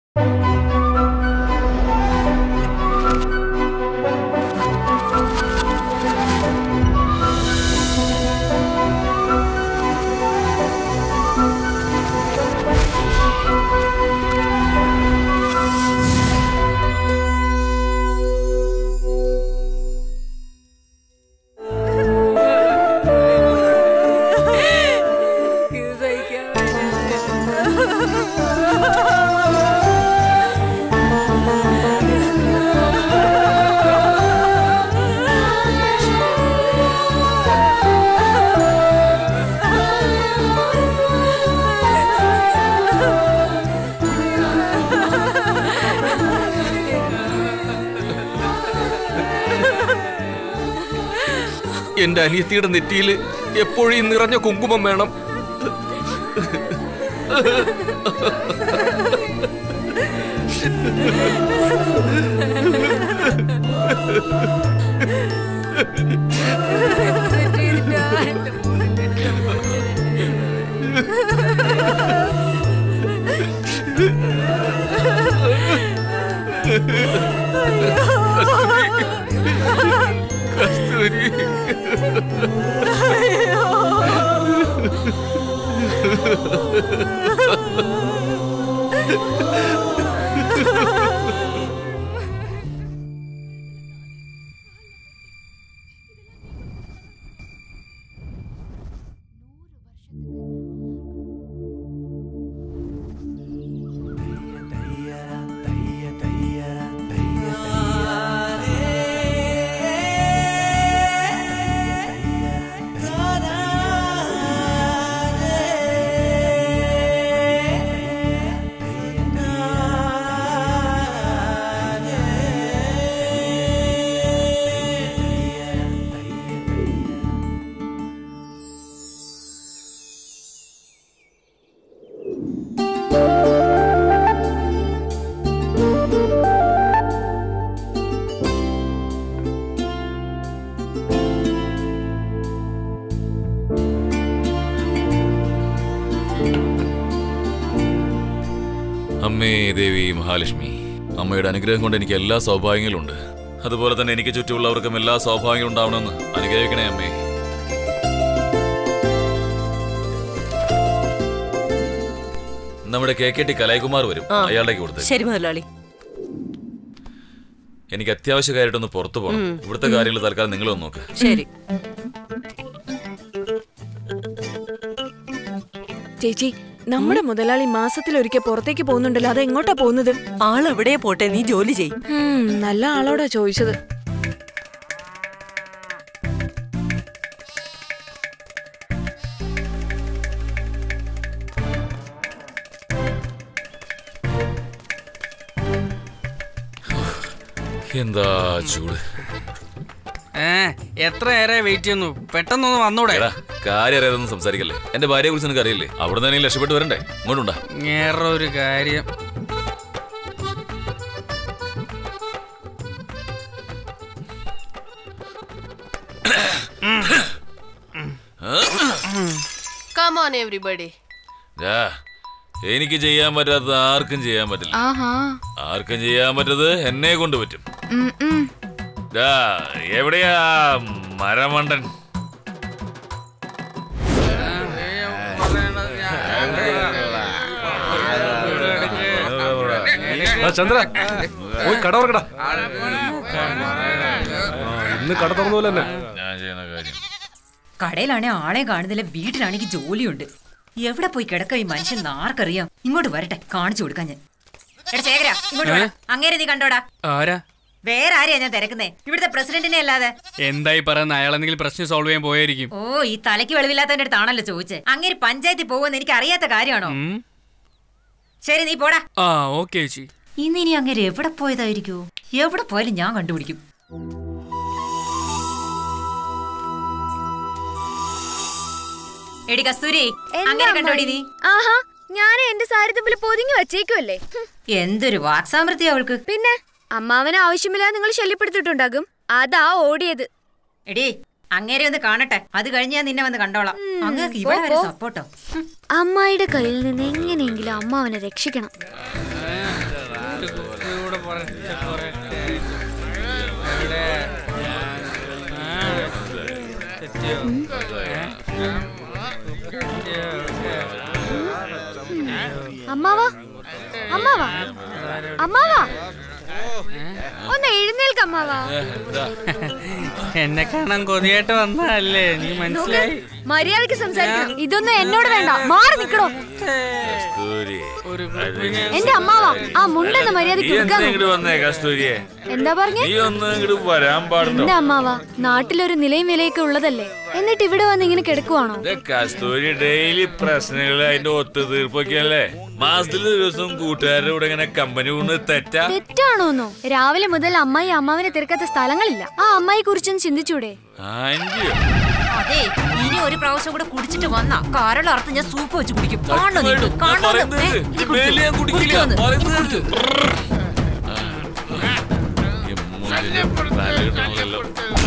ഇത് സഹിക്കാൻ എന്റെ അനിയത്തിയുടെ നെറ്റിയിൽ എപ്പോഴും ഈ നിറഞ്ഞ കുങ്കുമം വേണം കസ്തൂരി അമ്മേ ദേവി മഹാലക്ഷ്മി അമ്മയുടെ അനുഗ്രഹം കൊണ്ട് എനിക്ക് എല്ലാ സൗഭാഗ്യങ്ങളും ഉണ്ട് അതുപോലെ തന്നെ എനിക്ക് ചുറ്റുമുള്ളവർക്കും എല്ലാ സൗഭാഗ്യങ്ങളും ഉണ്ടാവണമെന്ന് അനുഗ്രഹിക്കണേ അമ്മേ നമ്മുടെ കെ കെ ടി കലൈകുമാർ വരും അയാളുടെ കൊടുത്തേ ശരി മുതലാളി എനിക്ക് അത്യാവശ്യമായിട്ടൊന്ന് പുറത്തു പോകണം ഇവിടുത്തെ കാര്യങ്ങൾ തൽക്കാലം നിങ്ങളൊന്ന് നോക്ക് ശരി ചേച്ചി നമ്മുടെ മുതലാളി മാസത്തിൽ ഒരിക്കൽ പുറത്തേക്ക് പോകുന്നുണ്ടല്ലോ അത് എങ്ങോട്ടാ പോകുന്നത് ആൾ എവിടെയാ പോട്ടെ നീ ജോലി ചെയ് ഉം, നല്ല ആളോടാ ചോദിച്ചത് എന്താ ചൂട് ഏ എത്ര നേരെ വെയിറ്റ് ചെയ്യുന്നു പെട്ടെന്നൊന്ന് വന്നൂടെ എടാ കാര്യം അറിയാതൊന്നും സംസാരിക്കല്ലേ എന്റെ ഭാര്യയെ കുറിച്ച് നിനക്ക് അറിയില്ലേ അവിടെ നിന്ന് രക്ഷപ്പെട്ട് വരണ്ടേ ഇങ്ങോട്ടുണ്ടാ വേറെ ഒരു കാര്യം Come on, everybody. ദാ, എനിക്ക് ചെയ്യാൻ പറ്റാത്തത് ആർക്കും ചെയ്യാൻ പറ്റില്ല ആഹാ ആർക്കും ചെയ്യാൻ പറ്റത് എന്നെ കൊണ്ട് പറ്റും ദാ, എവിടെയാ മരമണ്ടൻ ചന്ദ്ര പോയി കട തുറക്കടാ ഇന്ന് കട തുറന്നു പോലെ തന്നെ ഞാൻ ചെയ്യുന്ന കാര്യം കടയിലാണെ ആളെ കാണുന്നില്ല വീട്ടിലാണെങ്കിൽ ജോലിയുണ്ട് എവിടെ പോയി കിടക്ക ഈ മനുഷ്യൻ ആർക്കറിയാം ഇങ്ങോട്ട് വരട്ടെ കാണിച്ചു കൊടുക്കാൻ ഞാൻ എടാ ശേഖര ഇങ്ങോട്ട് വാ. അങ്ങേരെ നീ കണ്ടോടാ ആരാ വേറെ ആരെയാ ഞാൻ തിരക്കുന്നേ ഇവിടുത്തെ പ്രസിഡന്റിനെ അല്ലാതെ എന്തായി പറയുന്ന അയാൾ എന്തെങ്കിലും പ്രശ്നം സോൾവ് ചെയ്യാൻ പോയായിരിക്കും ഓ ഈ തലയ്ക്ക് വെളിവില്ലാത്തവന്റെ അടുത്താണല്ലോ ചോദിച്ചേ അങ്ങേര് പഞ്ചായത്തിൽ പോകുമെന്ന് എനിക്ക് അറിയാത്ത കാര്യമാണോ ഉം. ശരി നീ പോടാ ആ ഓക്കെ ചേച്ചി ഇന്ന് ഇനി അങ്ങേര് എവിടെ പോയതായിരിക്കോ എവിടെ പോയാലും ഞാൻ കണ്ടുപിടിക്കും എടി കസ്തൂരി അങ്ങനെ കണ്ടോടി നീ ആഹാ ഞാൻ എന്റെ സാരി തമ്മിൽ പൊതിഞ്ഞു വച്ചേക്കുമല്ലേ ഹും. എന്തൊരു വാക്സാമൃത്യ അവൾക്ക് പിന്നെ അമ്മാവന് ആവശ്യമില്ലാതെ നിങ്ങൾ ശല്യപ്പെടുത്തിട്ടുണ്ടാകും അതാ ഓടിയത് എടി അങ്ങേരെ ഒന്ന് കാണട്ടെ അത് കഴിഞ്ഞ് ഞാൻ നിന്നെ വന്ന് കണ്ടോളാം അങ്ങേക്ക് ഇവിടെ വരെ സപ്പോർട്ടോ അമ്മായിയുടെ കയ്യിൽ നിന്ന് എങ്ങനെയെങ്കിലും അമ്മാവനെ രക്ഷിക്കണം ഒരു കുപ്പിയൂടെ പറിച്ച പോരട്ടെ. എവിടെ? ആ, തെറ്റിയോ? ഏ? തെറ്റിയോ? അമ്മാവാ അമ്മാവാ അമ്മാവാ ഒന്ന് എഴുന്നേൽക്ക് അമ്മാവാ എന്നെ കാണാൻ കൊതിയായിട്ട് വന്നതല്ലേ നീ മനസ്സിലായി മര്യാദക്ക് സംസാരിക്കണം ഇതൊന്നും എന്നോട് വേണ്ട മാറി നിക്കണോ കസ്തൂരി ഒരു കുപ്പി ഞാൻ എന്റെ അമ്മാവാ ആ മുണ്ടെന്ന് നീ മര്യാദക്ക് എന്താ എടുക്കാൻ ഇങ്ങോട്ട് വന്നേ കസ്തൂരിയെ എന്താ പറഞ്ഞേ നീ ഒന്ന് ഇങ്ങോട്ട് വരാൻ പാടുണ്ടോ എന്റെ അമ്മാവാ നാട്ടിലൊരു നിലയും വിലയൊക്കെ ഉള്ളതല്ലേ എന്നിട്ട് ഇവിടെ വന്ന് ഇങ്ങനെ കിടക്കുവാണോ ഇത് കസ്തൂരി ഡെയിലി പ്രശ്നങ്ങൾ അതിന്റെ ഒത്തുതീർപ്പൊക്കെ അല്ലേ മാസത്തിൽ ഒരു ദിവസം കൂട്ടുകാരുടെ കൂടെ ഇങ്ങനെ കമ്പനി കൊണ്ട് തെറ്റാ തെറ്റാണോന്നോ രാവിലെ മുതൽ അമ്മായി അമ്മാവിനെ തിരക്കാത്ത സ്ഥലങ്ങളില്ല ആ അമ്മായി കുറിച്ചൊന്ന് ചിന്തിച്ചൂടെ ആന്റിയോ അതെ ഇനി ഒരു പ്രാവശ്യം കൂടെ കുടിച്ചിട്ട് വന്ന കാരളർത്ത് ഞാൻ സൂപ്പ് വെച്ച് കുടിക്കും കാണണോ നിങ്ങൾ? ഞാൻ കാണണോ എന്ന്? പറയുന്നത് ഏ, ഇത് കുടിക്കൂ. മേലെ ഞാൻ കുടിക്കില്ല. കുടിക്കൂ ഒന്ന്. പറയുന്നത് കുടിക്കൂ. ഈ മൂന്നിന് തല കിട്ടണമല്ലോ.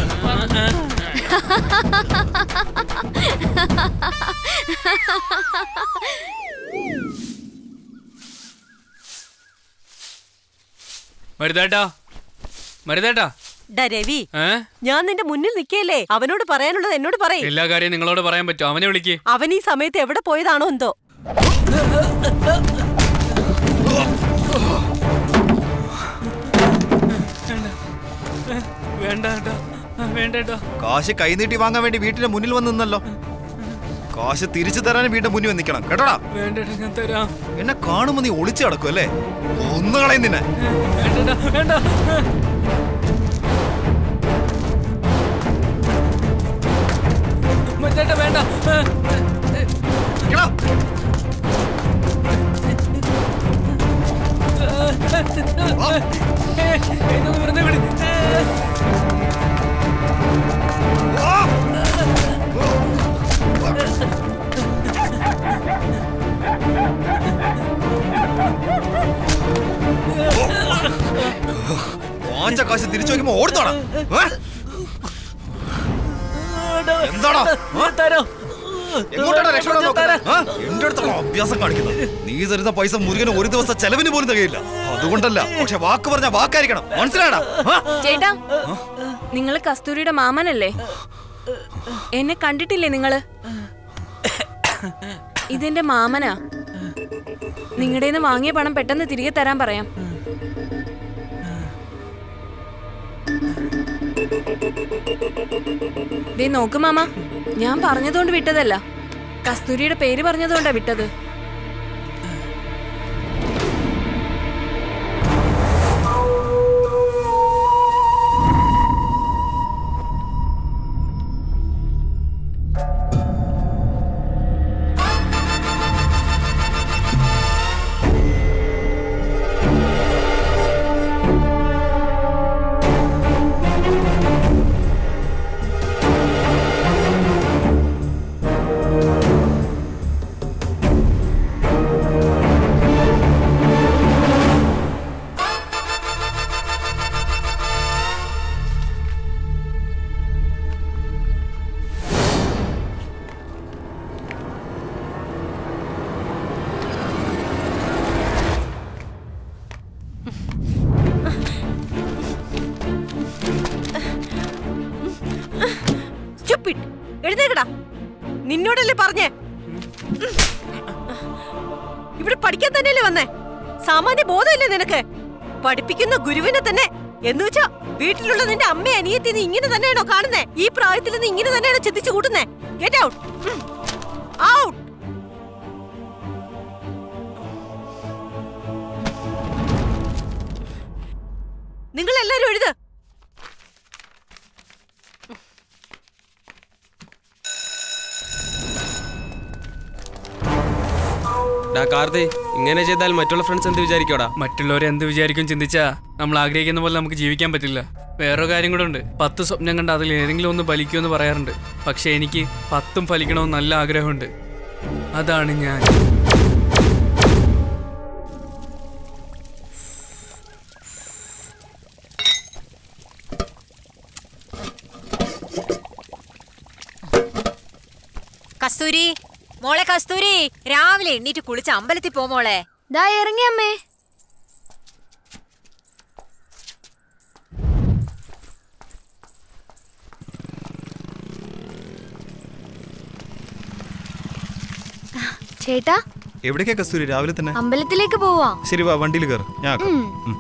മരുതേട്ടാ മരുതേട്ടാ ഡാ രവി ഏ ഞാൻ നിന്റെ മുന്നിൽ നിൽക്കല്ലേ അവനോട് പറയാനുള്ളത് എന്നോട് പറയേ എല്ലാ കാര്യം നിങ്ങളോട് പറയാൻ പറ്റും അവനെ വിളിക്ക് അവൻ ഈ സമയത്ത് എവിടെ പോയതാണോ എന്തോ വേണ്ട ഏട്ടാ വേണ്ട ഏട്ടാ കാശ് കൈനീട്ടി വാങ്ങാൻ വേണ്ടി വീട്ടിന്റെ മുന്നിൽ വന്ന് നിന്നല്ലോ കാശ് തിരിച്ചു തരാനും വീടിന്റെ മുന്നിൽ വന്ന് നിൽക്കണം കേട്ടോടാ വേണ്ട ഏട്ടാ ഞാൻ തരാം എന്നെ കാണുമ്പോ നീ ഒളിച്ചു കിടക്കും അല്ലേ ഒന്ന് കളയും നിന്നെ വേണ്ട വേണ്ട മരുതേട്ടാ വേണ്ട എടാ, ഏ, ഇതൊന്ന് വെറുതെ വിട് ഏ. ആ! വാങ്ങിച്ച കാശ് തിരിച്ചു വയ്ക്കുമ്പോ ഓടുത്തോടാ ഏ? എന്താടാ ആ? തരാം എങ്ങോട്ടാണ് രക്ഷപ്പെടാൻ നോക്കുന്നത്? ആ? എന്റെ അടുത്തുള്ള അഭ്യാസം കാണിക്കുന്നത് നീ തരുന്ന പൈസ മുരുകന് ഒരു ദിവസം ചെലവിന് പോലും തികയില്ല അതുകൊണ്ടല്ല പക്ഷെ വാക്ക് പറഞ്ഞ വാക്കായിരിക്കണം മനസ്സിലാടാ ചേട്ടാ നിങ്ങൾ കസ്തൂരിയുടെ മാമനല്ലേ എന്നെ കണ്ടിട്ടില്ലേ നിങ്ങള് ഇതെന്റെ മാമനാ നിങ്ങളുടെ വാങ്ങിയ പണം പെട്ടെന്ന് തിരികെ തരാൻ പറയാം ദേ നോക്ക് മാമ ഞാൻ പറഞ്ഞതുകൊണ്ട് വിട്ടതല്ല കസ്തൂരിയുടെ പേര് പറഞ്ഞതുകൊണ്ടാ വിട്ടത് Stupid. എഴുന്നേക്കടാ നിന്നോടല്ലേ പറഞ്ഞേ ഇവിടെ പഠിക്കാൻ തന്നെയല്ലേ വന്നേ സാമാന്യ ബോധമില്ലേ നിനക്ക് പഠിപ്പിക്കുന്ന ഗുരുവിനെ തന്നെ എന്ന് വെച്ചാ വീട്ടിലുള്ള നിന്റെ അമ്മ അനിയത്തി നീ ഇങ്ങനെ തന്നെയാണോ കാണുന്നേ ഈ പ്രായത്തിൽ നീ ഇങ്ങനെ തന്നെയാണോ ചിന്തിച്ചു കൂട്ടുന്നേ ഗെറ്റ് ഔട്ട് ഔട്ട് നിങ്ങൾ എല്ലാരും എഴുത് ഡാ കാർത്തി ഇങ്ങനെ ചെയ്താൽ മറ്റുള്ള ഫ്രണ്ട്സ് എന്ത് വിചാരിക്കോടാ മറ്റുള്ളവരെ എന്ത് വിചാരിക്കും ചിന്തിച്ചാ നമ്മൾ ആഗ്രഹിക്കുന്ന പോലെ നമുക്ക് ജീവിക്കാൻ പറ്റില്ല വേറൊരു കാര്യം കൂടെ ഉണ്ട് പത്ത് സ്വപ്നം കണ്ട് അതിൽ ഏതെങ്കിലും ഒന്ന് ഫലിക്കുമെന്ന് പറയാറുണ്ട് പക്ഷെ എനിക്ക് പത്തും ഫലിക്കണമെന്ന് നല്ല ആഗ്രഹമുണ്ട് അതാണ് ഞാൻ കസ്തൂരി മോളെ കസ്തൂരി രാവിലെ എണ്ണീറ്റ് കുളിച്ച് അമ്പലത്തിൽ പോ മോളെ ദാ ഇറങ്ങി അമ്മേ ചേട്ടാ എവിടേക്കാ കസ്തൂരി രാവിലെ തന്നെ അമ്പലത്തിലേക്ക് പോവാ ശരി വാ വണ്ടിയിൽ കയറ് ഞാൻ ആക്കാം. ഉം. ഉം.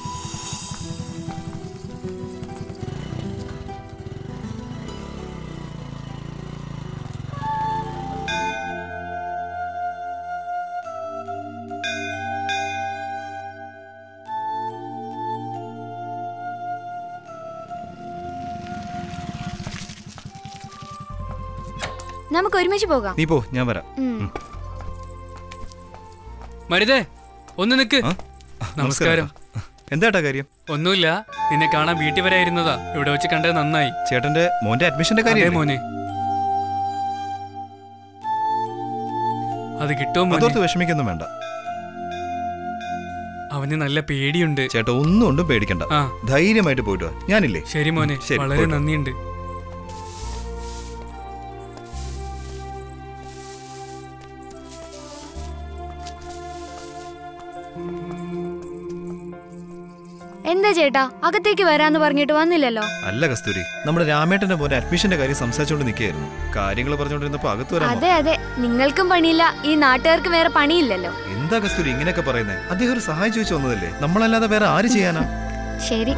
നമുക്ക് ഒരുമിച്ച് പോകാം നീ പോ ഞാൻ വരാം ഉം. മരുതേ ഒന്ന് നിക്ക് നമസ്കാരം എന്താട്ടാ കാര്യം ഒന്നുമില്ല നിന്നെ കാണാൻ വീട്ടിൽ വരെ ആയിരുന്നതാ ഇവിടെ വെച്ച് കണ്ടത് നന്നായി ചേട്ടന്റെ മോന്റെ അഡ്മിഷന്റെ അതെ കാര്യം മോനെ അത് കിട്ടുമോ മോനെ അതോർത്ത് വിഷമിക്കൊന്നും വേണ്ട അവന് നല്ല പേടിയുണ്ട് ചേട്ടാ ഒന്നും കൊണ്ടും പേടിക്കണ്ട ആ. ധൈര്യമായിട്ട് പോയിട്ട് വാ ഞാനില്ലേ ശരി മോനെ ശരി, വളരെ പോയിട്ട് വാ. നന്ദിയുണ്ട് എന്താ ചേട്ടാ അകത്തേക്ക് വരാന്ന് പറഞ്ഞിട്ട് വന്നില്ലല്ലോ അല്ല കസ്തൂരി നമ്മുടെ രാമേട്ടന്റെ മോന്റെ അഡ്മിഷന്റെ കാര്യം സംസാരിച്ചുകൊണ്ട് നിൽക്കുകയായിരുന്നു കാര്യങ്ങൾ പറഞ്ഞുകൊണ്ടിരുന്നപ്പോ അകത്ത് വരാൻ അതെ അതെ നിങ്ങൾക്കും പണിയില്ല ഈ നാട്ടുകാർക്ക് വേറെ പണിയില്ലല്ലോ എന്താ കസ്തൂരി ഇങ്ങനെയൊക്കെ പറയുന്നത് അദ്ദേഹം ഒരു സഹായം ചോദിച്ചു വന്നതല്ലേ നമ്മളല്ലാതെ വേറെ ആര് ചെയ്യാനാ ശരി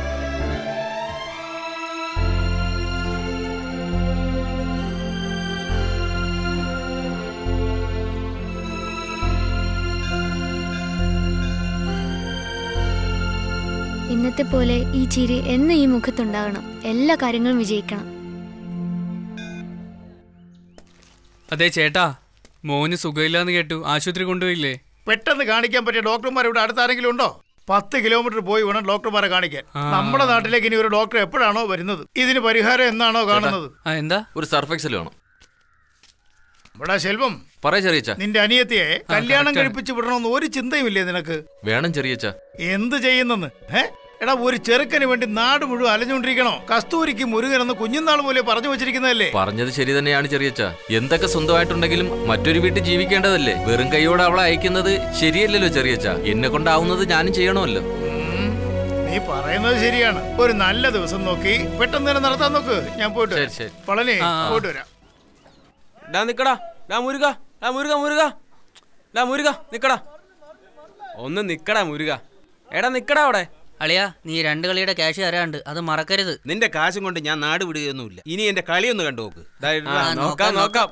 ഇന്നത്തെ പോലെ ഈ ചിരി എന്ന് ഈ മുഖത്തുണ്ടാകണം എല്ലാ കാര്യങ്ങളും വിജയിക്കണം അതെ ചേട്ടാ മോന് സുഖമില്ലാന്ന് കേട്ടു ആശുപത്രി കൊണ്ടുപോയില്ലേ പെട്ടെന്ന് കാണിക്കാൻ പറ്റിയ ഡോക്ടർമാർ ഇവിടെ അടുത്താരെങ്കിലും ഉണ്ടോ പത്ത് കിലോമീറ്റർ പോയി വേണം ഡോക്ടർമാരെ കാണിക്കാൻ ആ. നമ്മുടെ നാട്ടിലേക്ക് ഇനി ഒരു ഡോക്ടർ എപ്പോഴാണോ വരുന്നത് ഇതിന് പരിഹാരം എന്നാണോ കാണുന്നത് ആ എന്താ ഒരു സർഫെക്സൽ വേണം ഇവിടെ ശെൽവം പറയാ ചെറിയച്ച നിന്റെ അനിയത്തിയെ കല്യാണം correct ആണ്. കഴിപ്പിച്ച് വിടണമെന്ന് ഒരു ചിന്തയുമില്ലേ നിനക്ക് വേണം ചെറിയച്ച എന്ത് ചെയ്യുന്നെന്ന് ഏ എടാ ഒരു ചെറുക്കന് വേണ്ടി നാട് മുഴുവൻ അലഞ്ഞുകൊണ്ടിരിക്കണോ കസ്തൂരിക്ക് മുരുകനെന്ന് കുഞ്ഞുനാൾ പോലെ പറഞ്ഞു വെച്ചിരിക്കുന്നതല്ലേ പറഞ്ഞത് ശരി തന്നെയാണ് ചെറിയച്ച എന്തൊക്കെ സ്വന്തമായിട്ടുണ്ടെങ്കിലും മറ്റൊരു വീട്ടിൽ ജീവിക്കേണ്ടതല്ലേ വെറും കൈയോടെ അവളെ അയക്കുന്നത് ശരിയല്ലല്ലോ ചെറിയച്ച എന്നെ കൊണ്ടാവുന്നത് ഞാനും ചെയ്യണമല്ലോ നീ പറയുന്നത് ശരിയാണ് ഒരു നല്ല ദിവസം നോക്കി പെട്ടെന്ന് തന്നെ നടത്താൻ നോക്ക് ഞാൻ പോയിട്ട് ശരി, വരാം. ശരി. പളനി ആ, ആ. പോയിട്ട് വരാം ഡാ നിക്കടാ ഡാ മുരുക ഡാ മുരുക മുരുക ഡാ മുരുക നിക്കടാ ഒന്ന് നിക്കടാ മുരുക എടാ നിക്കടാ അവിടെ അളിയാ നീ രണ്ട് കളിയുടെ ക്യാഷ് തരാണ്ട് അത് മറക്കരുത് നിന്റെ കാശും കൊണ്ട് ഞാൻ നാട് വിടുകയൊന്നുമില്ല ഇനി എന്റെ കളിയൊന്ന് കണ്ടു നോക്ക് ദാ ഇരുടാ, ആ, നോക്കാം നോക്കാം, നോക്കാം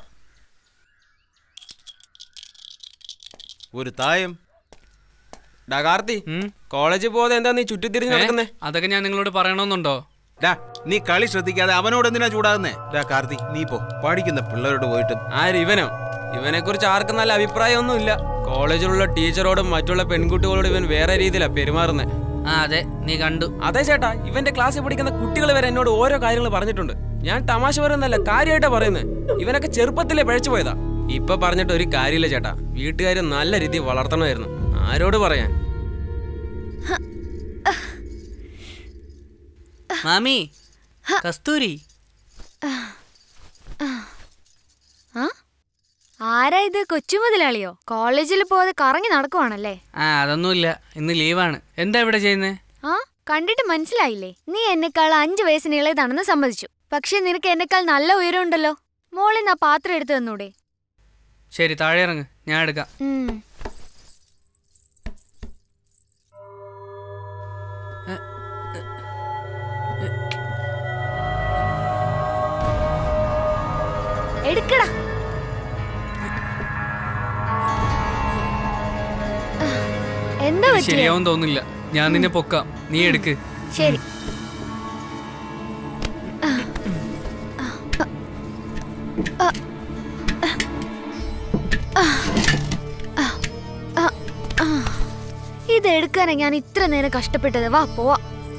ഒരു തായം ഡാ കാർത്തി കോളേജിൽ പോകാതെ എന്താ നീ ചുറ്റിത്തിരിഞ്ഞ് ഏ? നടക്കുന്നേ അതൊക്കെ ഞാൻ നിങ്ങളോട് പറയണമെന്നുണ്ടോ ഡാ നീ കളി ശ്രദ്ധിക്കാതെ അവനോട് എന്തിനാ ചൂടാകുന്നേ ഡാ കാർത്തി നീ പോ പഠിക്കുന്ന പിള്ളേരോട് പോയിട്ട് ആര് ഇവനോ ഇവനെ കുറിച്ച് ആർക്കും നല്ല അഭിപ്രായമൊന്നുമില്ല കോളേജിലുള്ള ടീച്ചറോടും മറ്റുള്ള പെൺകുട്ടികളോടും ഇവൻ വേറെ രീതിയിലാണ് പെരുമാറുന്നത് ആ അതെ നീ കണ്ടു അതെ ചേട്ടാ ഇവന്റെ ക്ലാസ്സിൽ പഠിക്കുന്ന കുട്ടികൾ വരെ എന്നോട് ഓരോ കാര്യങ്ങൾ പറഞ്ഞിട്ടുണ്ട് ഞാൻ തമാശ പറയുന്നല്ല കാര്യമായിട്ടാ പറയുന്നത് ഇവനൊക്കെ ചെറുപ്പത്തിലേ പഴച്ചു പോയതാ ഇപ്പൊ പറഞ്ഞിട്ട് ഒരു കാര്യമില്ല ചേട്ടാ വീട്ടുകാർ നല്ല രീതിയിൽ വളർത്തണമായിരുന്നു ആരോട് പറയാൻ മാമി കസ്തൂരി ആ ആരാ ഇത് കൊച്ചു മുതലാളിയോ കോളേജിൽ പോകാതെ കറങ്ങി നടക്കുവാണല്ലേ ആ അതൊന്നുമില്ല ഇന്ന് ലീവാണ് എന്താ ഇവിടെ ചെയ്യുന്നേ ആ കണ്ടിട്ട് മനസ്സിലായില്ലേ നീ എന്നെക്കാൾ അഞ്ചു വയസ്സിന് ഇളയതാണെന്ന് സമ്മതിച്ചു പക്ഷെ നിനക്ക് എന്നെക്കാൾ നല്ല ഉയരമുണ്ടല്ലോ മോളിൽ നിന്ന് ആ പാത്രം എടുത്തു തന്നൂടെ ശരി താഴെ ഇറങ്ങ് ഞാൻ എടുക്കാം ഉം. എടുക്കടാ എന്താ ഇത് പറ്റിയ ശരിയാവും തോന്നില്ല ഞാൻ നിന്നെ പൊക്കാം നീ എടുക്ക് ശരി ഇത് എടുക്കാനാ ഞാൻ ഇത്ര നേരം കഷ്ടപ്പെട്ടത് വാ പോവാ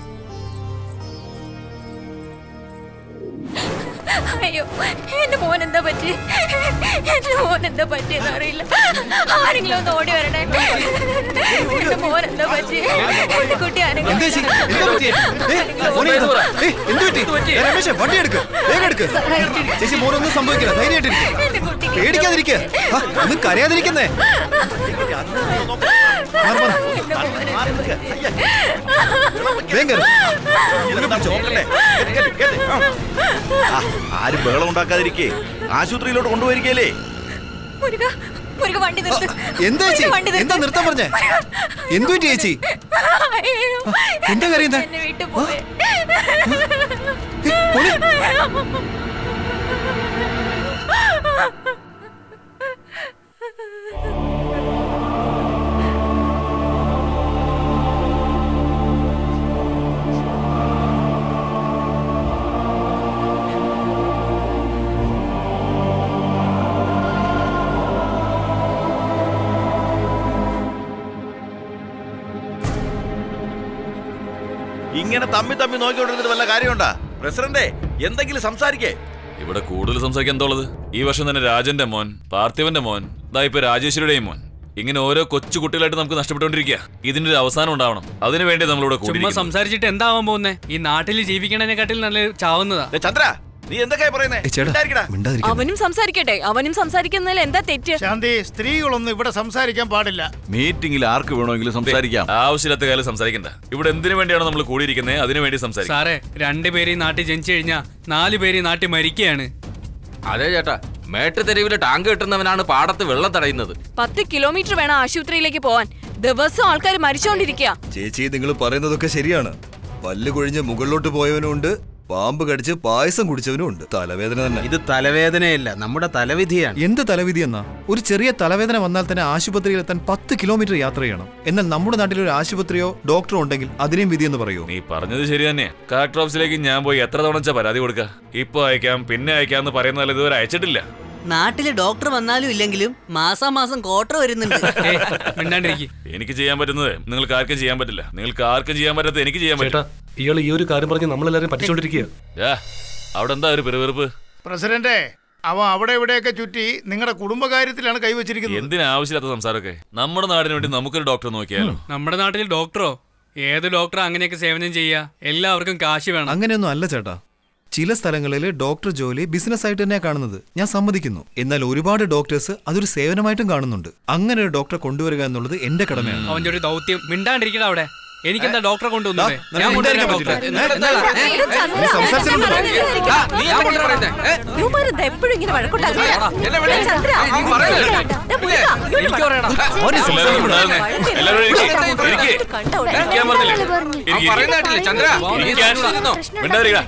അയ്യോ എന്റെ മോൻ എന്താ പറ്റി എന്റെ മോൻ എന്താ പറ്റിയെന്ന് അറിയില്ല ആരെങ്കിലും ഒന്ന് ഓടി വരണേ എന്റെ മോൻ എന്താ പറ്റി എന്റെ കുട്ടി ആരെങ്കിലും എന്താ ചേച്ചി? എന്താ പറ്റിയെ? ഏയ്, മോനെ ഇത് പറ. ഏയ്, എന്ത് പറ്റി? ഏയ്, രമേശേ, വണ്ടി എടുക്ക് വേഗം എടുക്ക് ചേച്ചി മോനൊന്നും സംഭവിക്കില്ല ധൈര്യമായിട്ടിരിക്കും പേടിക്കാതിരിക്കുക ഒന്നും കരയാതിരിക്കുന്നേ മാറ്, മാറ്. വേഗം കേറ്. ഇതിനെ പിടിച്ചോ. ആരും ബഹളം ഉണ്ടാക്കാതിരിക്കേ ആശുപത്രിയിലോട്ട് കൊണ്ടുപോയിരിക്കല്ലേ മുരുക മുരുക വണ്ടി നിർത്ത് എന്താ ചേച്ചി മുരുക, വണ്ടി നിർത്ത്. എന്താ നിർത്താൻ പറഞ്ഞേ എന്തു പറ്റി ചേച്ചി അയ്യോ. എന്താ കരയുന്നേ? എന്നെ വിട്ടു പോയി ഇങ്ങനെ തമ്മി തമ്മി നോക്കിക്കൊണ്ടിരുന്നിട്ട് വല്ല കാര്യമുണ്ടാ പ്രസിഡന്റേ എന്തെങ്കിലും സംസാരിക്കേ ഇവിടെ കൂടുതൽ സംസാരിക്കാൻ എന്തോളത് ഈ വർഷം തന്നെ രാജന്റെ മോൻ പാർത്ഥിവന്റെ മോൻ ദാ ഇപ്പൊ രാജേശ്വരിയുടെയും മോൻ ഇങ്ങനെ ഓരോ കൊച്ചു കുട്ടികളായിട്ട് നമുക്ക് നഷ്ടപ്പെട്ടുകൊണ്ടിരിക്കുക ഇതിന്റെ ഒരു അവസാനം ഉണ്ടാവണം അതിനു വേണ്ടി നമ്മളിവിടെ ചുമ്മാ കൂടിയിരിക്കുന്നത്. സംസാരിച്ചിട്ട് എന്താവാൻ പോകുന്നേ ഈ നാട്ടിൽ ജീവിക്കണതിനെക്കാട്ടിൽ നല്ല ചാവുന്നതാ ചന്ദ്ര നീ എന്തൊക്കെയാ പറയുന്നേ അവനും സംസാരിക്കട്ടെ അവനും സംസാരിക്കുന്നതിൽ എന്താ തെറ്റ് ശാന്തി സ്ത്രീകളൊന്നും ഇവിടെ സംസാരിക്കാൻ പാടില്ല മീറ്റിംഗിൽ ആർക്ക് വേണമെങ്കിലും സംസാരിക്കാം ആവശ്യമില്ലാത്ത കാര്യം സംസാരിക്കണ്ട ഇവിടെ എന്തിനു വേണ്ടിയാണ് നമ്മൾ കൂടിയിരിക്കുന്നത് അതിനു വേണ്ടി സംസാരിക്കാം സാറേ രണ്ടുപേര് ഈ നാട്ടിൽ ജനിച്ചു കഴിഞ്ഞാൽ നാല് പേര് ഈ നാട്ടിൽ മരിക്കുകയാണ് അതെ ചേട്ടാ മേട്ടുതെരുവിലെ ടാങ്ക് കിട്ടുന്നവനാണ് പാടത്ത് വെള്ളം തടയുന്നത് പത്ത് കിലോമീറ്റർ വേണം ആശുപത്രിയിലേക്ക് പോവാൻ ദിവസം ആൾക്കാർ മരിച്ചോണ്ടിരിക്കുക ചേച്ചി നിങ്ങൾ പറയുന്നതൊക്കെ ശരിയാണ് പല്ല് കൊഴിഞ്ഞ് മുകളിലോട്ട് പോയവനും ഉണ്ട് പാമ്പ് കടിച്ച് പായസം കുടിച്ചവനും ഉണ്ട് തലവേദന തന്നെ ഇത് തലവേദനയല്ല നമ്മുടെ തലവിധിയാണ് എന്ത് തലവിധി എന്നാ ഒരു ചെറിയ തലവേദന വന്നാൽ തന്നെ ആശുപത്രിയിൽ എത്താൻ പത്ത് കിലോമീറ്റർ യാത്ര ചെയ്യണം എന്നാൽ നമ്മുടെ നാട്ടിൽ ഒരു ആശുപത്രിയോ ഡോക്ടറോ ഉണ്ടെങ്കിൽ അതിനെയും വിധി എന്ന് പറയൂ നീ പറഞ്ഞത് ശരി തന്നെ കളക്ടർ ഓഫീസിലേക്ക് ഞാൻ പോയി എത്ര തവണ വെച്ചാ പരാതി കൊടുക്ക ഇപ്പൊ അയക്കാം പിന്നെ അയക്കാം എന്ന് പറയുന്നതല്ല ഇതുവരെ അയച്ചിട്ടില്ല നാട്ടില് ഡോക്ടർ വന്നാലും ഇല്ലെങ്കിലും മാസാ മാസം ക്വാർട്ടർ വരുന്നുണ്ട് എനിക്ക് ചെയ്യാൻ പറ്റുന്നത് നിങ്ങൾക്ക് ആർക്കും ചെയ്യാൻ പറ്റില്ല നിങ്ങൾക്ക് ആർക്കും ചെയ്യാൻ പറ്റാത്ത എനിക്ക് ചെയ്യാൻ ചേട്ടാ പറ്റും ഇയാൾ ഈ ഒരു കാര്യം പറഞ്ഞ് നമ്മളെല്ലാരും പറ്റിച്ചോണ്ടിരിക്കുക ഏ, അവിടെ എന്താ ഒരു പെരുവെറുപ്പ് പ്രസിഡന്റെ അവൻ അവിടെ ഇവിടെയൊക്കെ ചുറ്റി നിങ്ങളുടെ കുടുംബകാര്യത്തിലാണ് കൈവച്ചിരിക്കുന്നത് എന്തിനാ ആവശ്യമില്ലാത്ത സംസാരമൊക്കെ നമ്മുടെ നാടിന് വേണ്ടി നമുക്കൊരു ഡോക്ടറെ നോക്കിയാലോ നമ്മുടെ നാട്ടിൽ ഡോക്ടറോ ഏത് ഡോക്ടറോ അങ്ങനെയൊക്കെ സേവനം ചെയ്യുക എല്ലാവർക്കും കാശ് വേണം അങ്ങനെയൊന്നും അല്ല ചേട്ടാ ചില സ്ഥലങ്ങളിൽ ഡോക്ടർ ജോലി ബിസിനസ് ആയിട്ട് തന്നെയാണ് കാണുന്നത് ഞാൻ സമ്മതിക്കുന്നു എന്നാൽ ഒരുപാട് ഡോക്ടേഴ്സ് അതൊരു സേവനമായിട്ടും കാണുന്നുണ്ട് അങ്ങനെ ഒരു ഡോക്ടറെ കൊണ്ടുവരിക എന്നുള്ളത് എന്റെ കടമയാണ് അവന്റെ ഒരു ദൗത്യം മിണ്ടാണ്ടിരിക്കണ അവിടെ എനിക്കെന്താ ഡോക്ടറെ കൊണ്ടുവന്നത് ദാ, ഞാൻ നിനക്ക് കൊണ്ടുവരാം മിണ്ടാതിരിക്കാൻ ഡോക്ടറെ ഇവന്മാരെന്താ എപ്പോഴും ഇങ്ങനെ വഴക്കുണ്ടാക്കുന്നത്? ഏ, ചന്ദ്ര, ദേ മുരുക, ഇങ്ങോട്ട് വാ. എല്ലാവരും ഉണ്ടാകുന്നേ. എല്ലാവരും ഇരിക്ക്. ഇരിക്ക്. ഇരിക്കാൻ പറഞ്ഞില്ലേ? ഇരിക്ക്, ഇരിക്ക്. പറയുന്നതായിട്ടില്ലേ, ചന്ദ്ര? ഇരിക്കാൻ. പ്രശ്നം മിണ്ടാതിരിക്കടാ.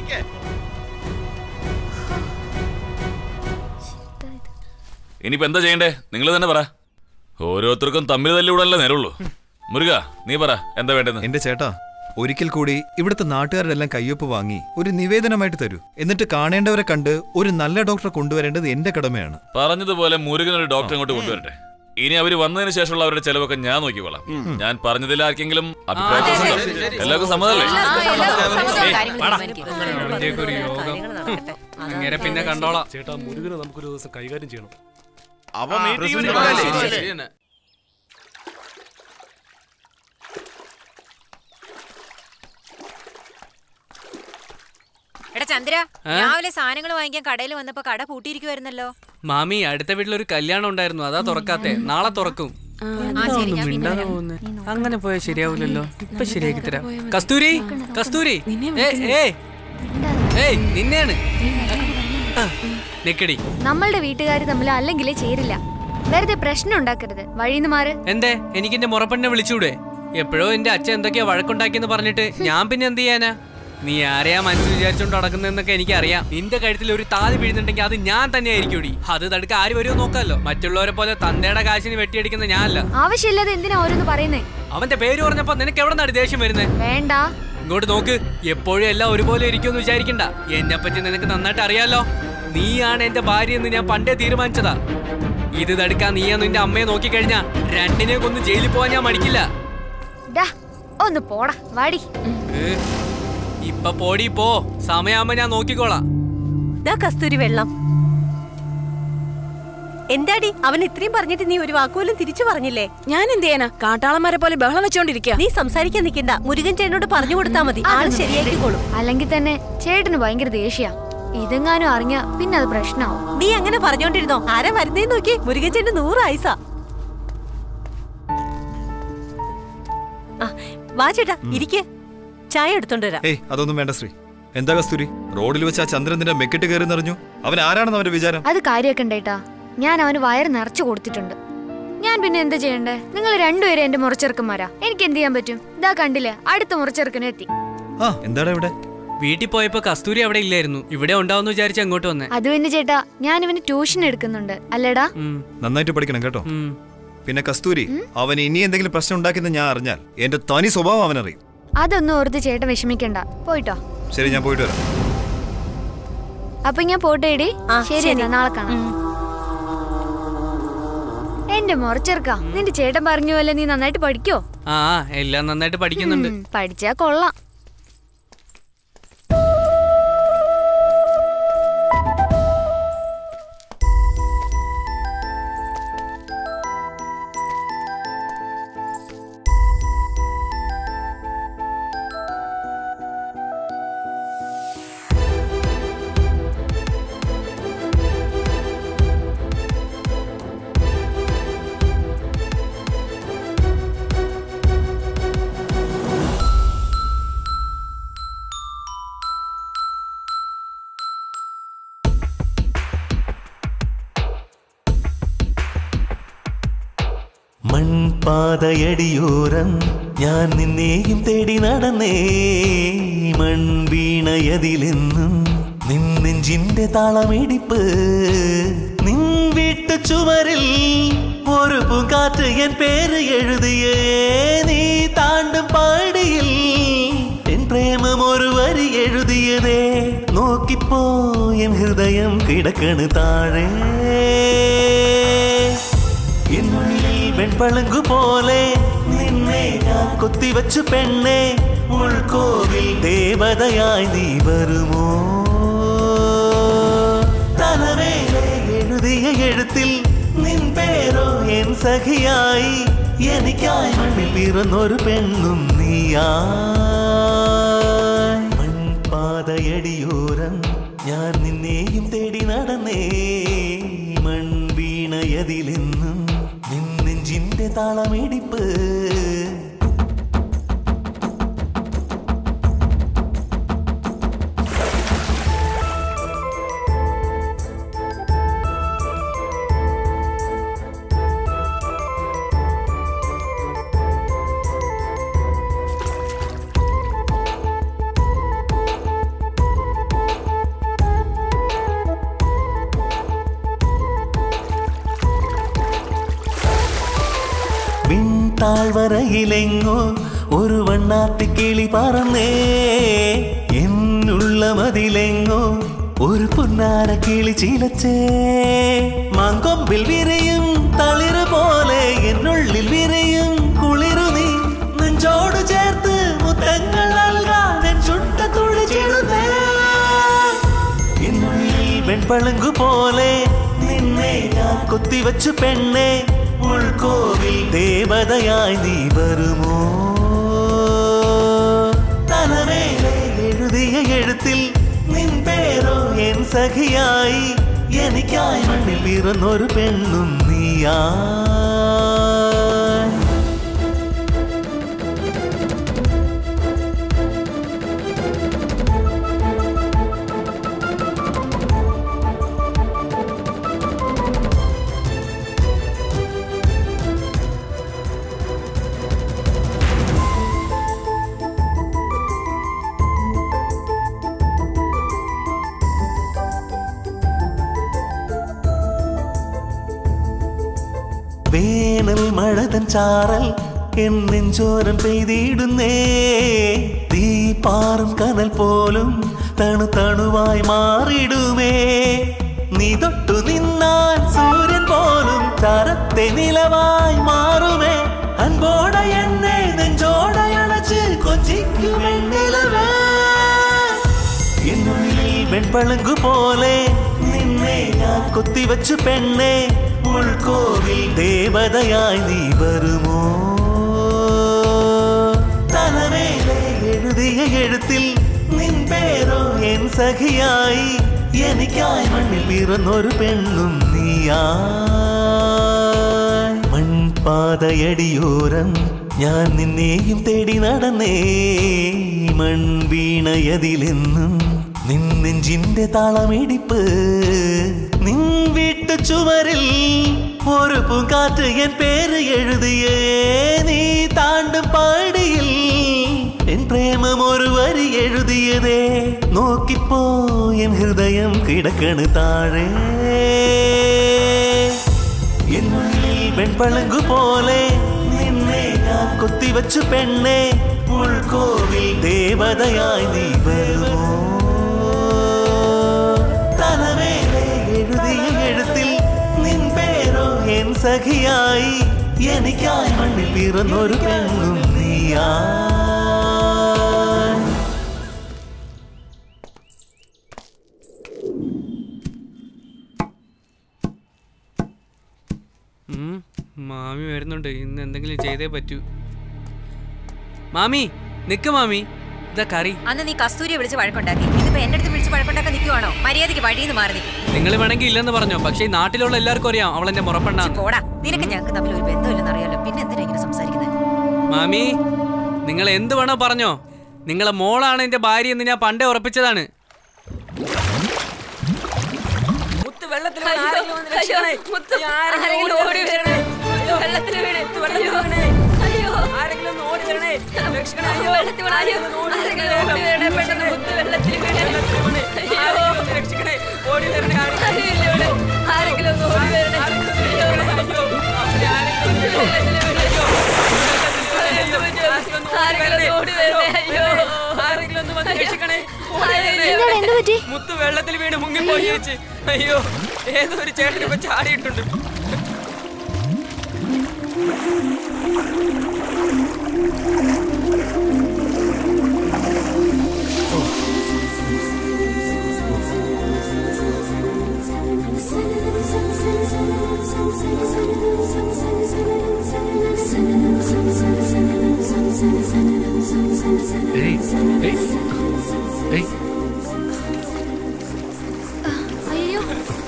ഇനിയിപ്പോ എന്താ ചെയ്യണ്ടേ നിങ്ങൾ തന്നെ പറ ഓരോരുത്തർക്കും തമ്മിൽ തല്ലിവിടല്ലേ നേരമുള്ളൂ മുരുക നീ പറ എന്താ വേണ്ടെന്ന് എന്റെ ചേട്ടാ ഒരിക്കൽ കൂടി ഇവിടുത്തെ നാട്ടുകാരെല്ലാം കയ്യൊപ്പ് വാങ്ങി ഒരു നിവേദനമായിട്ട് തരൂ എന്നിട്ട് കാണേണ്ടവരെ കണ്ട് ഒരു നല്ല ഡോക്ടറെ കൊണ്ടുവരേണ്ടത് എന്റെ കടമയാണ് പറഞ്ഞതുപോലെ മുരുകൻ ഒരു ഡോക്ടറെ അങ്ങോട്ട് കൊണ്ടുവരട്ടെ ഇനി അവര് വന്നതിന് ശേഷമുള്ള അവരുടെ ചെലവൊക്കെ ഞാൻ നോക്കിക്കോളാം ഞാൻ പറഞ്ഞതിൽ ആർക്കെങ്കിലും അഭിപ്രായ പ്രശ്നം ഉണ്ടോ? എല്ലാവർക്കും സമ്മതമല്ലേ അവന്റെയൊക്കെ ഒരു യോഗം അങ്ങനെ പിന്നെ കണ്ടോളാം ചേട്ടാ മുരുകനെ നമുക്കൊരു ദിവസം കൈകാര്യം ചെയ്യണം അവ ആ, മീറ്റിംഗ് പ്രസിഡന്റ് വിളിക്കണല്ലേ? ശരി, ശരി. ശരി തന്നെ. എടാ ചന്ദ്ര ഏ? രാവിലെ സാധനങ്ങൾ വാങ്ങിക്കാൻ കടയിൽ വന്നപ്പോ കട പൂട്ടിയിരിക്കുവായിരുന്നല്ലോ മാമി അടുത്ത വീട്ടിലൊരു കല്യാണം ഉണ്ടായിരുന്നു അതാ തുറക്കാത്തെ നാളെ തുറക്കും ആ, എന്താ ശരി, ഒന്ന് ഞാൻ പിന്നെ മിണ്ടാതെ വരാം. പോകുന്നെ? അങ്ങനെ പോയാൽ ശരിയാവില്ലല്ലോ ഇപ്പൊ ശരിയാക്കി തരാം കസ്തൂരി കസ്തൂരി ഏയ്, ഏയ്. ഏയ് നിന്നെയാണ് ആ, നിക്കടി നമ്മളുടെ വീട്ടുകാർ തമ്മിൽ അല്ലെങ്കിലേ ചേരില്ല വെറുതെ പ്രശ്നം ഉണ്ടാക്കരുത് വഴിന്ന് മാറ് എന്തേ എനിക്ക് എന്റെ മുറപ്പെണ്ണെ വിളിച്ചൂടെ എപ്പോഴോ എന്റെ അച്ഛൻ എന്തൊക്കെയാ വഴക്കുണ്ടാക്കിയെന്ന് പറഞ്ഞിട്ട് ഞാൻ പിന്നെ എന്ത് ചെയ്യാനാ നീ ആരെയാ മനസ്സിൽ വിചാരിച്ചോണ്ട് നടക്കുന്നതെന്നൊക്കെ എനിക്കറിയാം നിന്റെ കഴുത്തിൽ ഒരു താതി വീഴുന്നുണ്ടെങ്കിൽ അത് ഞാൻ തന്നെ ആയിരിക്കൂടി അത് തടുക്ക ആര് വരുമോ നോക്കാമല്ലോ മറ്റുള്ളവരെ പോലെ തന്തയുടെ കാശിന് വെട്ടിയടിക്കുന്ന ഞാനല്ല ആവശ്യമില്ലാതെ എന്തിനാ ഓരോന്ന് പറയുന്നേ അവന്റെ പേര് പറഞ്ഞപ്പോ നിനക്ക് എവിടെ നിന്നാണ് ദേഷ്യം വരുന്നത് വേണ്ട ഇങ്ങോട്ട് നോക്ക് എപ്പോഴും എല്ലാം ഒരുപോലെ ഇരിക്കുമെന്ന് വിചാരിക്കണ്ട എന്നെ പറ്റി നിനക്ക് നന്നായിട്ട് അറിയാലോ നീയാണ് എന്റെ ഭാര്യ എന്ന് ഞാൻ പണ്ടേ തീരുമാനിച്ചതാ ഇത് തടുക്കാൻ നീയാ നിന്റെ അമ്മയെ നോക്കിക്കഴിഞ്ഞാ രണ്ടിനെ കൊന്ന് ജയിലിൽ പോവാൻ ഞാൻ മടിക്കില്ല ഡാ ഒന്ന് പോടാ വാടി ഏ, ഇപ്പൊ പോടി പോ സമയാകുമ്പോ ഞാൻ നോക്കിക്കോളാം ദാ കസ്തൂരി വെള്ളം എന്താടി അവൻ ഇത്രയും പറഞ്ഞിട്ട് നീ ഒരു വാക്കുപോലും തിരിച്ചു പറഞ്ഞില്ലേ ഞാൻ എന്ത് ചെയ്യാനാ കാട്ടാളന്മാരെ പോലെ ബഹളം വെച്ചോണ്ടിരിക്കുക നീ സംസാരിക്കാൻ നിൽക്കണ്ട മുരുകൻ ചേട്ടനോട് പറഞ്ഞു കൊടുത്താ മതി ആള് അതൊന്നും ശരിയാക്കിക്കോളും അല്ലെങ്കിൽ തന്നെ ചേട്ടന് ഭയങ്കര ദേഷ്യ ഇതെങ്ങാനും അറിഞ്ഞ പിന്നെ അത് പ്രശ്നമാവും നീ അങ്ങനെ പറഞ്ഞോണ്ടിരുന്നോ ആരാ വരുന്നേന്ന് നോക്കി മുരുകൻ ചേട്ടന് നൂറ് ആയിസാ ആ വാ ചേട്ടാ ഇരിക്കെ ചായ എടുത്തോണ്ട് വരാം ഏയ് അതൊന്നും വേണ്ട ശ്രീ എന്താ കസ്തൂരി റോഡിൽ വെച്ച് ആ ചന്ദ്രൻ നിന്റെ മെക്കിട്ട് കയറി നിറഞ്ഞു അവൻ ആരാണെന്ന് അവന്റെ വിചാരം അത് കാര്യാക്കണ്ടേട്ടാ ഞാൻ അവന് വയറ് നിറച്ചു കൊടുത്തിട്ടുണ്ട് ഞാൻ പിന്നെ എന്താ ചെയ്യണ്ടേ നിങ്ങൾ രണ്ടുപേരും എന്റെ മുറച്ചെറുക്കന്മാരാ എനിക്ക് എന്ത് ചെയ്യാൻ പറ്റും ഇതാ കണ്ടില്ലേ അടുത്ത മുറച്ചെറുക്കനും എത്തി ആ എന്താടാ ഇവിടെ വീട്ടിൽ പോയപ്പോ കസ്തൂരി അവിടെ ഇല്ലായിരുന്നു ഇവിടെ ഉണ്ടാവുന്ന വിചാരിച്ച് അങ്ങോട്ട് വന്നേ അത് പിന്നെ ചേട്ടാ ഞാൻ ഇവന് ട്യൂഷൻ എടുക്കുന്നുണ്ട് അല്ലേടാ നന്നായിട്ട് പഠിക്കണം കേട്ടോ പിന്നെ കസ്തൂരി അവൻ ഇനി എന്തെങ്കിലും പ്രശ്നം ഉണ്ടാക്കിയെന്ന് ഞാൻ അറിഞ്ഞാൽ എന്റെ തനി സ്വഭാവം അവനറിയും അതൊന്നും ഓർത്ത് ചേട്ടൻ വിഷമിക്കണ്ട പോയിട്ടോ ശരി ഞാൻ പോയിട്ട് വരാം അപ്പൊ ഞാൻ പോട്ടെ എടി ശരി ശരി. എന്നാ നാളെ കാണാം എന്റെ മുറച്ചെറുക്ക നിന്റെ ചേട്ടൻ പറഞ്ഞു പോലെ നീ നന്നായിട്ട് പഠിക്കോ ആ ആ, എല്ലാം നന്നായിട്ട് പഠിക്കുന്നുണ്ട് ഉം, പഠിച്ചാ കൊള്ളാം മൺപാതയടിയോരം ഞാൻ നിന്നെയും തേടി നടന്നേ മൺവീണയതിലെന്നും നിൻ നെഞ്ചിന്റെ താളമിടിപ്പ് നിൻ വീട്ടു ചുവരിൽ ഒരു പൂങ്കാറ്റ് എൻ പേര് എഴുതിയേ നീ താണ്ടും പാടിയിൽ എൻ പ്രേമം ഒരു വരി എഴുതിയതേ നോക്കിപ്പോ എൻ ഹൃദയം കിടക്കണ് താഴെ എന്നുള്ളിൽ വെൺപളുങ്കു പോലെ നിന്നെ ഞാൻ കൊത്തിവച്ചു പെണ്ണെ ഉൾക്കോവിൽ ദേവതയായി നീ വരുമോ തലവേലെ എഴുതിയ എഴുത്തിൽ നിൻ പേരോ എൻ സഖിയായി എനിക്കായി മണ്ണിൽ പിറന്നൊരു പെണ്ണും നീയായി മൺപാതയടിയോരം ഞാൻ നിന്നെയും തേടി നടന്നേ മൺവീണയതിലെന്നും നിൻ നെഞ്ചിന്റെ താളമിടിപ്പ് വിൺതാഴ്വരയിലെങ്ങോ ഒരു വണ്ണാത്തി കിളി പറന്നേ എന്നുള്ള മതിലെങ്ങോ ഒരു പൊന്നാര കിളി ചീലച്ചേ മാങ്കൊമ്പിൽ വിരയും തളിര് പോലെ എന്നുള്ളിൽ വിരയും കുളിരു നീ നെഞ്ചോട് ചേർത്ത് മുത്തങ്ങൾ നൽകാൻ എൻ ചുണ്ട തുളിച്ചിടുന്നേ എന്നുള്ളിൽ വെൺപളുങ്കു പോലെ നിന്നെ ഞാൻ കൊത്തിവച്ചു പെണ്ണെ ഉൾക്കോവിൽ ദേവതയായി നീ വരുമോ തലവേലെ എഴുതിയ എഴുത്തിൽ നിൻ പേരോ എൻ സഖിയായി എനിക്കായി മണ്ണിൽ പിറന്നൊരു പെണ്ണും നീയാ വേനൽ മഴതൻ ചാറൽ എൻ നെഞ്ചോരം പെയ്തിടുന്നേ തീ പാറും കനൽ പോലും തണു തണുവായി മാറിടുമേ നീ തൊട്ടു നിന്നാൽ സൂര്യൻ പോലും ചരത്തെ നിലവായി മാറുമേ അൻപോടെ എന്നെ നെഞ്ചോടെ അണച്ച് കൊഞ്ചിക്കുമെന്നിലവേ എന്നുള്ളിൽ വെൺപളുങ്കു പോലെ നിന്നെ ഞാൻ കൊത്തിവച്ചു പെണ്ണെ ഉൾക്കോവിൽ ദേവതയായി നീ വരുമോ തലവേലെ എഴുതിയ എഴുത്തിൽ നിൻ പേരോ എൻ സഖിയായി എനിക്കായി മണ്ണിൽ പിറന്നൊരു പെണ്ണും നീയാ മൺപാതയടിയോരം ഞാൻ നിന്നെയും തേടി നടന്നേ മൺവീണയതിലെന്നും നിൻ നെഞ്ചിന്റെ താളമിടിപ്പ് നിൻ വീട്ടു ചുവരിൽ ഒരു പൂങ്കാറ്റ് എൻ പേര് എഴുതിയേ നീ താണ്ടും പാടിയിൽ എൻ പ്രേമം ഒരു വരി എഴുതിയതേ നോക്കിപ്പോ എൻ ഹൃദയം കിടക്കണ് താഴെ എന്നുള്ളിൽ വെൺപളങ്കു പോലെ നിന്നെ ഞാൻ കൊത്തിവച്ചു പെണ്ണെ ഉൾക്കോവിൽ ദേവതയായി നീ വരുമോ തലവേലെ എഴുതിയ എഴുത്തിൽ നിൻ പേരോ എൻ സഖിയായി എനിക്കായി മണ്ണിൽ പിറന്നൊരു പെണ്ണും നീയാ ഉം, മാമി വരുന്നുണ്ട് ഇന്ന് എന്തെങ്കിലും ചെയ്തേ പറ്റൂ മാമി നിക്ക് മാമി ഇതാ കറി അന്ന് നീ കസ്തൂരിയെ വിളിച്ച് വഴക്കുണ്ടാക്കി ഇതിപ്പോ എന്റെ അടുത്ത് വിളിച്ച് വഴക്കുണ്ടാക്കാൻ നിൽക്കുവാണോ മര്യാദയ്ക്ക് വഴിയിൽ നിന്ന് മാറി നിൽക്കും നിങ്ങൾ വേണമെങ്കിൽ ഇല്ലെന്ന് പറഞ്ഞോ പക്ഷേ ഈ നാട്ടിലുള്ള എല്ലാവർക്കും അറിയാം അവൾ എന്റെ മുറപ്പെണ്ണാന്ന് പോടാ നിനക്ക് ഞങ്ങൾക്ക് തമ്മിൽ ഒരു ബന്ധമില്ലെന്ന് അറിയാലോ പിന്നെ എന്തിനാ ഇങ്ങനെ സംസാരിക്കുന്നത് മാമി നിങ്ങൾ എന്ത് വേണോ പറഞ്ഞോ നിങ്ങളെ മോളാണ് എന്റെ ഭാര്യ എന്ന് ഞാൻ പണ്ടേ ഉറപ്പിച്ചതാണ് മുത്ത് വെള്ളത്തിൽ വീണ് ആരെങ്കിലും വന്ന് രക്ഷിക്കണേ. അയ്യോ, ആരെങ്കിലും ഓടി വരണേ. അയ്യോ, വെള്ളത്തിൽ വീണ് മുത്ത് വെള്ളത്തിൽ വീണേ. അയ്യോ, ആരെങ്കിലും ഒന്ന് ഓടി വരണേ. രക്ഷിക്കണേ. അയ്യോ, ആരെങ്കിലും ഒന്ന് ഓടി വരണേ. പെട്ടെന്ന് മുത്ത് വെള്ളത്തിൽ വീണ്. വെള്ളത്തിൽ വീണ്. ആരെങ്കിലും ഒന്ന് രക്ഷിക്കണേ. ഓടി വരണേ. ആരെങ്കിലും ഒന്ന് ഓടി വരണേ. അയ്യോ, അവനെ ആരെങ്കിലും ഒന്ന് വെള്ളത്തിൽ വീണ്. അയ്യോ, ആരെങ്കിലും ഒന്ന് ഓടി വരണേ. അയ്യോ, ആരെങ്കിലും ഒന്ന് വന്ന് രക്ഷിക്കണേ. ഓടി വരണേ. എന്താണ്, എന്ത് പറ്റി? മുത്ത് വെള്ളത്തിൽ വീണ് മുങ്ങിപ്പോയി ചേച്ചി അയ്യോ ഏതോ ഒരു ചേട്ടൻ ഇപ്പൊ ചാടിയിട്ടുണ്ട് ഏയ് ഏയ് ഏയ് അയ്യോ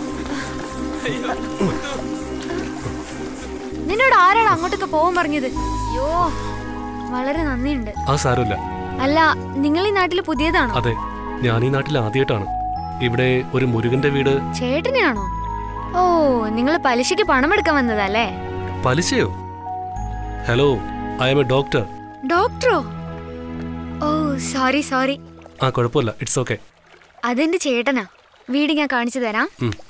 നിന്നോട് ആരാണ് അങ്ങോട്ടൊക്കെ പോകാൻ പറഞ്ഞത് അയ്യോ വളരെ നന്ദിയുണ്ട് ആ സാരമില്ല അല്ല നിങ്ങൾ ഈ നാട്ടിൽ പുതിയതാണോ അതെ ഞാൻ ഈ നാട്ടിൽ ആദ്യമായിട്ടാണ് ഇവിടെ ഒരു മുരുകന്റെ വീട് ചേട്ടനെയാണോ ഓ നിങ്ങൾ പലിശയ്ക്ക് പണം എടുക്കാൻ വന്നതല്ലേ പലിശയോ hello I'm a doctor ഡോക്ടറോ ഓ സോറി സോറി ആ കുഴപ്പമില്ല ഇറ്റ്സ് ഓക്കെ അതെന്റെ ചേട്ടനാ വീട് ഞാൻ കാണിച്ചു തരാം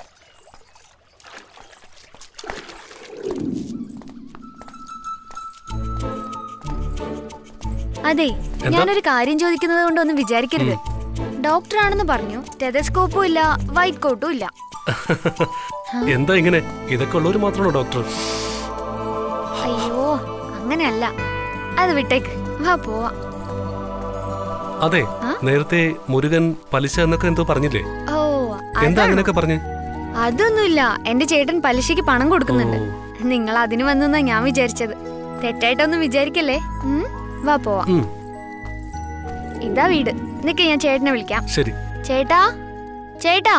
അതെ എന്താ? ഞാനൊരു കാര്യം ചോദിക്കുന്നത് കൊണ്ടൊന്നും വിചാരിക്കരുത് ഡോക്ടറാണെന്ന് പറഞ്ഞു ടെതസ്കോപ്പും ഇല്ല വൈറ്റ് കോട്ടും ഇല്ല എന്താ ഇങ്ങനെ ഇതൊക്കെ ഉള്ളവർ മാത്രമാണോ ഡോക്ടർ അയ്യോ അങ്ങനെയല്ല അത് വിട്ടേക്ക് വാ പോവാ അതെ ആ? നേരത്തെ മുരുകൻ പലിശ എന്നൊക്കെ എന്തോ പറഞ്ഞില്ലേ ഓ എന്താ അതാണോ? അങ്ങനെയൊക്കെ പറഞ്ഞേ അതൊന്നുമില്ല എന്റെ ചേട്ടൻ പലിശയ്ക്ക് പണം കൊടുക്കുന്നുണ്ട് നിങ്ങൾ അതിന് വന്നെന്നാ ഞാൻ വിചാരിച്ചത് തെറ്റായിട്ടൊന്നും വിചാരിക്കല്ലേ ഉം? വാ പോവാ ഉം, ഇതാ വീട് നിക്ക് ഞാൻ ചേട്ടനെ വിളിക്കാം ശരി ചേട്ടാ ചേട്ടാ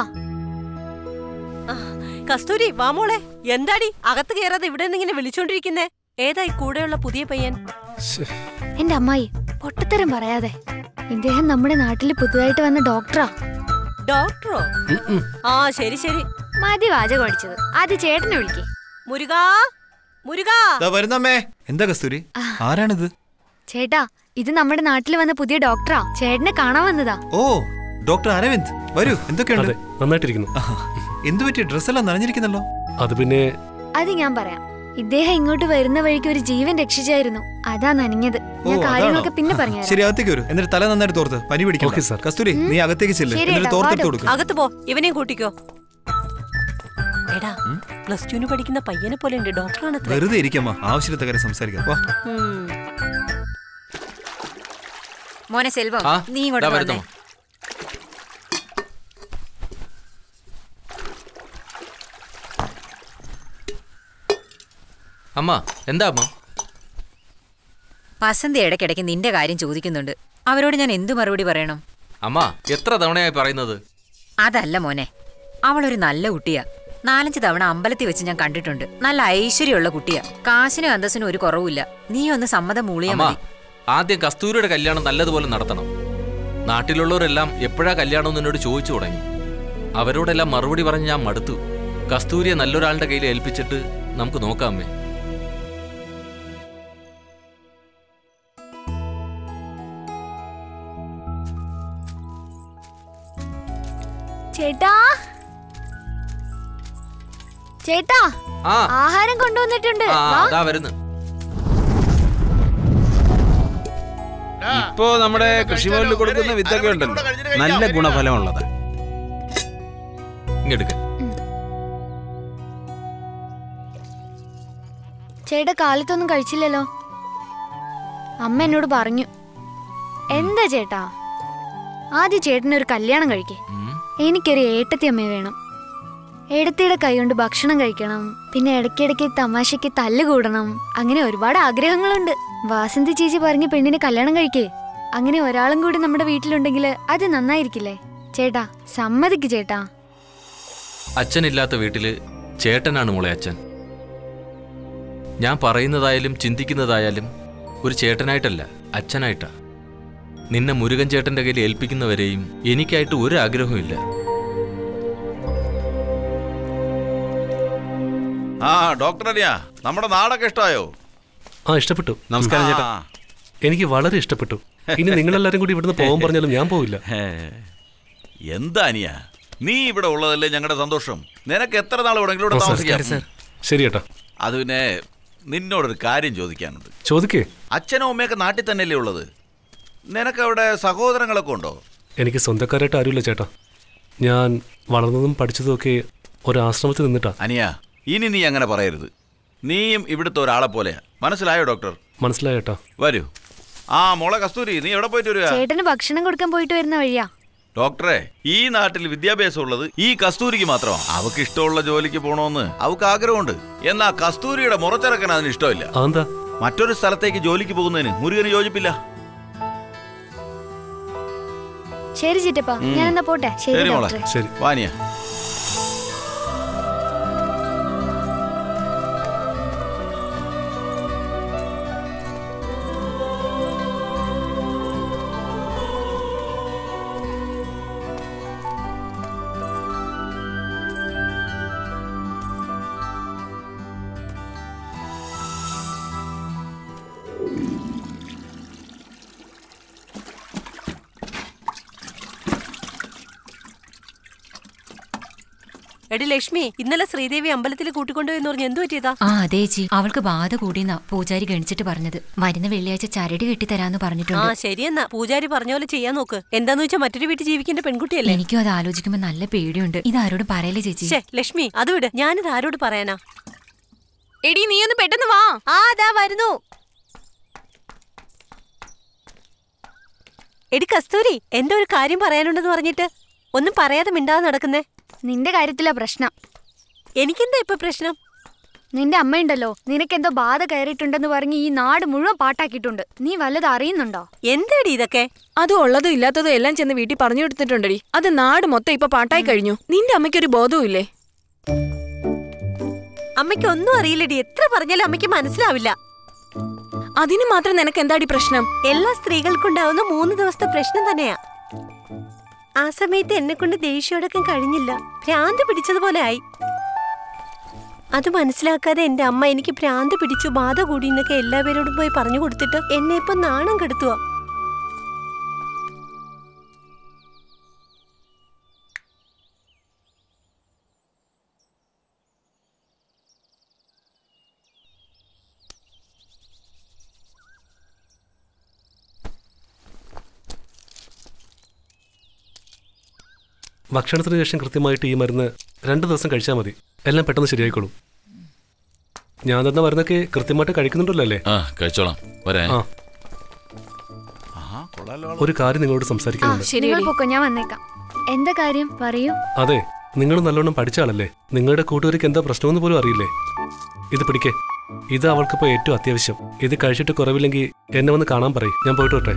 കസ്തൂരി വാ മോളെ എന്താടി അകത്ത് കയറാതെ ഇവിടെ നിന്ന് ഇങ്ങനെ വിളിച്ചോണ്ടിരിക്കുന്നേ ഏതായി കൂടെയുള്ള പുതിയ പയ്യൻ എന്റെ അമ്മായി പൊട്ടത്തരം പറയാതെ ഇദ്ദേഹം നമ്മുടെ നാട്ടിൽ പുതുതായിട്ട് വന്ന ഡോക്ടറാ ഡോക്ടറോ ആ ശരി ശരി മതി വാചകം അടിച്ചത് ആദ്യം ചേട്ടനെ വിളിക്കേ മുരുകാ മുരുകാ ദാ വരുന്നമ്മേ എന്താ കസ്തൂരി ആരാണിത് ചേട്ടാ ഇത് നമ്മുടെ നാട്ടിൽ വന്ന പുതിയ ഡോക്ടറാ ചേട്ടനെ കാണാൻ വന്നതാ ഓ ഡോക്ടർ അരവിന്ദ് വരൂ എന്തൊക്കെയുണ്ട് അതെ നന്നായിട്ടിരിക്കുന്നു എന്തു പറ്റി ഡ്രസ്സെല്ലാം നനഞ്ഞിരിക്കുന്നല്ലോ അത് പിന്നെ അത് ഞാൻ പറയാം ഇദ്ദേഹം ഇങ്ങോട്ട് വരുന്ന വഴിക്ക് ഒരു ജീവൻ രക്ഷിച്ചായിരുന്നു അതാ നനഞ്ഞത് ഓ ഞാൻ അതാണോ കാര്യങ്ങളൊക്കെ പിന്നെ പറഞ്ഞു ശരി അകത്തേക്ക് വരൂ എന്നിട്ട് തല നന്നായിട്ട് തോർത്ത് പനി പിടിക്കും കസ്തൂരി നീ അകത്തേക്ക് ചെല്ല് ശരി എന്നിട്ട് ഏട്ടാ, തോർത്തെടുത്ത് വാടോ. കൊടുക്കും അകത്ത് പോ ഇവനെയും കൂട്ടിക്കോ എടാ പ്ലസ് ടുവിന് പഠിക്കുന്ന പയ്യനെ പോലെ ഉണ്ട് ഡോക്ടറാണ് വെറുതെ ഇരിക്കമ്മ ആവശ്യത്തെ കാര്യം സംസാരിക്കാം വാ മോനെ സെൽവം ആ, നീ ഇങ്ങോട്ട് ദാ വന്നേ വരുന്നു. അമ്മ എന്താ അമ്മ വസന്തി ഇടയ്ക്കിടയ്ക്ക് നിന്റെ കാര്യം ചോദിക്കുന്നുണ്ട് അവരോട് ഞാൻ എന്തു മറുപടി പറയണം അമ്മ എത്ര തവണയായി പറയുന്നത് അതല്ല മോനെ അവളൊരു നല്ല കുട്ടിയാ നാലഞ്ച് തവണ അമ്പലത്തിൽ വെച്ച് ഞാൻ കണ്ടിട്ടുണ്ട് നല്ല ഐശ്വര്യമുള്ള കുട്ടിയാ കാശിനും അന്തസ്സിനും ഒരു കുറവുമില്ല നീ ഒന്ന് സമ്മതം മൂളിയാ അമ്മ മതി ആദ്യം കസ്തൂരിയുടെ കല്യാണം നല്ലതുപോലെ നടത്തണം നാട്ടിലുള്ളവരെല്ലാം എപ്പോഴാ കല്യാണം എന്നോട് ചോദിച്ചു തുടങ്ങി അവരോടെല്ലാം മറുപടി പറഞ്ഞ് ഞാൻ മടുത്തു കസ്തൂരിയെ നല്ലൊരാളുടെ കയ്യിൽ ഏൽപ്പിച്ചിട്ട് നമുക്ക് നോക്കാം അമ്മേ ചേട്ടാ ചേട്ടാ ആ ആഹാരം കൊണ്ടുവന്നിട്ടുണ്ട് ആ വാ. അതാ വരുന്നു ഇപ്പോ നമ്മുടെ കൃഷിഭവനിൽ കൊടുക്കുന്ന വിത്തൊക്കെ ഉണ്ടല്ലോ നല്ല ഗുണഫലമുള്ളത് ഇങ്ങെടുക്ക ചേട്ടാ കാലത്തൊന്നും കഴിച്ചില്ലല്ലോ അമ്മ എന്നോട് പറഞ്ഞു എന്താ ചേട്ടാ ആദ്യം ചേട്ടനൊരു കല്യാണം കഴിക്കേ എനിക്കൊരു ഏട്ടത്തി അമ്മയെ വേണം ഏടത്തിയുടെ കൈകൊണ്ട് ഭക്ഷണം കഴിക്കണം പിന്നെ ഇടയ്ക്കിടയ്ക്ക് തമാശയ്ക്ക് തല്ല് കൂടണം അങ്ങനെ ഒരുപാട് ആഗ്രഹങ്ങളുണ്ട് വാസന്തി ചേച്ചി പറഞ്ഞ് പെണ്ണിനെ കല്യാണം കഴിക്കേ അങ്ങനെ ഒരാളും കൂടി നമ്മുടെ വീട്ടിലുണ്ടെങ്കിൽ അത് നന്നായിരിക്കില്ലേ ചേട്ടാ സമ്മതിക്ക് ചേട്ടാ അച്ഛനില്ലാത്ത വീട്ടില് ചേട്ടനാണ് മോളെ അച്ഛൻ ഞാൻ പറയുന്നതായാലും ചിന്തിക്കുന്നതായാലും ഒരു ചേട്ടനായിട്ടല്ല അച്ഛനായിട്ടാ നിന്നെ മുരുകൻ ചേട്ടന്റെ കയ്യിൽ ഏൽപ്പിക്കുന്നവരെയും എനിക്കായിട്ട് ഒരു ആഗ്രഹവും ഇല്ല ആ ഡോക്ടർ അനിയാ നമ്മുടെ നാടൊക്കെ ഇഷ്ടമായോ ആ ഇഷ്ടപ്പെട്ടു നമസ്കാരം ചേട്ടാ. എനിക്ക് വളരെ ഇഷ്ടപ്പെട്ടു ഇനി നിങ്ങളെല്ലാരും കൂടി ഇവിടുന്ന് പോകാൻ പറഞ്ഞാലും ഞാൻ പോവില്ല എന്താ അനിയ നീ ഇവിടെ ഉള്ളതല്ലേ ഞങ്ങളുടെ സന്തോഷം നിനക്ക് എത്ര നാൾ വേണമെങ്കിലും ഇവിടെ ഓ, സാർ, താമസിക്കാം സാർ. ശരി ചേട്ടാ അത് പിന്നെ നിന്നോടൊരു കാര്യം ചോദിക്കാനുണ്ട് ചോദിക്കേ അച്ഛനും അമ്മയൊക്കെ നാട്ടിൽ തന്നെയല്ലേ ഉള്ളത് നിനക്ക് അവിടെ സഹോദരങ്ങളൊക്കെ ഉണ്ടോ എനിക്ക് സ്വന്തക്കാരായിട്ട് ആരുമില്ല ചേട്ടാ ഞാൻ വളർന്നതും പഠിച്ചതും ഒക്കെ ഒരു ആശ്രമത്തിൽ നിന്നിട്ടാ അനിയ ഇനി നീ അങ്ങനെ പറയരുത് നീയും ഇവിടുത്തെ ഒരാളെ പോലെയാ മനസ്സിലായോ ഡോക്ടർ മനസ്സിലായോ ചേട്ടാ വരൂ ആ മോളെ കസ്തൂരി നീ എവിടെ പോയിട്ട് വരിക ചേട്ടന് ഭക്ഷണം കൊടുക്കാൻ പോയിട്ട് വരുന്ന വഴിയാ ഡോക്ടറെ ഈ നാട്ടിൽ വിദ്യാഭ്യാസം ഉള്ളത് ഈ കസ്തൂരിക്ക് മാത്രമാണ് അവക്ക് ഇഷ്ടമുള്ള ജോലിക്ക് പോണോന്ന് അവക്ക് ആഗ്രഹമുണ്ട് എന്നാ കസ്തൂരിയുടെ മുറച്ചിറക്കാൻ അതിന് ഇഷ്ടമില്ല അതെന്താ മറ്റൊരു സ്ഥലത്തേക്ക് ജോലിക്ക് പോകുന്നതിന് മുരുകന് യോജിപ്പില്ല ശരി ചിറ്റപ്പ ഉം. ഞാൻ എന്നാ പോട്ടെ ശരി ശരി മോളെ ഡോക്ടറെ ശരി വാനിയ എടി ലക്ഷ്മി ഇന്നലെ ശ്രീദേവി അമ്പലത്തിൽ കൂട്ടിക്കൊണ്ടുപോയെന്ന് പറഞ്ഞ് എന്തു പറ്റിയതാ ആ അതെ ചേച്ചി അവൾക്ക് ബാധ കൂടിയെന്നാ പൂജാരി ഗണിച്ചിട്ട് പറഞ്ഞത് വരുന്ന വെള്ളിയാഴ്ച ചരട് കെട്ടിത്തരാന്ന് ആ പറഞ്ഞിട്ടുണ്ട് ശരിയെന്നാ പൂജാരി പറഞ്ഞ പോലെ ചെയ്യാൻ നോക്ക് എന്താന്ന് വെച്ചാൽ മറ്റൊരു വീട്ടിൽ ജീവിക്കേണ്ട പെൺകുട്ടിയല്ലേ എനിക്കും അത് ആലോചിക്കുമ്പോ നല്ല പേടിയുണ്ട് ഇത് ആരോടും പറയല്ലേ ചേച്ചി ശ്ശേ, ലക്ഷ്മി അത് വിട് ഞാനിത് ആരോട് പറയാനാ എടി നീ ഒന്ന് പെട്ടെന്ന് വാ ആ അതാ വരുന്നു എടി കസ്തൂരി എന്തോ ഒരു കാര്യം പറയാനുണ്ടെന്ന് പറഞ്ഞിട്ട് ഒന്നും പറയാതെ മിണ്ടാതെ നടക്കുന്നേ നിന്റെ കാര്യത്തിലാ പ്രശ്നം എനിക്കെന്താ ഇപ്പൊ പ്രശ്നം നിന്റെ അമ്മയുണ്ടല്ലോ നിനക്കെന്തോ ബാധ കയറിയിട്ടുണ്ടെന്ന് പറഞ്ഞ് ഈ നാട് മുഴുവൻ പാട്ടാക്കിയിട്ടുണ്ട് നീ വല്ലത് അറിയുന്നുണ്ടോ എന്താടി ഇതൊക്കെ അത് ഉള്ളതും ഇല്ലാത്തതും എല്ലാം ചെന്ന് വീട്ടിൽ പറഞ്ഞു കൊടുത്തിട്ടുണ്ടടി അത് നാട് മൊത്തം ഇപ്പൊ പാട്ടായി കഴിഞ്ഞു നിന്റെ അമ്മയ്ക്കൊരു ബോധവും ഇല്ലേ അമ്മയ്ക്ക് ഒന്നും അറിയില്ലടി എത്ര പറഞ്ഞാലും അമ്മയ്ക്ക് മനസ്സിലാവില്ല അതിന് മാത്രം നിനക്ക് എന്താടി പ്രശ്നം എല്ലാ സ്ത്രീകൾക്കുണ്ടാവുന്ന മൂന്ന് ദിവസത്തെ പ്രശ്നം തന്നെയാ ആ സമയത്ത് എന്നെ കൊണ്ട് ദേഷ്യമടക്കം കഴിഞ്ഞില്ല ഭ്രാന്ത് പിടിച്ചതുപോലെ ആയി അത് മനസ്സിലാക്കാതെ എന്റെ അമ്മ എനിക്ക് ഭ്രാന്ത് പിടിച്ചു ബാധ കൂടി എന്നൊക്കെ എല്ലാവരോടും പോയി പറഞ്ഞു കൊടുത്തിട്ട് എന്നെ ഇപ്പൊ നാണം കെടുത്തുക ഭക്ഷണത്തിന് ശേഷം കൃത്യമായിട്ട് ഈ മരുന്ന് രണ്ട് ദിവസം കഴിച്ചാൽ മതി എല്ലാം പെട്ടെന്ന് ശരിയായിക്കോളും ഞാൻ തന്ന മരുന്നൊക്കെ കൃത്യമായിട്ട് കഴിക്കുന്നുണ്ടല്ലോ അല്ലേ ആ കഴിച്ചോളാം വരേ ആ ഒരു കാര്യം നിങ്ങളോട് സംസാരിക്കാനുണ്ട് നിങ്ങൾ പൊക്കോ ഞാൻ വന്നേക്കാം എന്താ കാര്യം പറയൂ അതെ നിങ്ങൾ നല്ലോണം പഠിച്ച ആളല്ലേ നിങ്ങളുടെ കൂട്ടുകാർക്ക് എന്താ പ്രശ്നമെന്ന് പോലും അറിയില്ലേ ഇത് പിടിക്കേ ഇത് അവൾക്കിപ്പോൾ ഏറ്റവും അത്യാവശ്യം ഇത് കഴിച്ചിട്ട് കുറവില്ലെങ്കിൽ എന്നെ വന്ന് കാണാൻ പറയും ഞാൻ പോയിട്ട് വരട്ടെ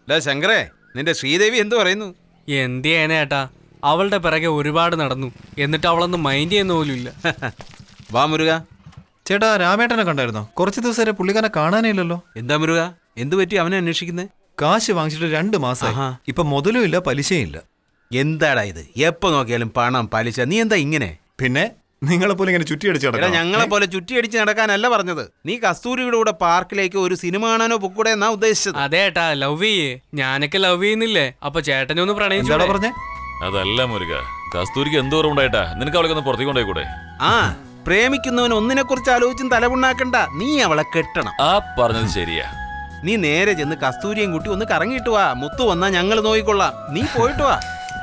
ഡാ ശങ്കരേ നിന്റെ ശ്രീദേവി എന്തു പറയുന്നു എന്ത് ചെയ്യാനാ ഏട്ടാ അവളുടെ പിറകെ ഒരുപാട് നടന്നു എന്നിട്ട് അവളൊന്നും മൈൻഡ് ചെയ്യുന്ന പോലും ഇല്ല വാ മുരുക ചേട്ടാ രാമേട്ടനെ കണ്ടായിരുന്നോ കുറച്ച് ദിവസം വരെ പുള്ളിക്കാരനെ കാണാനേ ഇല്ലല്ലോ എന്താ മുരുക എന്തു പറ്റി അവനെ അന്വേഷിക്കുന്നേ കാശ് വാങ്ങിച്ചിട്ട് രണ്ട് മാസമായി ഇപ്പൊ മുതലും ഇല്ല പലിശയും ഇല്ല എന്താടാ ഇത് എപ്പോ നോക്കിയാലും പണം പലിശ നീ എന്താ ഇങ്ങനെ പിന്നെ നിങ്ങളെ പോലെ ഇങ്ങനെ ചുറ്റിയടിച്ച് എടാ കിടക്കണം. ഞങ്ങളെ പോലെ ചുറ്റിയടിച്ച് നടക്കാനല്ല പറഞ്ഞത് നീ കസ്തൂരിയുടെ കൂടെ പാർക്കിലേക്ക് ഒരു സിനിമ കാണാനോ പൊക്കൂടെ എന്നാ ഉദ്ദേശിച്ചത് അതെ ഏട്ടാ ലവ് ചെയ്യേ ഞാനൊക്കെ ലവ് ചെയ്യുന്നില്ലേ അപ്പൊ ചേട്ടനെ ഒന്ന് പ്രണയിച്ചു അതല്ല മുരുക കസ്തൂരിക്ക് എന്തോരം ഉണ്ടായിട്ടാ നിനക്ക് അവളെ ഒന്ന് പുറത്തേക്ക് കൊണ്ടുപോയിക്കൂടെ ആ പ്രേമിക്കുന്നവൻ ഒന്നിനെ കുറിച്ച് ആലോചിച്ചും തലപുണ്ണാക്കണ്ട നീ അവളെ കെട്ടണം ആ പറഞ്ഞത് ശരിയാ നീ നേരെ ചെന്ന് കസ്തൂരിയും കുട്ടി ഒന്ന് കറങ്ങിയിട്ട് വാ മുത്തു വന്നാ ഞങ്ങൾ നോക്കിക്കൊള്ളാം നീ പോയിട്ട് വാ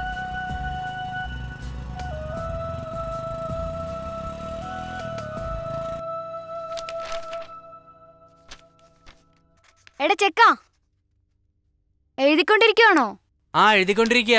എടാ ചെക്ക എഴുതിക്കൊണ്ടിരിക്കുവാണോ ആ എഴുതിക്കൊണ്ടിരിക്കുക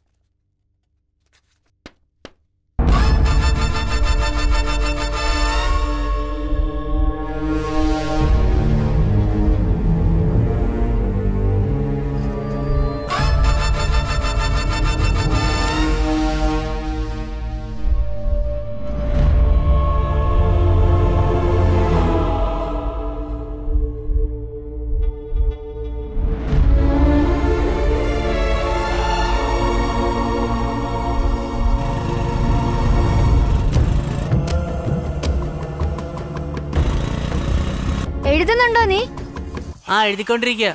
എഴുതുന്നുണ്ടോ നീ ആ എഴുതിക്കൊണ്ടിരിക്കുക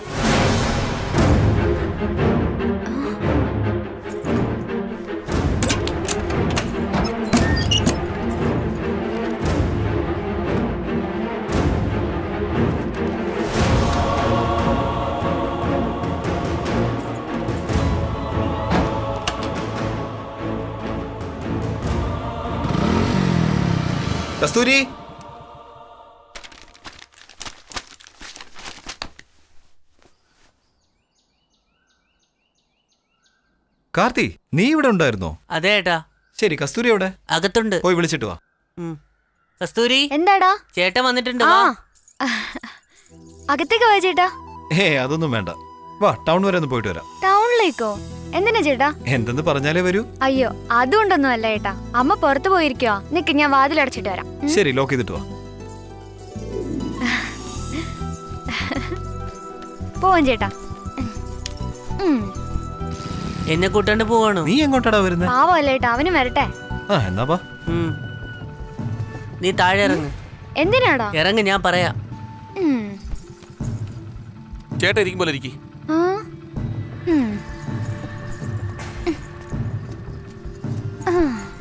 കസ്തൂരി കാർത്തി നീ ഇവിടെ ഉണ്ടായിരുന്നോ അതെ ഏട്ടാ ശരി കസ്തൂരി എവിടെ അകത്തുണ്ട് പോയി വിളിച്ചിട്ട് വാ ഉം. കസ്തൂരി എന്താടാ ചേട്ടൻ വന്നിട്ടുണ്ട് ആ വാ അകത്തേക്ക് വാ ചേട്ടാ ഏ അതൊന്നും വേണ്ട വാ ടൗൺ വരെ ഒന്ന് പോയിട്ട് വരാം ടൗണിലേക്കോ എന്തിനാ ചേട്ടാ എന്തെന്ന് പറഞ്ഞാലേ വരൂ അയ്യോ അതുകൊണ്ടൊന്നും അല്ല ഏട്ടാ അമ്മ പുറത്തു പോയിരിക്കുവാ നിക്ക് ഞാൻ വാതിലടച്ചിട്ട് വരാം ഉം. ശരി ലോക്ക് ചെയ്തിട്ട് വാ പോവാം ചേട്ടാ ഉം. എന്നെ കൂട്ടാണ്ട് പോവാണോ നീ എങ്ങോട്ടാടാ വരുന്നത് പാവം അല്ല ഏട്ടാ അവനും വരട്ടെ ആ എന്നാ വാ നീ താഴെ ഇറങ്ങ് എന്തിനാടാ ഇറങ്ങ് ഞാൻ പറയാം ഉം. ചേട്ടാ ഇരിക്കും പോലെ ഇരിക്കും ആ? ഉം. ആ.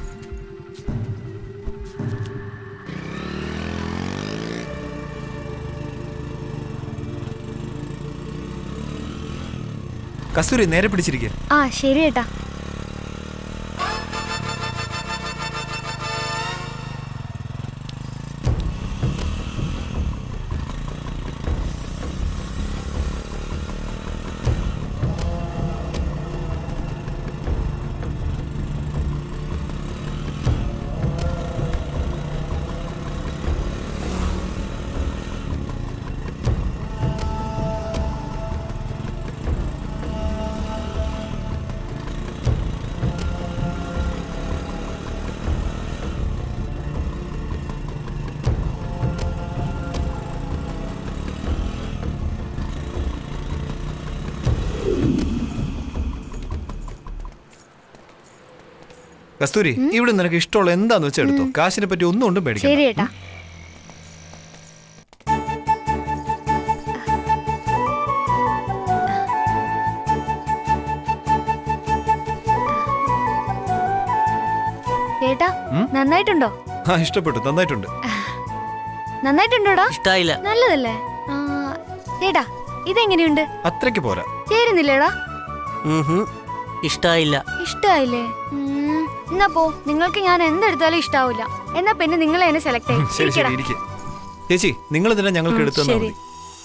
കസ്തൂരി നേരെ പിടിച്ചിരിക്കുക ആ ശരി ഏട്ടാ കസ്തൂരി ഇവിടെ നിനക്ക് ഇഷ്ടമുള്ള എന്താന്ന് വെച്ചാൽ എടുത്തോ കാശിനെ പറ്റി ഒന്നും കൊണ്ടും പേടിക്കണം ശരി ഏട്ടാ ചേട്ടാ ഉം? നന്നായിട്ടുണ്ടോ ആ ഇഷ്ടപ്പെട്ടു നന്നായിട്ടുണ്ട് നന്നായിട്ടുണ്ടോടാ ഇഷ്ടായില്ല നല്ലതല്ലേ ആ, ചേട്ടാ ഇതെങ്ങനെയുണ്ട് അത്രയ്ക്ക് പോരാ ചേരുന്നില്ലേടാ ഇഷ്ടായില്ല ഇഷ്ടായില്ലേ ഉം, എന്നാ പോ നിങ്ങൾക്ക് ഞാൻ എന്തെടുത്താലും ഇഷ്ടാവൂല എന്നാ പിന്നെ നിങ്ങൾ എന്നെ സെലക്ട് ശരി ശരി ചെയ്യും ഇരിക്കെ ചേച്ചി നിങ്ങൾ ഇതിനെ ഞങ്ങൾക്ക് ഉം, എടുത്തു തന്നാ ശരി. മതി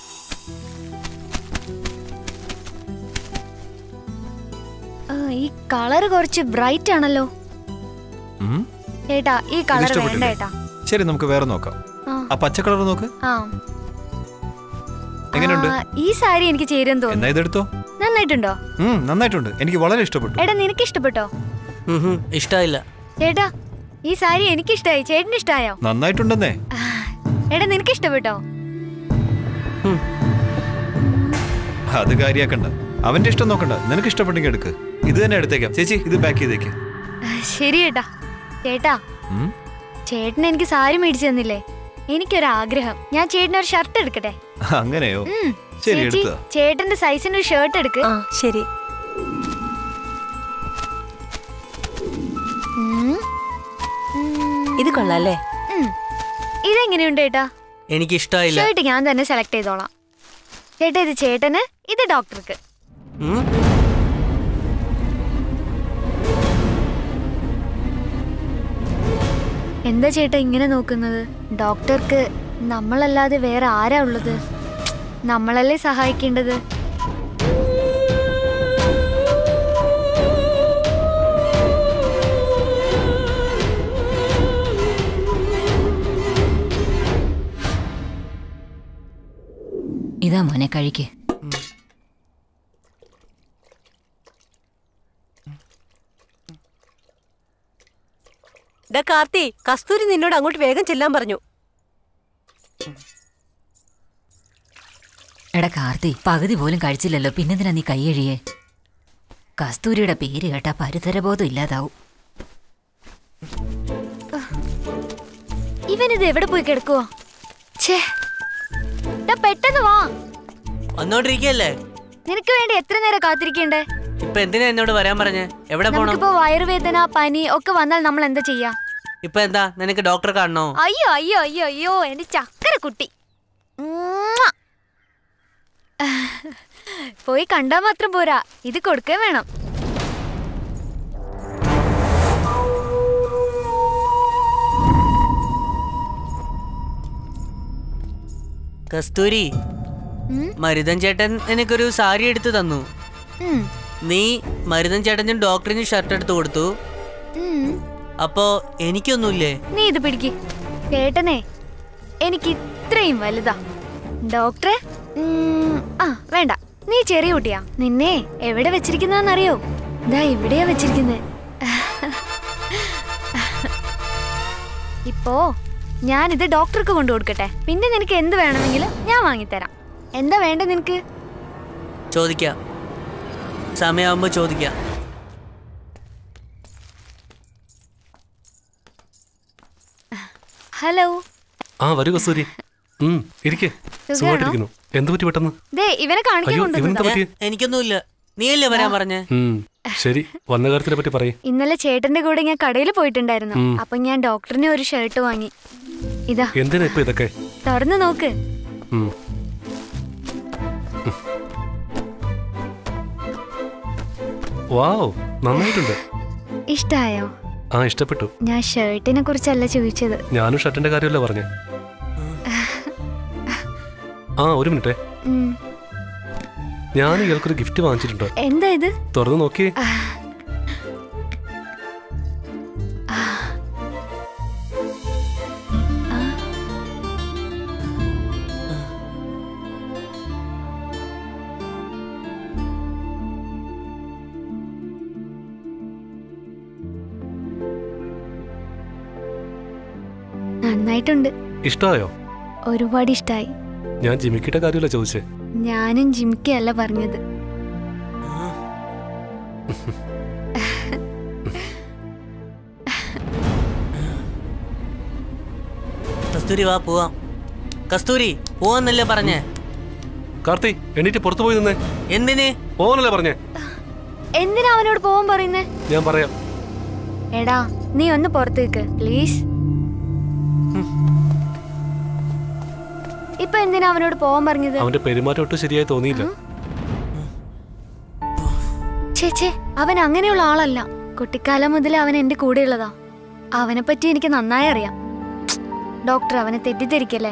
ആ, ഈ കളർ കുറച്ച് ബ്രൈറ്റ് ആണല്ലോ ഉം. ചേട്ടാ ഈ ഇത് കളർ വേണ്ട ഇഷ്ടപ്പെട്ടില്ലേ? ഏട്ടാ ശരി നമുക്ക് വേറെ നോക്കാം ആ. ആ പച്ച കളർ നോക്ക് ആ എങ്ങനെയുണ്ട് ആ, ഈ സാരി എനിക്ക് ചേരുമെന്ന് എന്നാ തോന്നുന്നു ഇതെടുത്തോ നന്നായിട്ടുണ്ടോ ഉം, നന്നായിട്ടുണ്ട് എനിക്ക് വളരെ ഇഷ്ടപ്പെട്ടു എടാ നിനക്ക് ഇഷ്ടപ്പെട്ടോ ഇഷ്ടമായില്ല ചേട്ടാ ഈ സാരി എനിക്ക് ഇഷ്ടായി ചേട്ടന് ഇഷ്ടായോ നന്നായിട്ടുണ്ടെന്നേ എടാ നിനക്ക് ഇഷ്ടപ്പെട്ടോ അത് കാര്യാക്കണ്ട അവന്റെ ഇഷ്ടം നോക്കണ്ട നിനക്ക് ഇഷ്ടപ്പെട്ടെങ്കിൽ എടുക്ക് ഇത് തന്നെ എടുത്തേക്കാം ചേച്ചി ഇത് പാക്ക് ചെയ്തേക്ക് ശരി ചേട്ടാ ചേട്ടാ ഉം. ചേട്ടൻ എനിക്ക് സാരി മേടിച്ചു തന്നില്ലേ എനിക്കൊരാഗ്രഹം ഞാൻ ചേട്ടന് ഒരു ഷർട്ട് എടുക്കട്ടെ അങ്ങനെയോ ഉം. ശരി ചേച്ചി എടുത്തോ ചേട്ടന്റെ സൈസിന് ഒരു ഷർട്ട് എടുക്ക് ശരി ഇത് കൊള്ളാല്ലേ ഇതെങ്ങനെയുണ്ട് ചേട്ടാ എനിക്ക് ഇഷ്ടമായില്ല ഷർട്ട് ഞാൻ തന്നെ സെലക്ട് ചെയ്തോളാം ചേട്ടാ ഇത് ചേട്ടന് ഇത് ഡോക്ടർക്ക് ഉം? എന്താ ചേട്ടാ ഇങ്ങനെ നോക്കുന്നത് ഡോക്ടർക്ക് നമ്മളല്ലാതെ വേറെ ആരാ ഉള്ളത് നമ്മളല്ലേ സഹായിക്കേണ്ടത് ഇതാ മോനെ കഴിക്ക് ഡാ കാർത്തി കസ്തൂരി നിന്നോട് അങ്ങോട്ട് വേഗം ചെല്ലാൻ പറഞ്ഞു എടാ കാർത്തി പകുതി പോലും കഴിച്ചില്ലല്ലോ പിന്നെന്തിനാ നീ കൈയഴിയേ കസ്തൂരിയുടെ പേര് കേട്ടാ പരിസരബോധം ഇല്ലാതാവും ഇവനിത് എവിടെ പോയി കിടക്കുവോ ഛേ ഡാ, പെട്ടെന്ന് വാ വന്നോണ്ടിരിക്കല്ലേ നിനക്ക് വേണ്ടി എത്ര നേരം കാത്തിരിക്കണ്ടേ ഇപ്പൊ എന്തിനാ എന്നോട് വരാൻ പറഞ്ഞേ എവിടെ പോണം നമുക്കിപ്പോ വയറുവേദന പനി ഒക്കെ വന്നാൽ നമ്മൾ എന്താ ചെയ്യാ ഇപ്പൊ എന്താ നിനക്ക് ഡോക്ടറെ കാണണോ അയ്യോ അയ്യോ അയ്യോ അയ്യോ എന്റെ ചക്കര കുട്ടി ഉമ്മാ. പോയി കണ്ടാ മാത്രം പോരാ ഇത് കൊടുക്കേ വേണം കസ്തൂരി ഉം, മരുതൻ ചേട്ടൻ എനിക്കൊരു സാരി എടുത്തു തന്നു ഉം, നീ മരുതൻ ചേട്ടനും ഡോക്ടറിന് ഷർട്ട് എടുത്തു കൊടുത്തു ഉം. അപ്പോ എനിക്കൊന്നുമില്ലേ നീ ഇത് പിടിക്ക് ചേട്ടനെ എനിക്ക് ഇത്രയും വലുതാ ഡോക്ടറെ ഉം, ആ വേണ്ട നീ ചെറിയ കുട്ടിയാ നിന്നെ എവിടെ വെച്ചിരിക്കുന്നറിയോ ദാ ഇവിടെയാ വെച്ചിരിക്കുന്നത് ഇപ്പോ ഞാനിത് ഡോക്ടർക്ക് കൊണ്ടു കൊടുക്കട്ടെ പിന്നെ നിനക്ക് എന്ത് വേണമെങ്കിലും ഞാൻ വാങ്ങിത്തരാം എന്താ വേണ്ട നിനക്ക് ചോദിക്കാം സമയമാകുമ്പോ ചോദിക്കാം ഹലോ ആ വരൂ കസ്തൂരി ഉം ഇരിക്കേ സുഖാണോ? സുഖമായിട്ടിരിക്കുന്നു എന്ത് പറ്റി പെട്ടെന്ന് ദേ ഇവനെ കാണിക്കാൻ അയ്യോ, ഇവനെന്താ കൊണ്ടുവന്നതാ പറ്റിയെ? എനിക്കൊന്നുമില്ല നീയല്ലേ വരാൻ പറഞ്ഞേ ഉം ശരി വന്ന കാര്യത്തിനെ പറ്റി പറയും ഇന്നലെ ചേട്ടന്റെ കൂടെ ഞാൻ കടയിൽ പോയിട്ടുണ്ടായിരുന്നു ഉം. അപ്പൊ ഞാൻ ഡോക്ടറിന് ഒരു ഷർട്ട് വാങ്ങി ഇതാ എന്തിനാ ഇപ്പൊ ഇതൊക്കെ തുറന്നു നോക്ക് ഉം. വാവ് നന്നായിട്ടുണ്ട് ഇഷ്ടായോ ആ ഇഷ്ടപ്പെട്ടു ഞാൻ ഷർട്ടിനെ കുറിച്ചല്ല ചോദിച്ചത് ഞാനും ഷർട്ടിന്റെ കാര്യമല്ല പറഞ്ഞേ ആ ഒരു മിനിറ്റേ ഉം. ഞാൻ ഇയാൾക്കൊരു ഗിഫ്റ്റ് വാങ്ങിച്ചിട്ടുണ്ട് എന്താ ഇത് തുറന്നു നോക്കിയേ ആ. ആ. ആ. നന്നായിട്ടുണ്ട് ഇഷ്ടമായോ ഒരുപാട് ഇഷ്ടായി ഞാൻ ജിമിക്കിയുടെ കാര്യമല്ല ചോദിച്ചേ ഞാനും ജിമിക്കല്ല പറഞ്ഞത് കസ്തൂരി വാ പോവാം കസ്തൂരി പോവാന്നല്ലേ പറഞ്ഞേ കാർത്തി എണീറ്റ് പുറത്തു പോയി നിന്നേ എന്തിന് പോകാനല്ലേ പറഞ്ഞേ എന്തിനാ അവനോട് പോവാൻ പറയുന്നേ ഞാൻ പറയാം എടാ നീ ഒന്ന് പുറത്തേക്ക് പ്ലീസ് ഇപ്പൊ എന്തിനാ അവനോട് പോവാൻ പറഞ്ഞത് അവന്റെ പെരുമാറ്റം ഒട്ടും ശരിയായി തോന്നിയില്ല ചേച്ചേ അവൻ അങ്ങനെയുള്ള ആളല്ല കുട്ടിക്കാലം മുതൽ അവൻ എന്റെ കൂടെയുള്ളതാ അവനെ പറ്റി എനിക്ക് നന്നായി അറിയാം ഡോക്ടർ അവനെ തെറ്റിദ്ധരിക്കല്ലേ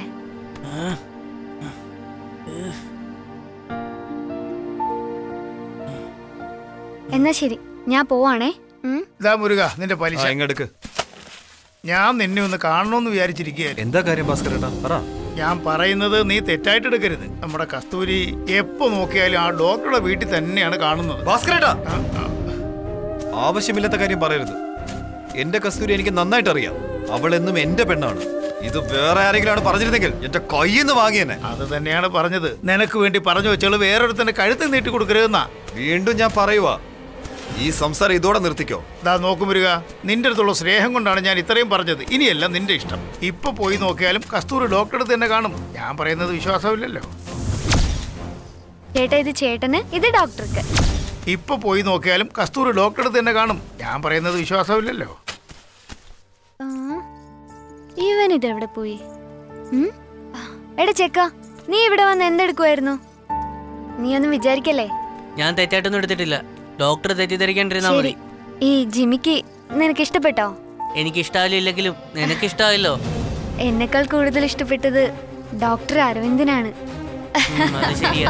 എന്നാ ശരി ഞാൻ പോവാണേ ഉം. ഇതാ മുരുക നിന്റെ പലിശ ആ, ഇങ്ങെടുക്ക് ഞാൻ നിന്നെ ഒന്ന് കാണണമെന്ന് വിചാരിച്ചിരിക്കുകയായിരുന്നു എന്താ കാര്യം ഭാസ്കരേട്ടാ പറ ഞാൻ പറയുന്നത് നീ തെറ്റായിട്ട് എടുക്കരുത് നമ്മുടെ കസ്തൂരി എപ്പോ നോക്കിയാലും ആ ഡോക്ടറുടെ വീട്ടിൽ തന്നെയാണ് കാണുന്നത് ഭാസ്കരേട്ടാ ആവശ്യമില്ലാത്ത കാര്യം പറയരുത് എന്റെ കസ്തൂരി എനിക്ക് നന്നായിട്ട് അറിയാം അവൾ എന്നും എന്റെ പെണ്ണാണ് ഇത് വേറെ ആരെങ്കിലാണ് പറഞ്ഞിരുന്നെങ്കിൽ എന്റെ കയ്യിൽ നിന്ന് വാങ്ങിയെന്നെ അത് തന്നെയാണ് പറഞ്ഞത് നിനക്ക് വേണ്ടി പറഞ്ഞു വെച്ചാൽ വേറൊരുത്തന്റെ കഴുത്ത് നീട്ടി കൊടുക്കരുതെന്നാ വീണ്ടും ഞാൻ പറയുവാ ഈ സംസാരം ഇതോടെ നിർത്തിക്കോ ദാ നോക്കും വരിക നിന്റെ അടുത്തുള്ള സ്നേഹം കൊണ്ടാണ് ഞാൻ ഇത്രയും പറഞ്ഞത് ഇനിയല്ല നിന്റെ ഇഷ്ടം ഇപ്പൊ പോയി നോക്കിയാലും കസ്തൂരി ഡോക്ടറെ തന്നെ കാണും ഞാൻ പറയുന്നത് വിശ്വാസമില്ലല്ലോ ചേട്ടാ ഇത് ചേട്ടന് ഇത് ഡോക്ടർക്ക് ഇപ്പൊ പോയി നോക്കിയാലും കസ്തൂരി ഡോക്ടറെ തന്നെ കാണും ഞാൻ പറയുന്നത് വിശ്വാസമില്ലല്ലോ ആ, ഇവൻ ഇതെവിടെ പോയി ഉം? എടാ ചെക്ക നീ ഇവിടെ വന്ന് എന്തെടുക്കുമായിരുന്നു നീ ഒന്നും വിചാരിക്കല്ലേ ഞാൻ തെറ്റായിട്ടൊന്നും എടുത്തിട്ടില്ല ഡോക്ടർ തെറ്റിദ്ധരിക്കാണ്ടിരുന്നാ ശരി മതി ഈ ജിമിക്ക് നിനക്ക് ഇഷ്ടപ്പെട്ടോ എനിക്ക് ഇഷ്ടാവില്ലെങ്കിലും നിനക്ക് ഇഷ്ടാവില്ലോ എന്നെക്കാൾ കൂടുതൽ ഇഷ്ടപ്പെട്ടത് ഡോക്ടർ അരവിന്ദനാണ് ഉം, അത് ശരിയാ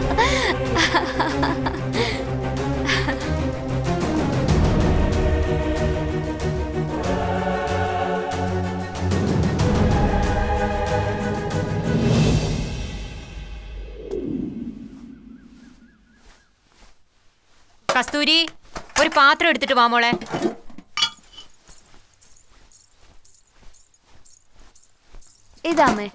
കസ്തൂരി ഒരു പാത്രം എടുത്തിട്ട് വാ മോളെ ഇതാമേ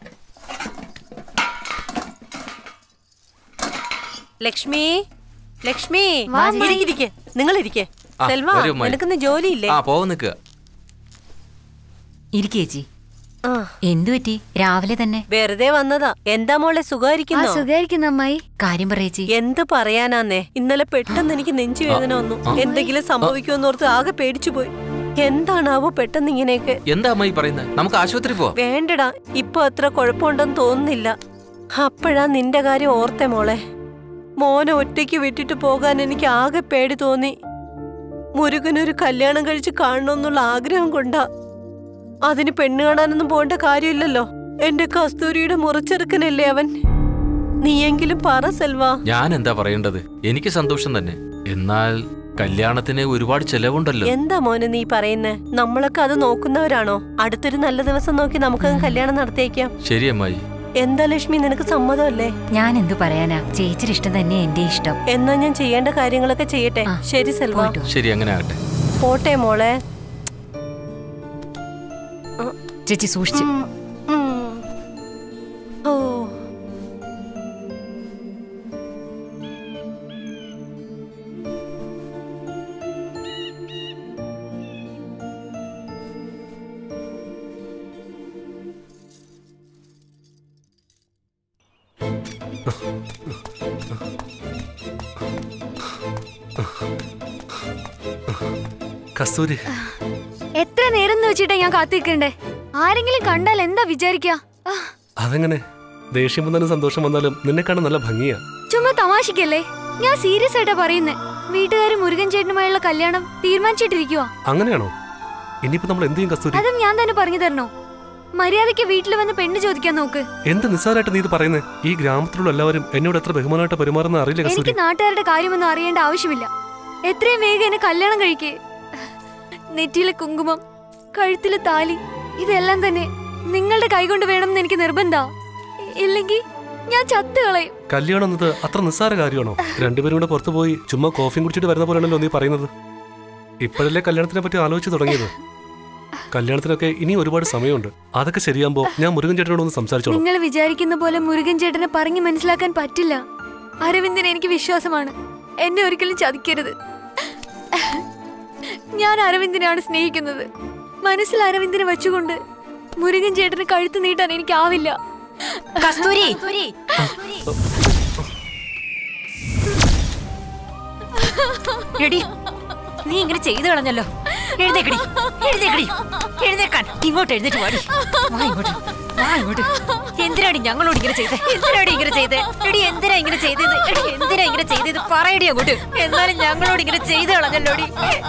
ലക്ഷ്മി ലക്ഷ്മി വാ, അമ്മേ. ഇരിക്കെ നിങ്ങൾ ഇരിക്കെ ആ, സെൽവ വരൂ, അമ്മായി. നിനക്കിന്ന് ജോലിയില്ലേ ആ പോവാൻ നിൽക്കുക ഇരിക്കേച്ചി ആ എന്തു പറ്റി രാവിലെ തന്നെ വെറുതെ വന്നതാ എന്താ മോളെ ആ സുഖായിരിക്കുന്നോ സുഖായിരിക്കുന്നു അമ്മായി കാര്യം പറയേച്ചി എന്ത് പറയാനാന്നേ ഇന്നലെ പെട്ടെന്ന് എനിക്ക് നെഞ്ചു വേദന വന്നു ആ. എന്തെങ്കിലും സംഭവിക്കുമെന്നോർത്ത് ആകെ പേടിച്ചു പോയി എന്താണാവോ പെട്ടെന്ന് ഇങ്ങനെയൊക്കെ എന്താ അമ്മായി പറയുന്നത് നമുക്ക് ആശുപത്രി പോവാം വേണ്ടടാ ഇപ്പൊ അത്ര കുഴപ്പമുണ്ടെന്ന് തോന്നുന്നില്ല അപ്പോഴാ നിന്റെ കാര്യം ഓർത്തെ മോളെ മോനെ ഒറ്റയ്ക്ക് വിട്ടിട്ട് പോകാൻ എനിക്ക് ആകെ പേടി തോന്നി മുരുകനൊരു കല്യാണം കഴിച്ച് കാണണമെന്നുള്ള ആഗ്രഹം കൊണ്ടാ അതിന് പെണ്ണ് കാണാനൊന്നും പോകേണ്ട കാര്യമില്ലല്ലോ എന്റെ കസ്തൂരിയുടെ മുറച്ചെറുക്കനല്ലേ അവൻ നീയെങ്കിലും പറ സെൽവാ ഞാൻ എന്താ പറയേണ്ടത് എനിക്ക് സന്തോഷം തന്നെ എന്നാൽ കല്യാണത്തിന് ഒരുപാട് ചെലവുണ്ടല്ലോ എന്താ മോനെ നീ പറയുന്നേ നമ്മളൊക്കെ അത് നോക്കുന്നവരാണോ അടുത്തൊരു നല്ല ദിവസം നോക്കി നമുക്കത് കല്യാണം നടത്തിയേക്കാം ശരി അമ്മായി എന്താ ലക്ഷ്മി നിനക്ക് സമ്മതമല്ലേ ഞാൻ എന്തു പറയാനാ ചേച്ചിയുടെ ഇഷ്ടം തന്നെ എന്റെ ഇഷ്ടം എന്നാ ഞാൻ ചെയ്യേണ്ട കാര്യങ്ങളൊക്കെ ചെയ്യട്ടെ ശരി സെൽവ ശരി അങ്ങനെ ആകട്ടെ പോട്ടെ മോളെ ചേച്ചി സൂക്ഷിച്ച് ഓ കസ്തൂരി എത്ര നേരം എന്ന് വെച്ചിട്ടാ ഞാൻ കാത്തിരിക്കണ്ടേ ആരെങ്കിലും കണ്ടാൽ എന്താ വിചാരിക്കാ ആ, അതെങ്ങനെ ദേഷ്യം വന്നാലും സന്തോഷം വന്നാലും നിന്നെ കാണാൻ നല്ല ഭംഗിയാ ചുമ്മാ തമാശക്കല്ലേ ഞാൻ സീരിയസ് ആയിട്ടാ പറയുന്നേ വീട്ടുകാര് മുരുകൻ ചേട്ടനുമായുള്ള കല്യാണം തീരുമാനിച്ചിട്ടിരിക്കുവാ അങ്ങനെയാണോ ഇനിയിപ്പോ നമ്മൾ എന്ത് ചെയ്യും കസ്തൂരി അതും ഞാൻ തന്നെ പറഞ്ഞു തരണോ മര്യാദയ്ക്ക് വീട്ടിൽ വന്ന് പെണ്ണ് ചോദിക്കാൻ നോക്ക് എന്ത് നിസ്സാരമായിട്ട് നീ ഇത് പറയുന്നത് ഈ ഗ്രാമത്തിലുള്ള എല്ലാവരും എന്നോട് എത്ര ബഹുമാനമായിട്ട് പെരുമാറുന്ന അറിയില്ല എനിക്ക് കസ്തൂരി നാട്ടുകാരുടെ കാര്യമൊന്നും അറിയേണ്ട ആവശ്യമില്ല എത്രയും വേഗം എന്നെ കല്യാണം കഴിക്കേ നെറ്റിയിലെ കുങ്കുമം കഴുത്തിലെ താലി ഇതെല്ലാം തന്നെ നിങ്ങളുടെ കൈകൊണ്ട് വേണമെന്ന് എനിക്ക് നിർബന്ധ ഇല്ലെങ്കിൽ ഞാൻ ചത്തു കളയും കല്യാണം എന്നത് അത്ര നിസ്സാര കാര്യമാണോ രണ്ടുപേരും കൂടെ പുറത്തു പോയി ചുമ്മാ കോഫിയും കുടിച്ചിട്ട് വരുന്ന പോലെയാണല്ലോ നീ പറയുന്നത് ഇപ്പോഴല്ലേ കല്യാണത്തിനെ പറ്റി ആലോചിച്ച് തുടങ്ങിയത് കല്യാണത്തിനൊക്കെ ഇനി ഒരുപാട് സമയമുണ്ട് അതൊക്കെ ശരിയാകുമ്പോ ഞാൻ മുരുകൻ ചേട്ടനോട് ഒന്ന് സംസാരിച്ചോളാം നിങ്ങൾ വിചാരിക്കുന്ന പോലെ മുരുകൻ ചേട്ടനെ പറഞ്ഞു മനസ്സിലാക്കാൻ പറ്റില്ല അരവിന്ദൻ എനിക്ക് വിശ്വാസമാണ് എന്നെ ഒരിക്കലും ചതിക്കരുത് ഞാൻ അരവിന്ദനെയാണ് സ്നേഹിക്കുന്നത് മനസ്സിൽ അരവിന്ദനെ വെച്ചുകൊണ്ട് മുരുകൻ ചേട്ടന് കഴുത്ത് നീട്ടാൻ എനിക്കാവില്ല കസ്തൂരി എടി നീ ഇങ്ങനെ ചെയ്തു കളഞ്ഞല്ലോ എഴുന്നേക്കടി എഴുന്നേക്കടി എഴുന്നേക്കാൻ ഇങ്ങോട്ട് എഴുന്നേറ്റ് വാടി വാ ഇങ്ങോട്ട് വാ ഇങ്ങോട്ട് എന്തിനാടി ഞങ്ങളോട് ഇങ്ങനെ ചെയ്തേ എന്തിനാടി ഇങ്ങനെ ചെയ്തേ എടി എന്തിനാ ഇങ്ങനെ ചെയ്തത് എടി എന്തിനാ ഇങ്ങനെ ചെയ്തത് പറയടി അങ്ങോട്ട് എന്നാലും ഞങ്ങളോട് ഇങ്ങനെ ചെയ്തു കളഞ്ഞല്ലോടി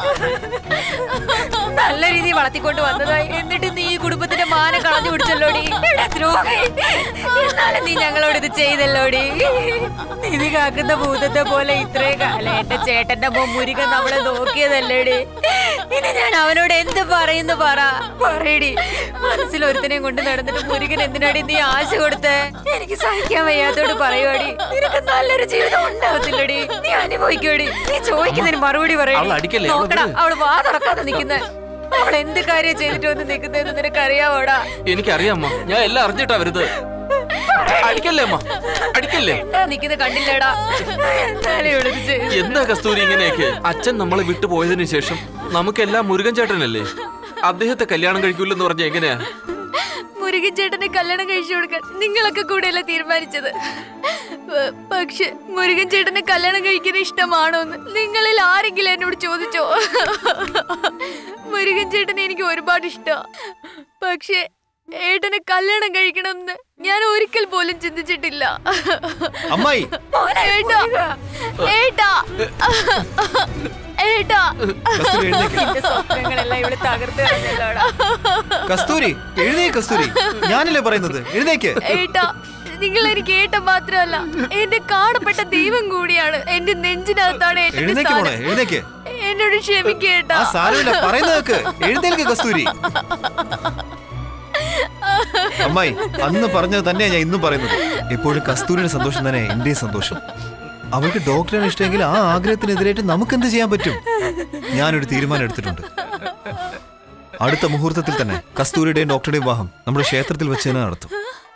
നല്ല രീതിയിൽ വളർത്തിക്കൊണ്ട് വന്നതായി എന്നിട്ട് നീ ഈ കുടുംബത്തിന്റെ മാനം കളഞ്ഞു പിടിച്ചല്ലോടി എടാ ദ്രോഹി എന്നാലും നീ ഞങ്ങളോട് ഇത് ചെയ്തല്ലോടി നിധി കാക്കുന്ന ഭൂതത്തെ പോലെ ഇത്രയും കാലം എന്റെ ചേട്ടന്റെ മോൻ മുരുകൻ നമ്മളെ നോക്കിയതല്ലേടി ഇനി ഞാൻ അവനോട് എന്ത് പറയുന്നു പറ പറയടി മനസ്സിൽ ഒരുത്തനെയും കൊണ്ട് നടന്നിട്ട് മുരുകൻ എന്തിനാടി നീ ആശ കാണിച്ചു കൊടുത്തേ എനിക്ക് സഹിക്കാൻ വയ്യാത്തോട് പറയുവാടി നിനക്ക് നല്ലൊരു ജീവിതം ഉണ്ടാവത്തില്ലടി നീ അനുഭവിക്കോടി നീ ചോദിക്കുന്നതിന് മറുപടി അവളെ പറയടി അടിക്കല്ലേ, അവളെ നോക്കടാ വിട്. അവള് വാ തുറക്കാതെ നിൽക്കുന്നേ അവൾ എന്ത് കാര്യം ചെയ്തിട്ട് വന്ന് നിൽക്കുന്നതെന്ന് നിനക്കറിയാവോടാ എനിക്കറിയാം അമ്മ ഞാൻ എല്ലാം അറിഞ്ഞിട്ടാ വരുന്നത് അടിക്കല്ലേ അമ്മ അടിക്കല്ലേ എന്താ നിൽക്കുന്നത് കണ്ടില്ലടാ എന്നാലും ഇവളിത് ചെയ്തു. എന്താ കസ്തൂരി ഇങ്ങനെയൊക്കെ അച്ഛൻ നമ്മളെ വിട്ടു പോയതിനു ശേഷം നമുക്കെല്ലാം മുരുകൻ ചേട്ടനല്ലേ അദ്ദേഹത്തെ കല്യാണം കഴിക്കൂലെന്ന് പറഞ്ഞ എങ്ങനെയാ മുരുകൻ ചേട്ടനെ കല്യാണം കഴിച്ചു കൊടുക്കാൻ നിങ്ങളൊക്കെ കൂടെയല്ല തീരുമാനിച്ചത് പ- പക്ഷെ മുരുകൻ ചേട്ടനെ കല്യാണം കഴിക്കാൻ ഇഷ്ടമാണോ എന്ന് നിങ്ങളിൽ ആരെങ്കിലും എന്നോട് ചോദിച്ചോ മുരുകൻ ചേട്ടനെ എനിക്ക് ഒരുപാട് ഇഷ്ടമാണ് പക്ഷെ ഏട്ടനെ കല്യാണം കഴിക്കണമെന്ന് ഞാൻ ഒരിക്കൽ പോലും ചിന്തിച്ചിട്ടില്ല അമ്മായി ഏട്ടാ ഏട്ടാ ഏട്ടാ കസ്തൂരി എഴുന്നേക്ക്. എന്റെ സ്വപ്നങ്ങളെല്ലാം ഇവിടെ തകർത്ത് കളഞ്ഞല്ലോടാ കസ്തൂരി എഴുന്നേ കസ്തൂരി ഞാനല്ലേ പറയുന്നത് എഴുന്നേക്ക് ഏട്ടാ നിങ്ങൾ എനിക്ക് ഏട്ട മാത്രമല്ല എന്റെ കാണപ്പെട്ട ദൈവം കൂടിയാണ് എന്റെ നെഞ്ചിനകത്താണ് ഏട്ടന്റെ എഴുന്നേക്ക് മോളെ സ്ഥാനം എഴുന്നേക്ക് എന്നോട് ക്ഷമിക്കേട്ടാ ആ സാരമില്ല പറയുന്നത് കേക്ക് എഴുന്നേൽക്ക് കസ്തൂരി അമ്മായി അന്ന് പറഞ്ഞത് തന്നെയാ ഞാൻ ഇന്നും പറയുന്നത് എപ്പോഴും കസ്തൂരിയുടെ സന്തോഷം തന്നെ എന്റെയും സന്തോഷം അവൾക്ക് ഡോക്ടറാണ് ഇഷ്ടമെങ്കിൽ ആ ആഗ്രഹത്തിനെതിരായിട്ട് നമുക്ക് എന്ത് ചെയ്യാൻ പറ്റും ഞാനൊരു തീരുമാനം എടുത്തിട്ടുണ്ട് അടുത്ത മുഹൂർത്തത്തിൽ തന്നെ കസ്തൂരിയുടെയും ഡോക്ടറുടെയും വിവാഹം നമ്മുടെ ക്ഷേത്രത്തിൽ വെച്ച് തന്നെ നടത്തും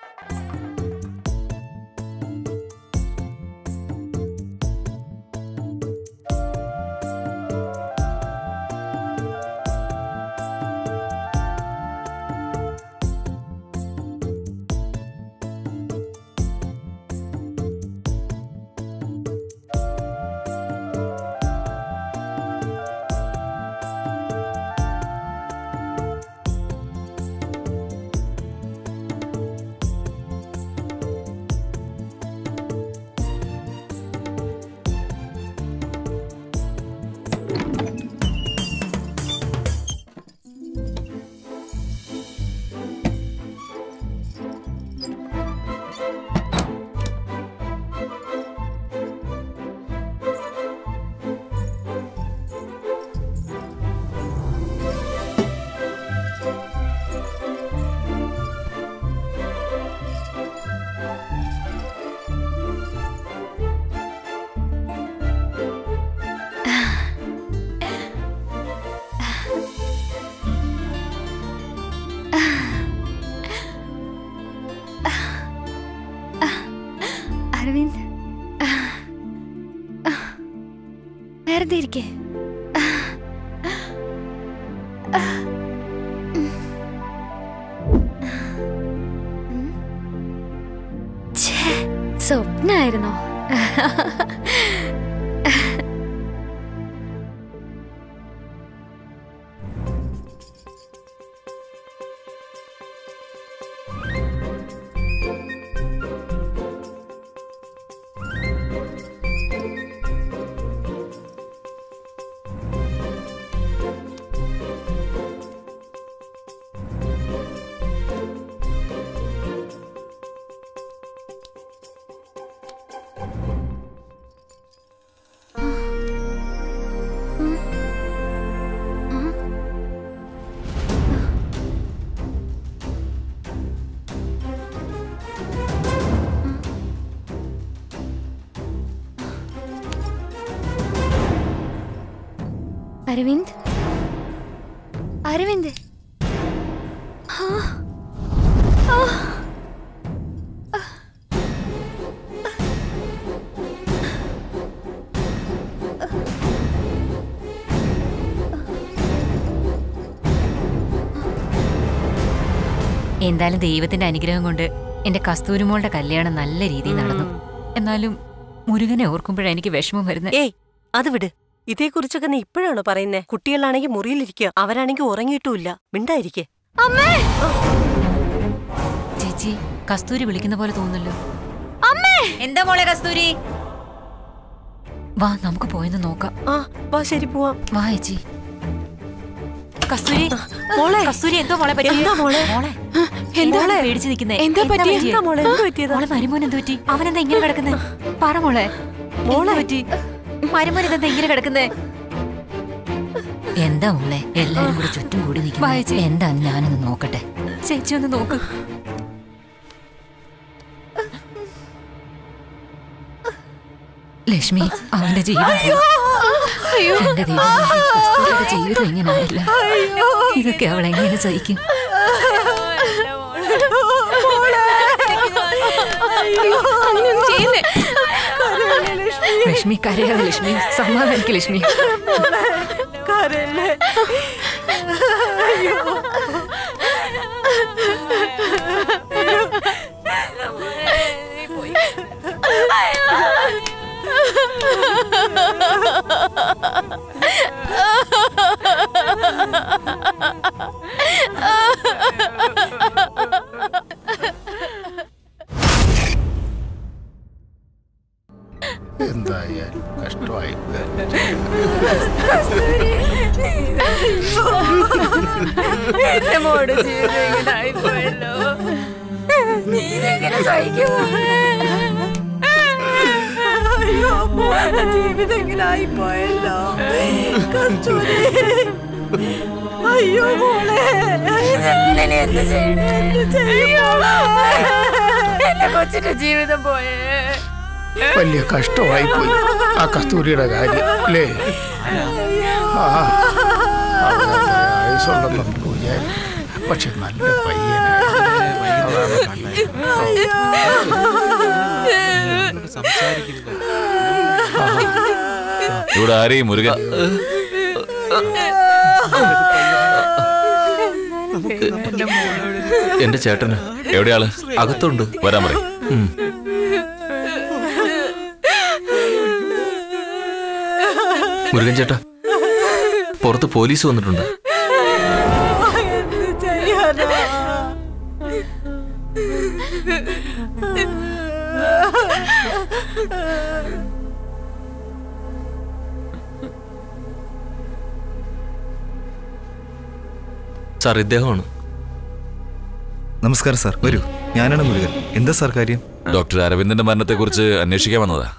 അരവിന്ദ് വെറുതെ ഇരിക്കേ സ്വപ്നായിരുന്നോ അരവിന്ദ് അരവിന്ദ് ആ. ആ. എന്തായാലും ദൈവത്തിന്റെ അനുഗ്രഹം കൊണ്ട് എന്റെ കസ്തൂരിമോളുടെ കല്യാണം നല്ല രീതിയിൽ നടന്നു എന്നാലും മുരുകനെ ഓർക്കുമ്പോഴാണ് എനിക്ക് വിഷമം വരുന്നത് ഏയ് അത് വിട് ഇതേക്കുറിച്ചൊക്കെ നീ ഇപ്പോഴാണോ പറയുന്നേ കുട്ടികളാണെങ്കിൽ മുറിയിലിരിക്കുക അവരാണെങ്കിൽ ഉറങ്ങിയിട്ടുമില്ല മിണ്ടായിരിക്കെ അമ്മേ ചേച്ചി കസ്തൂരി വിളിക്കുന്ന പോലെ തോന്നുന്നല്ലോ അമ്മേ എന്താ മോളെ കസ്തൂരി വാ നമുക്ക് പോയെന്ന് നോക്കാം ആ വാ ശരി പോവാം വാ ചേച്ചി കസ്തൂരി മോളെ കസ്തൂരി എന്തോ മോളെ പറ്റി എന്താ മോളെ? മോളെ എന്താ? എന്താണ് പേടിച്ച് നിൽക്കുന്നേ എന്താ പറ്റി? എന്താ മോളെ? എന്ത് പറ്റിയതാ? മോളെ മരുമോൻ എന്ത് പറ്റി അവനെന്താ ഇങ്ങനെ കിടക്കുന്നേ പറ മോളെ മോളെ പറ്റി മരുമോൻ ഇതെന്താ ഇങ്ങനെ കിടക്കുന്നേ എന്താ മോളെ എല്ലാരും കൂടി ചുറ്റും കൂടി നിൽക്കുന്നു എന്താന്ന് ഞാനൊന്ന് നോക്കട്ടെ ചേച്ചി ഒന്ന് നോക്ക് ലക്ഷ്മി അവന്റെ ജീവിതം പോയി. എന്റെ ദൈവമേ, കസ്തൂരിയുടെ ജീവിതം ഇങ്ങനെയായില്ല ഇതൊക്കെ അവൾ എങ്ങനെ സഹിക്കും ലക്ഷ്മി കരയാതെ ലക്ഷ്മി സമാധാനിക്ക് ലക്ഷ്മി കരല്ലേ അയ്യോ എന്തായാലും കഷ്ടമായി എന്റെ മോടെ ജീവിതം ഇങ്ങനെ ആയിപ്പോയല്ലോ നീ ഇതെങ്ങനെ സഹിക്കുമോ അയ്യോ മോളുടെ ജീവിതം ഇങ്ങനെ ആയിപ്പോയല്ലോ കസ്തൂരി അയ്യോ മോളെ ഇതെങ്ങനെ എന്ത് ചെയ്യണേ എന്റെ കൊച്ചിന്റെ ജീവിതം പോയേ വലിയ കഷ്ടമായി പോയി ആ കസ്തൂരിയുടെ കാര്യം അല്ലേ ആ അവനത്ര ആയുസ്സുണ്ടെന്ന് നമുക്ക് വിചാരിക്കും പക്ഷെ നല്ല ഇവിടെ ആരെയും മുരുകൻ എന്റെ ചേട്ടന് എവിടെയാള് അകത്തുണ്ട് വരാൻ പറയും മുരുകൻ ചേട്ടാ പുറത്ത് പോലീസ് വന്നിട്ടുണ്ട് എന്ത് ചെയ്യാനാ സാർ ഇദ്ദേഹമാണ് നമസ്കാരം സാർ വരൂ ഞാനാണ് മുരുകൻ എന്താ സാർ കാര്യം ഡോക്ടർ അരവിന്ദന്റെ മരണത്തെക്കുറിച്ച് അന്വേഷിക്കാൻ വന്നതാ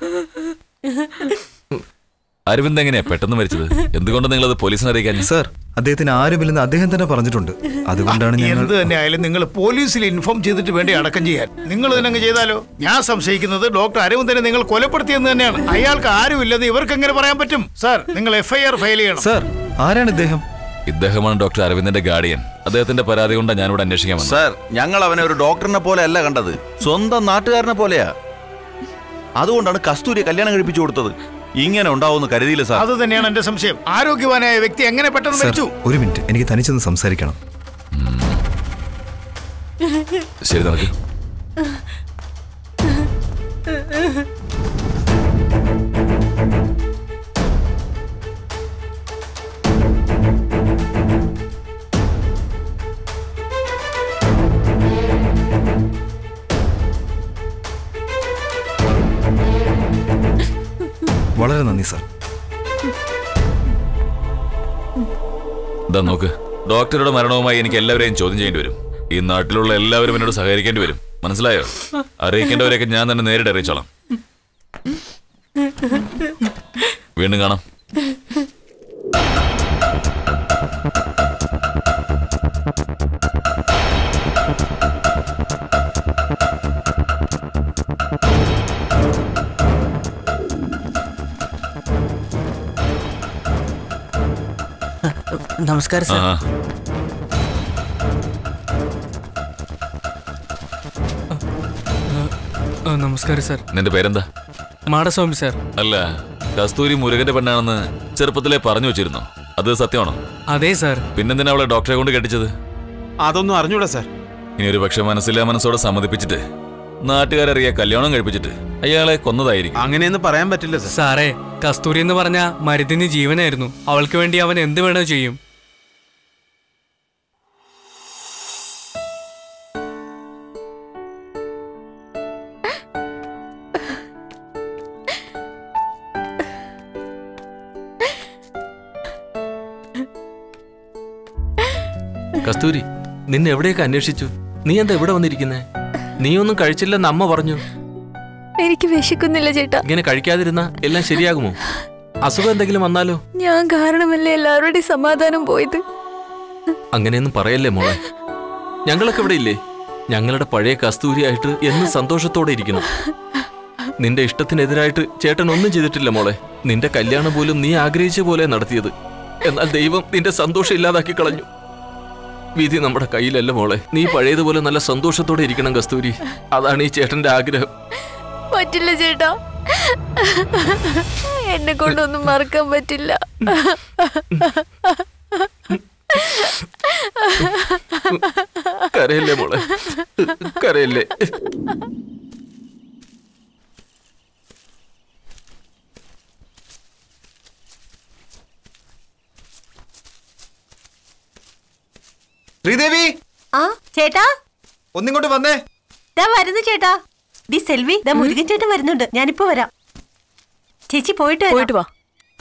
അരവിന്ദ് എങ്ങനെയാ പെട്ടെന്ന് മരിച്ചത് എന്തുകൊണ്ട് നിങ്ങൾ അത് പോലീസിനെ അറിയിക്കാൻ സാർ അദ്ദേഹത്തിന് ആരുമില്ലെന്ന് അദ്ദേഹം തന്നെ പറഞ്ഞിട്ടുണ്ട് അതുകൊണ്ടാണ് ഞങ്ങൾ എന്ത് തന്നെ ആയാലും നിങ്ങൾ പോലീസിൽ ഇൻഫോം ചെയ്തിട്ട് വേണ്ടി അടക്കം ചെയ്യാൻ നിങ്ങൾ തന്നെ അങ്ങ് ചെയ്താലോ ഞാൻ സംശയിക്കുന്നത് ഡോക്ടർ അരവിന്ദനെ നിങ്ങൾ കൊലപ്പെടുത്തിയെന്ന് തന്നെയാണ് അയാൾക്ക് ആരുമില്ലെന്ന് ഇവർക്ക് എങ്ങനെ പറയാൻ പറ്റും സാർ നിങ്ങൾ എഫ്ഐആർ ഫയൽ ചെയ്യണം സാർ ആരാണ് ഇദ്ദേഹം ഇദ്ദേഹമാണ് ഡോക്ടർ അരവിന്ദന്റെ ഗാർഡിയൻ അദ്ദേഹത്തിന്റെ പരാതി കൊണ്ടാണ് ഞാനിവിടെ അന്വേഷിക്കാൻ വന്നത് സാർ ഞങ്ങൾ അവനെ ഒരു ഡോക്ടറിനെ പോലെ അല്ല കണ്ടത് സ്വന്തം നാട്ടുകാരനെ പോലെയാ അതുകൊണ്ടാണ് കസ്തൂരി കല്യാണം കഴിപ്പിച്ചു കൊടുത്തത് ഇങ്ങനെ ഉണ്ടാവുമെന്ന് കരുതിയില്ല സാർ അത് തന്നെയാണ് എന്റെ സംശയം ആരോഗ്യവാനായ വ്യക്തി എങ്ങനെ പെട്ടെന്ന് സാർ മരിച്ചു ഒരു മിനിറ്റ് എനിക്ക് തനിച്ചൊന്ന് സംസാരിക്കണം ശരി നടക്ക് വളരെ നന്ദി സാർ ഇതാ നോക്ക് ഡോക്ടറുടെ മരണവുമായി എനിക്ക് എല്ലാവരെയും ചോദ്യം ചെയ്യേണ്ടി വരും ഈ നാട്ടിലുള്ള എല്ലാവരും എന്നോട് സഹകരിക്കേണ്ടി വരും മനസ്സിലായോ അറിയിക്കേണ്ടവരെയൊക്കെ ഞാൻ തന്നെ നേരിട്ട് അറിയിച്ചോളാം വീണ്ടും കാണാം നമസ്കാരം സാർ ആ ആ, നമസ്കാരം സാർ നിന്റെ പേരെന്താ മാടസ്വാമി സാർ അല്ല കസ്തൂരി മുരുകന്റെ പെണ്ണാണെന്ന് ചെറുപ്പത്തിലെ പറഞ്ഞു വെച്ചിരുന്നോ അത് സത്യമാണോ അതെ സാർ പിന്നെന്തിനാ അവളെ ഡോക്ടറെ കൊണ്ട് കെട്ടിച്ചത് അതൊന്നും അറിഞ്ഞൂടാ സാർ ഇനി ഒരു പക്ഷെ മനസ്സില്ലാ മനസ്സോടെ സമ്മതിപ്പിച്ചിട്ട് നാട്ടുകാരറിയ കല്യാണം കഴിപ്പിച്ചിട്ട് അയാളെ കൊന്നതായിരിക്കും അങ്ങനെയൊന്നും പറയാൻ പറ്റില്ല സാർ സാറേ കസ്തൂരി എന്ന് പറഞ്ഞ മരുന്നിന് ജീവനായിരുന്നു അവൾക്ക് വേണ്ടി അവൻ എന്ത് വേണോ ചെയ്യും കസ്തൂരി നിന്നെ എവിടെയൊക്കെ അന്വേഷിച്ചു നീ എന്താ ഇവിടെ വന്നിരിക്കുന്നേ നീ ഒന്നും കഴിച്ചില്ലെന്ന് അമ്മ പറഞ്ഞു എനിക്ക് വിശക്കുന്നില്ല ചേട്ടാ ഇങ്ങനെ കഴിക്കാതിരുന്ന എല്ലാം ശരിയാകുമോ അസുഖം എന്തെങ്കിലും വന്നാലോ ഞാൻ കാരണമല്ലേ എല്ലാവരുടെയും സമാധാനം പോയത് അങ്ങനെയൊന്നും പറയല്ലേ മോളെ ഞങ്ങളൊക്കെ ഇവിടെ ഇല്ലേ ഞങ്ങളുടെ പഴയ കസ്തൂരിയായിട്ട് എന്നും സന്തോഷത്തോടെ ഇരിക്കണം നിന്റെ ഇഷ്ടത്തിനെതിരായിട്ട് ചേട്ടൻ ഒന്നും ചെയ്തിട്ടില്ല മോളെ നിന്റെ കല്യാണം പോലും നീ ആഗ്രഹിച്ച പോലെ നടത്തിയത് എന്നാൽ ദൈവം നിന്റെ സന്തോഷം ഇല്ലാതാക്കി കളഞ്ഞു വിധി നമ്മുടെ കയ്യിലല്ല മോളെ നീ പഴയതുപോലെ നല്ല സന്തോഷത്തോടെ ഇരിക്കണം കസ്തൂരി അതാണ് ഈ ചേട്ടന്റെ ആഗ്രഹം പറ്റില്ല ചേട്ടാ എന്നെ കൊണ്ടൊന്നും മറക്കാൻ പറ്റില്ല കരയല്ലേ മോളെ കരയല്ലേ ശ്രീദേവി ആ ചേട്ടാ ഒന്നിങ്ങോട്ട് വന്നേ ദാ വരുന്നു ചേട്ടാ ഡി സെൽവി ദാ മുരുകൻ ചേട്ടൻ വരുന്നുണ്ട് ഞാനിപ്പോ വരാം ചേച്ചി പോയിട്ട് പോയിട്ട് വാ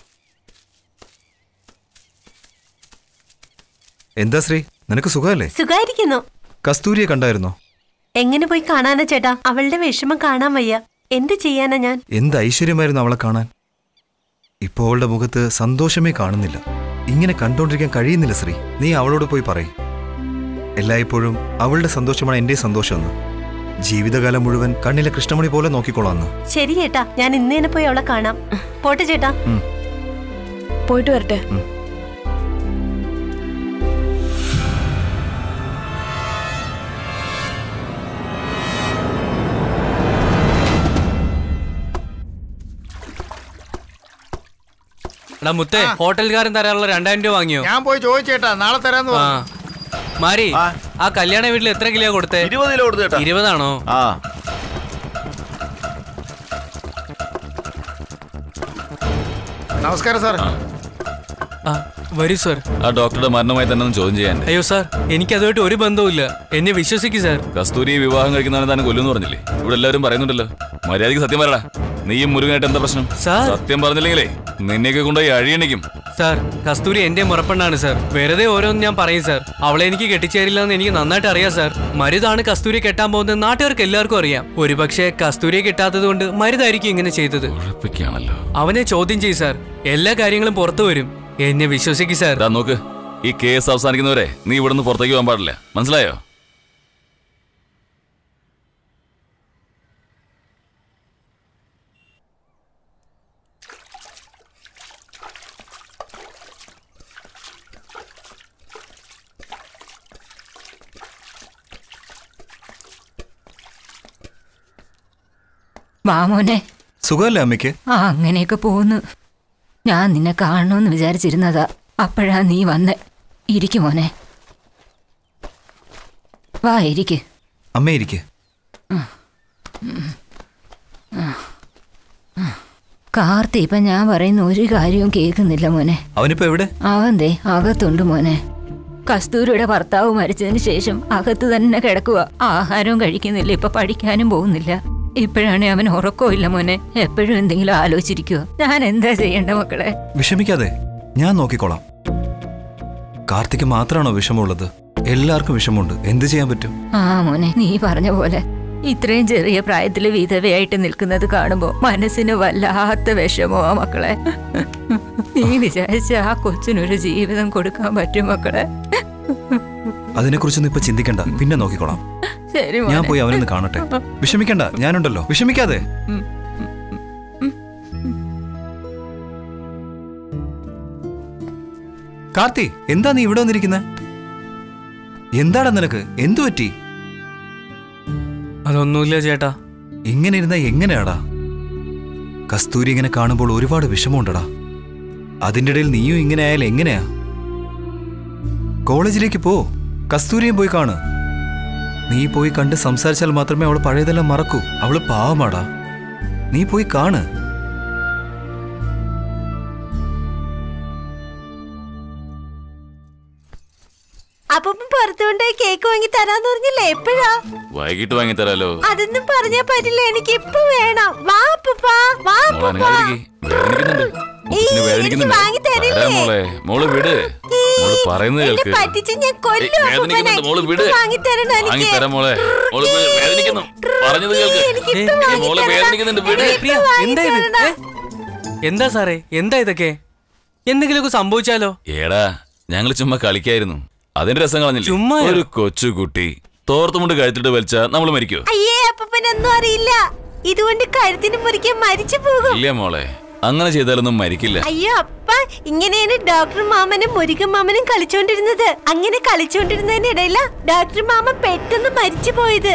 എന്താ ശ്രീ നിനക്ക് സുഖമല്ലേ സുഖായിരിക്കുന്നു കസ്തൂരിയെ കണ്ടായിരുന്നോ എങ്ങനെ പോയി കാണാനാ ചേട്ടാ അവളുടെ വിഷമം കാണാൻ വയ്യ എന്ത് ചെയ്യാനാ ഞാൻ എന്ത് ഐശ്വര്യമായിരുന്നു അവളെ കാണാൻ ഇപ്പോൾ അവളുടെ മുഖത്ത് സന്തോഷമേ കാണുന്നില്ല ഇങ്ങനെ കണ്ടോണ്ടിരിക്കാൻ കഴിയുന്നില്ല ശ്രീ നീ അവളോട് പോയി പറയും എല്ലായ്പ്പോഴും അവളുടെ സന്തോഷമാണ് എൻ്റെ സന്തോഷമെന്ന് ജീവിതകാലം മുഴുവൻ കണ്ണിലെ കൃഷ്ണമണി പോലെ നോക്കിക്കോളാന്ന് ശരി ചേട്ടാ ഞാൻ ഇന്ന് തന്നെ പോയി അവളെ കാണാം പോട്ടെ ചേട്ടാ പോയിട്ട് വരട്ടെ എടാ മുത്തേ ഹോട്ടൽക്കാരൻ തരാനുള്ള രണ്ടായിരം രൂപ വാങ്ങിയോ ഞാൻ പോയി ചോദിച്ചേട്ടാ നാളെ തരാന്ന് ആ പറഞ്ഞു മാരി ആ കല്യാണ വീട്ടിൽ എത്ര കിലോ കൊടുത്തേ ഇരുപത് കിലോ കൊടുത്തു ചേട്ടാ ഇരുപതാണോ ആ നമസ്കാരം സാർ ആ വരൂ സാർ ആ ഡോക്ടറുടെ മരണമായി തന്നെ ഒന്ന് ചോദ്യം ചെയ്യാൻ അയ്യോ സാർ എനിക്ക് അതുമായിട്ട് ഒരു ബന്ധവുമില്ല എന്നെ വിശ്വസിക്കൂ സാർ കസ്തൂരി വിവാഹം കഴിക്കുന്നവനെ താൻ കൊല്ലുന്നു പറഞ്ഞില്ലേ ഇവിടെ എല്ലാവരും പറയുന്നുണ്ടല്ലോ മര്യാദയ്ക്ക് സത്യം പറയടാ നീയും മുരുകനായിട്ട് എന്താ പ്രശ്നം സത്യം പറഞ്ഞില്ലെങ്കിലേ നിന്നെയൊക്കെ കൊണ്ടുപോയി അഴിയണിക്കും സാർ കസ്തൂരി എന്റെ മുറപ്പെണ്ണാണ് സാർ വെറുതെ ഓരോന്ന് ഞാൻ പറയും സാർ അവളെ എനിക്ക് കെട്ടിച്ചേരില്ല എന്ന് എനിക്ക് നന്നായിട്ട് അറിയാം സാർ മരുതാണ് കസ്തൂരി കെട്ടാൻ പോകുന്നത് നാട്ടുകാർക്ക് എല്ലാവർക്കും അറിയാം ഒരുപക്ഷെ കസ്തൂരിയെ കിട്ടാത്തത് കൊണ്ട് മരുതായിരിക്കും ഇങ്ങനെ ചെയ്തത് ഉറപ്പിക്കുകയാണല്ലോ അവനെ ചോദ്യം ചെയ്യും സാർ എല്ലാ കാര്യങ്ങളും പുറത്തു വരും എന്നെ വിശ്വസിക്കും സാർ ദാ നോക്ക് ഈ കേസ് അവസാനിക്കുന്നവരെ നീ ഇവിടുന്ന് പുറത്തേക്ക് പോകാൻ പാടില്ല മനസ്സിലായോ വാ മോനെ സുഖമല്ലേ അമ്മയ്ക്ക് ആ അങ്ങനെയൊക്കെ പോകുന്നു ഞാൻ നിന്നെ കാണണമെന്ന് വിചാരിച്ചിരുന്നതാ അപ്പോഴാ നീ വന്നെ ഇരിക്കു മോനെ വാ ഇരിക്ക് അമ്മേ ഇരിക്കെ കാർത്തി ഇപ്പൊ ഞാൻ പറയുന്ന ഒരു കാര്യവും കേൾക്കുന്നില്ല മോനെ അവനിപ്പോ എവിടെ അവൻ ദേ അകത്തുണ്ട് മോനെ കസ്തൂരിയുടെ ഭർത്താവ് മരിച്ചതിന് ശേഷം അകത്ത് തന്നെ കിടക്കുക ആഹാരവും കഴിക്കുന്നില്ല ഇപ്പൊ പഠിക്കാനും പോകുന്നില്ല ഇപ്പോഴാണ് അവൻ ഉറക്കവും ഇല്ല മോനെ എപ്പോഴും എന്തെങ്കിലും ആലോചിച്ചിരിക്കുക ഞാൻ എന്താ ചെയ്യേണ്ട മക്കളെ വിഷമിക്കാതെ ഞാൻ നോക്കിക്കോളാം കാർത്തിക്ക് മാത്രമാണോ വിഷമമുള്ളത് എല്ലാവർക്കും വിഷമമുണ്ട് എന്ത് ചെയ്യാൻ പറ്റും ആ മോനെ നീ പറഞ്ഞ പോലെ ഇത്രയും ചെറിയ പ്രായത്തിൽ വിധവയായിട്ട് നിൽക്കുന്നത് കാണുമ്പോ മനസ്സിന് വല്ലാത്ത വിഷമോ ആ മക്കളെ നീ വിചാരിച്ച ആ കൊച്ചിനൊരു ജീവിതം കൊടുക്കാൻ പറ്റും മക്കളെ അതിനെക്കുറിച്ചൊന്നും ഇപ്പൊ ചിന്തിക്കണ്ട പിന്നെ നോക്കിക്കോളാം ശരി ഞാൻ മോനെ പോയി അവനൊന്ന് കാണട്ടെ വിഷമിക്കണ്ട ഞാനുണ്ടല്ലോ വിഷമിക്കാതെ ഉം. കാർത്തി എന്താ നീ ഇവിടെ വന്നിരിക്കുന്നത് എന്താടാ നിനക്ക് എന്തു പറ്റി അതൊന്നുമില്ല ചേട്ടാ ഇങ്ങനെ ഇരുന്ന എങ്ങനെയാടാ കസ്തൂരി ഇങ്ങനെ കാണുമ്പോൾ ഒരുപാട് വിഷമമുണ്ടടാ അതിൻ്റെ ഇടയിൽ നീയും ഇങ്ങനെ ആയാൽ എങ്ങനെയാ കോളേജിലേക്ക് പോ കസ്തൂരിയും പോയി കാണ് നീ പോയി കണ്ട് സംസാരിച്ചാൽ മാത്രമേ അവൾ പഴയതെല്ലാം മറക്കൂ അവള് പാവമാടാ നീ പോയി കാണ് അപ്പൊ പുറത്തുകൊണ്ട് കേക്ക് വാങ്ങി തരാന്ന് പറഞ്ഞില്ലേ എപ്പോഴാ വൈകിട്ട് വാങ്ങി തരാലോ അതൊന്നും പറഞ്ഞാ പറ്റില്ല എനിക്ക് ഇപ്പൊ വേണം വാ അപ്പൂപ്പാ, വാ മോളെ അപ്പൂപ്പാ. അനങ്ങാതിരിക്ക്. വേദനിക്കുന്നുണ്ട് കൊച്ചിന് വാങ്ങി വേദനിക്കുന്നുണ്ട് തരില്ലേ? തരാം മോളെ മോള് വിട് മോള് പറയുന്നത് എന്നെ കേൾക്ക് പറ്റിച്ച് ഞാൻ കൊല്ലും ഏയ്, അപ്പൂപ്പനെ. വേദനിക്കുന്നുണ്ട് മോള് വിട് ഇപ്പൊ വാങ്ങി തരണം എനിക്ക്. വാങ്ങി തരാം മോളെ മോള് വേ- വേദനിക്കുന്നു പറഞ്ഞത് കേൾക്ക് എനിക്കിപ്പൊ ഏയ്, വാങ്ങി മോള് തരണം. വേദനിക്കുന്നുണ്ട് വിട് എനിക്കിപ്പൊ പ്രിയ വാങ്ങി എന്താ ഇത് തരണം. ഏ? എന്താ സാറേ എന്താ ഇതൊക്കെ എന്തെങ്കിലുമൊക്കെ സംഭവിച്ചാലോ ഏടാ ഞങ്ങൾ ചുമ്മാ കളിക്കായിരുന്നു അതിന്റെ രസം കളഞ്ഞില്ലേ ചുമ്മായോ? ഒരു കൊച്ചുകുട്ടി തോർത്തുമുണ്ട് കഴുത്തിട്ട് വലിച്ചാ നമ്മൾ മരിക്കോ അയ്യേ അപ്പൂപ്പനൊന്നും അറിയില്ല ഇതുകൊണ്ട് കഴുത്തിന് മുറിക്കാൻ മരിച്ചു പോകും ഇല്ല മോളെ അങ്ങനെ ചെയ്താലൊന്നും മരിക്കില്ല അയ്യോ അപ്പ ഇങ്ങനെയാണ് ഡോക്ടർ മാമനും മുരുകൻ മാമനും കളിച്ചോണ്ടിരുന്നത് അങ്ങനെ കളിച്ചോണ്ടിരുന്നതിനിടയില ഡോക്ടർ മാമൻ പെട്ടെന്ന് മരിച്ചു പോയത്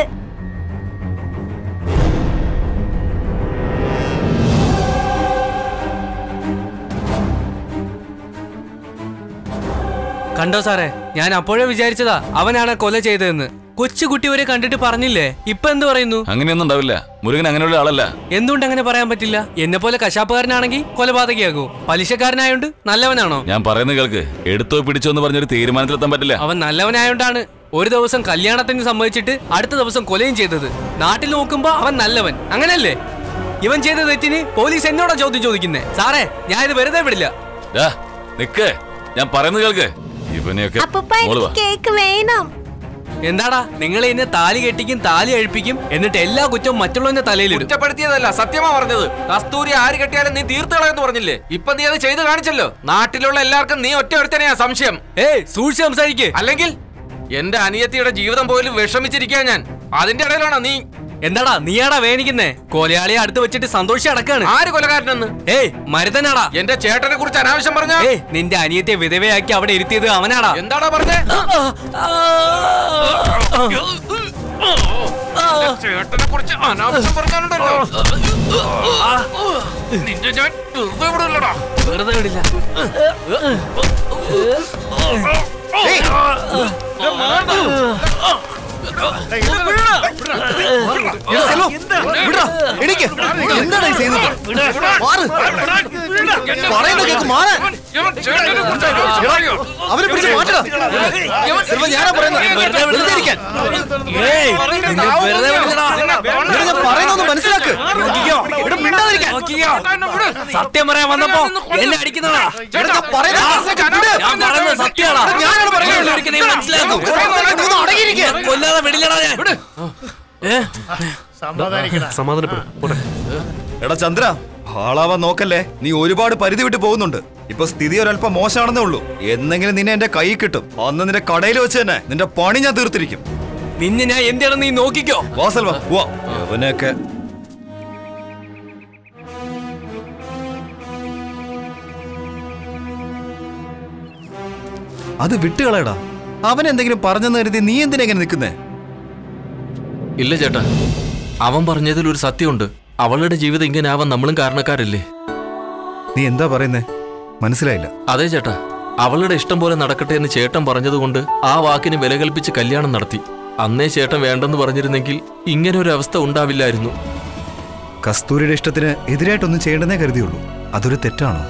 കണ്ടോ സാറേ ഞാൻ അപ്പോഴേ വിചാരിച്ചതാ അവനാണ് കൊല ചെയ്തതെന്ന് കൊച്ചുകുട്ടി വരെ കണ്ടിട്ട് പറഞ്ഞില്ലേ ഇപ്പൊ എന്ത് പറയുന്നു അങ്ങനെയൊന്നും ഉണ്ടാവില്ല മുരുകൻ അങ്ങനെയുള്ള ആളല്ല എന്തുകൊണ്ട് അങ്ങനെ പറയാൻ പറ്റില്ല എന്നെ പോലെ കശാപ്പുകാരനാണെങ്കിൽ കൊലപാതകയാകൂ പലിശക്കാരനായോണ്ട് നല്ലവനാണോ ഞാൻ പറയുന്നത് കേൾക്ക് എടുത്തോ പിടിച്ചോ എന്ന് പറഞ്ഞൊരു തീരുമാനത്തിലെത്താൻ പറ്റില്ല അവൻ നല്ലവനായോണ്ടാണ് ഒരു ദിവസം കല്യാണത്തിന് സമ്മതിച്ചിട്ട് അടുത്ത ദിവസം കൊലയും ചെയ്തത് നാട്ടിൽ നോക്കുമ്പോ അവൻ നല്ലവൻ അങ്ങനല്ലേ ഇവൻ ചെയ്ത തെറ്റിന് പോലീസ് എന്നോടാ ചോദ്യം ചോദിക്കുന്നേ സാറേ ഞാൻ ഇത് വെറുതെ വിടില്ല ദാ, നിക്ക് ഞാൻ പറയുന്നത് കേൾക്ക് ഇവനെയൊക്കെ അപ്പൂപ്പ മോള് വാ. എനിക്ക് കേക്ക് വേണം എന്താടാ നിങ്ങൾ എന്നെ താലി കെട്ടിക്കും താലി അഴിപ്പിക്കും എന്നിട്ട് എല്ലാ കുറ്റവും മറ്റുള്ളവന്റെ തലയിലിടും കുറ്റപ്പെടുത്തിയതല്ല സത്യമാ പറഞ്ഞത് കസ്തൂരി ആര് കെട്ടിയാലും നീ തീർത്തുകളയെന്ന് പറഞ്ഞില്ലേ ഇപ്പൊ നീ അത് ചെയ്ത് കാണിച്ചല്ലോ നാട്ടിലുള്ള എല്ലാവർക്കും നീ ഒറ്റ ഒരുത്തനെയാ സംശയം ഏയ് സൂക്ഷിച്ച് സംസാരിക്കേ അല്ലെങ്കിൽ എന്റെ അനിയത്തിയുടെ ജീവിതം പോലും വിഷമിച്ചിരിക്കാ ഞാൻ അതിന്റെ ഇടയിലാണോ നീ എന്താടാ നീയാടാ വേനിക്കുന്നേ കൊലയാളിയെ അടുത്ത് വെച്ചിട്ട് സന്തോഷം അടക്കാണ് ആര് കൊലകാരനെന്ന് ഏയ് മരുതനാടാ എന്റെ ചേട്ടനെ കുറിച്ച് അനാവശ്യം പറഞ്ഞ ഏയ് നിന്റെ അനിയത്തെ വിധവയാക്കി അവിടെ ഇരുത്തിയത് അവനാടാ എന്താടാ പറഞ്ഞേ ചേട്ടനെ കുറിച്ച് അനാവശ്യം പറഞ്ഞാലുണ്ടല്ലോ നിന്റെ ഞാൻ വെറുതെ വിടില്ലടാ വെറുതെ വിടില്ല എന്താണ് ഈ ചെയ്യുന്നത് മാറ്. പറയുന്നത് കേൾക്ക് മാറാൻ അവരെ പിടിച്ച് മാറ്റടാ സെൽവ ഞാനാ പറയുന്നത് വെറുതെ ഇരിക്കാൻ ഏയ് നിന്നെ വെറുതെ വിടില്ലടാ. ഇവിടെ ഞാൻ പറയുന്നൊന്ന് മനസ്സിലാക്ക് നോക്കിക്കോ. ഇവിടെ മിണ്ടാതിരിക്കാൻ നോക്കിക്കോ. സത്യം പറയാൻ വന്നപ്പോ എന്നെ അടിക്കുന്നതാ ഇവിടെ ഞാൻ പറയുന്നത് മനസ്സിലാക്ക്. വിട്. ഞാൻ പറയുന്നത് സത്യമാണോ ഞാനാണ് പറയുന്നത്. ഒരിക്കൽ നീ മനസ്സിലാക്കും നീ ഒന്ന് അടങ്ങിയിരിക്ക്. കൊല്ലാതെ വിടില്ലടാ ഞാൻ ഏ സമാധാനപ്പെടും പോട്ടെ എടാ ചന്ദ്ര ആളാവാൻ നോക്കല്ലേ നീ ഒരുപാട് പരിധി വിട്ട് പോകുന്നുണ്ട് ഇപ്പൊ സ്ഥിതി ഒരല്പം മോശമാണെന്നേ ഉള്ളൂ എന്നെങ്കിലും നിന്നെ എന്റെ കൈ കിട്ടും അന്ന് നിന്റെ കടയിൽ വെച്ച് തന്നെ നിന്റെ പണി ഞാൻ തീർത്തിരിക്കും നിന്നെ ഞാൻ എന്തിയാണെന്ന് നീ നോക്കിക്കോ വാസൽ വാ വാ അവനൊക്കെ അത് വിട്ടുകളയടാ അവൻ എന്തെങ്കിലും പറഞ്ഞെന്ന് കരുതി നീ എന്തിനാ ഇങ്ങനെ നിൽക്കുന്നേ ഇല്ല ചേട്ടാ അവൻ പറഞ്ഞതിൽ ഒരു സത്യമുണ്ട് അവളുടെ ജീവിതം ഇങ്ങനെ ആവാൻ നമ്മളും കാരണക്കാരല്ലേ നീ എന്താ പറയുന്നേ മനസ്സിലായില്ല അതെ ചേട്ടാ അവളുടെ ഇഷ്ടം പോലെ നടക്കട്ടെ എന്ന് ചേട്ടൻ പറഞ്ഞതുകൊണ്ട് ആ വാക്കിന് വില കൽപ്പിച്ച് കല്യാണം നടത്തി അന്നേ ചേട്ടൻ വേണ്ടെന്ന് പറഞ്ഞിരുന്നെങ്കിൽ ഇങ്ങനെ ഒരു അവസ്ഥ ഉണ്ടാവില്ലായിരുന്നു കസ്തൂരിയുടെ ഇഷ്ടത്തിന് എതിരായിട്ടൊന്നും ചെയ്യേണ്ടെന്നേ കരുതിയുള്ളൂ അതൊരു തെറ്റാണോ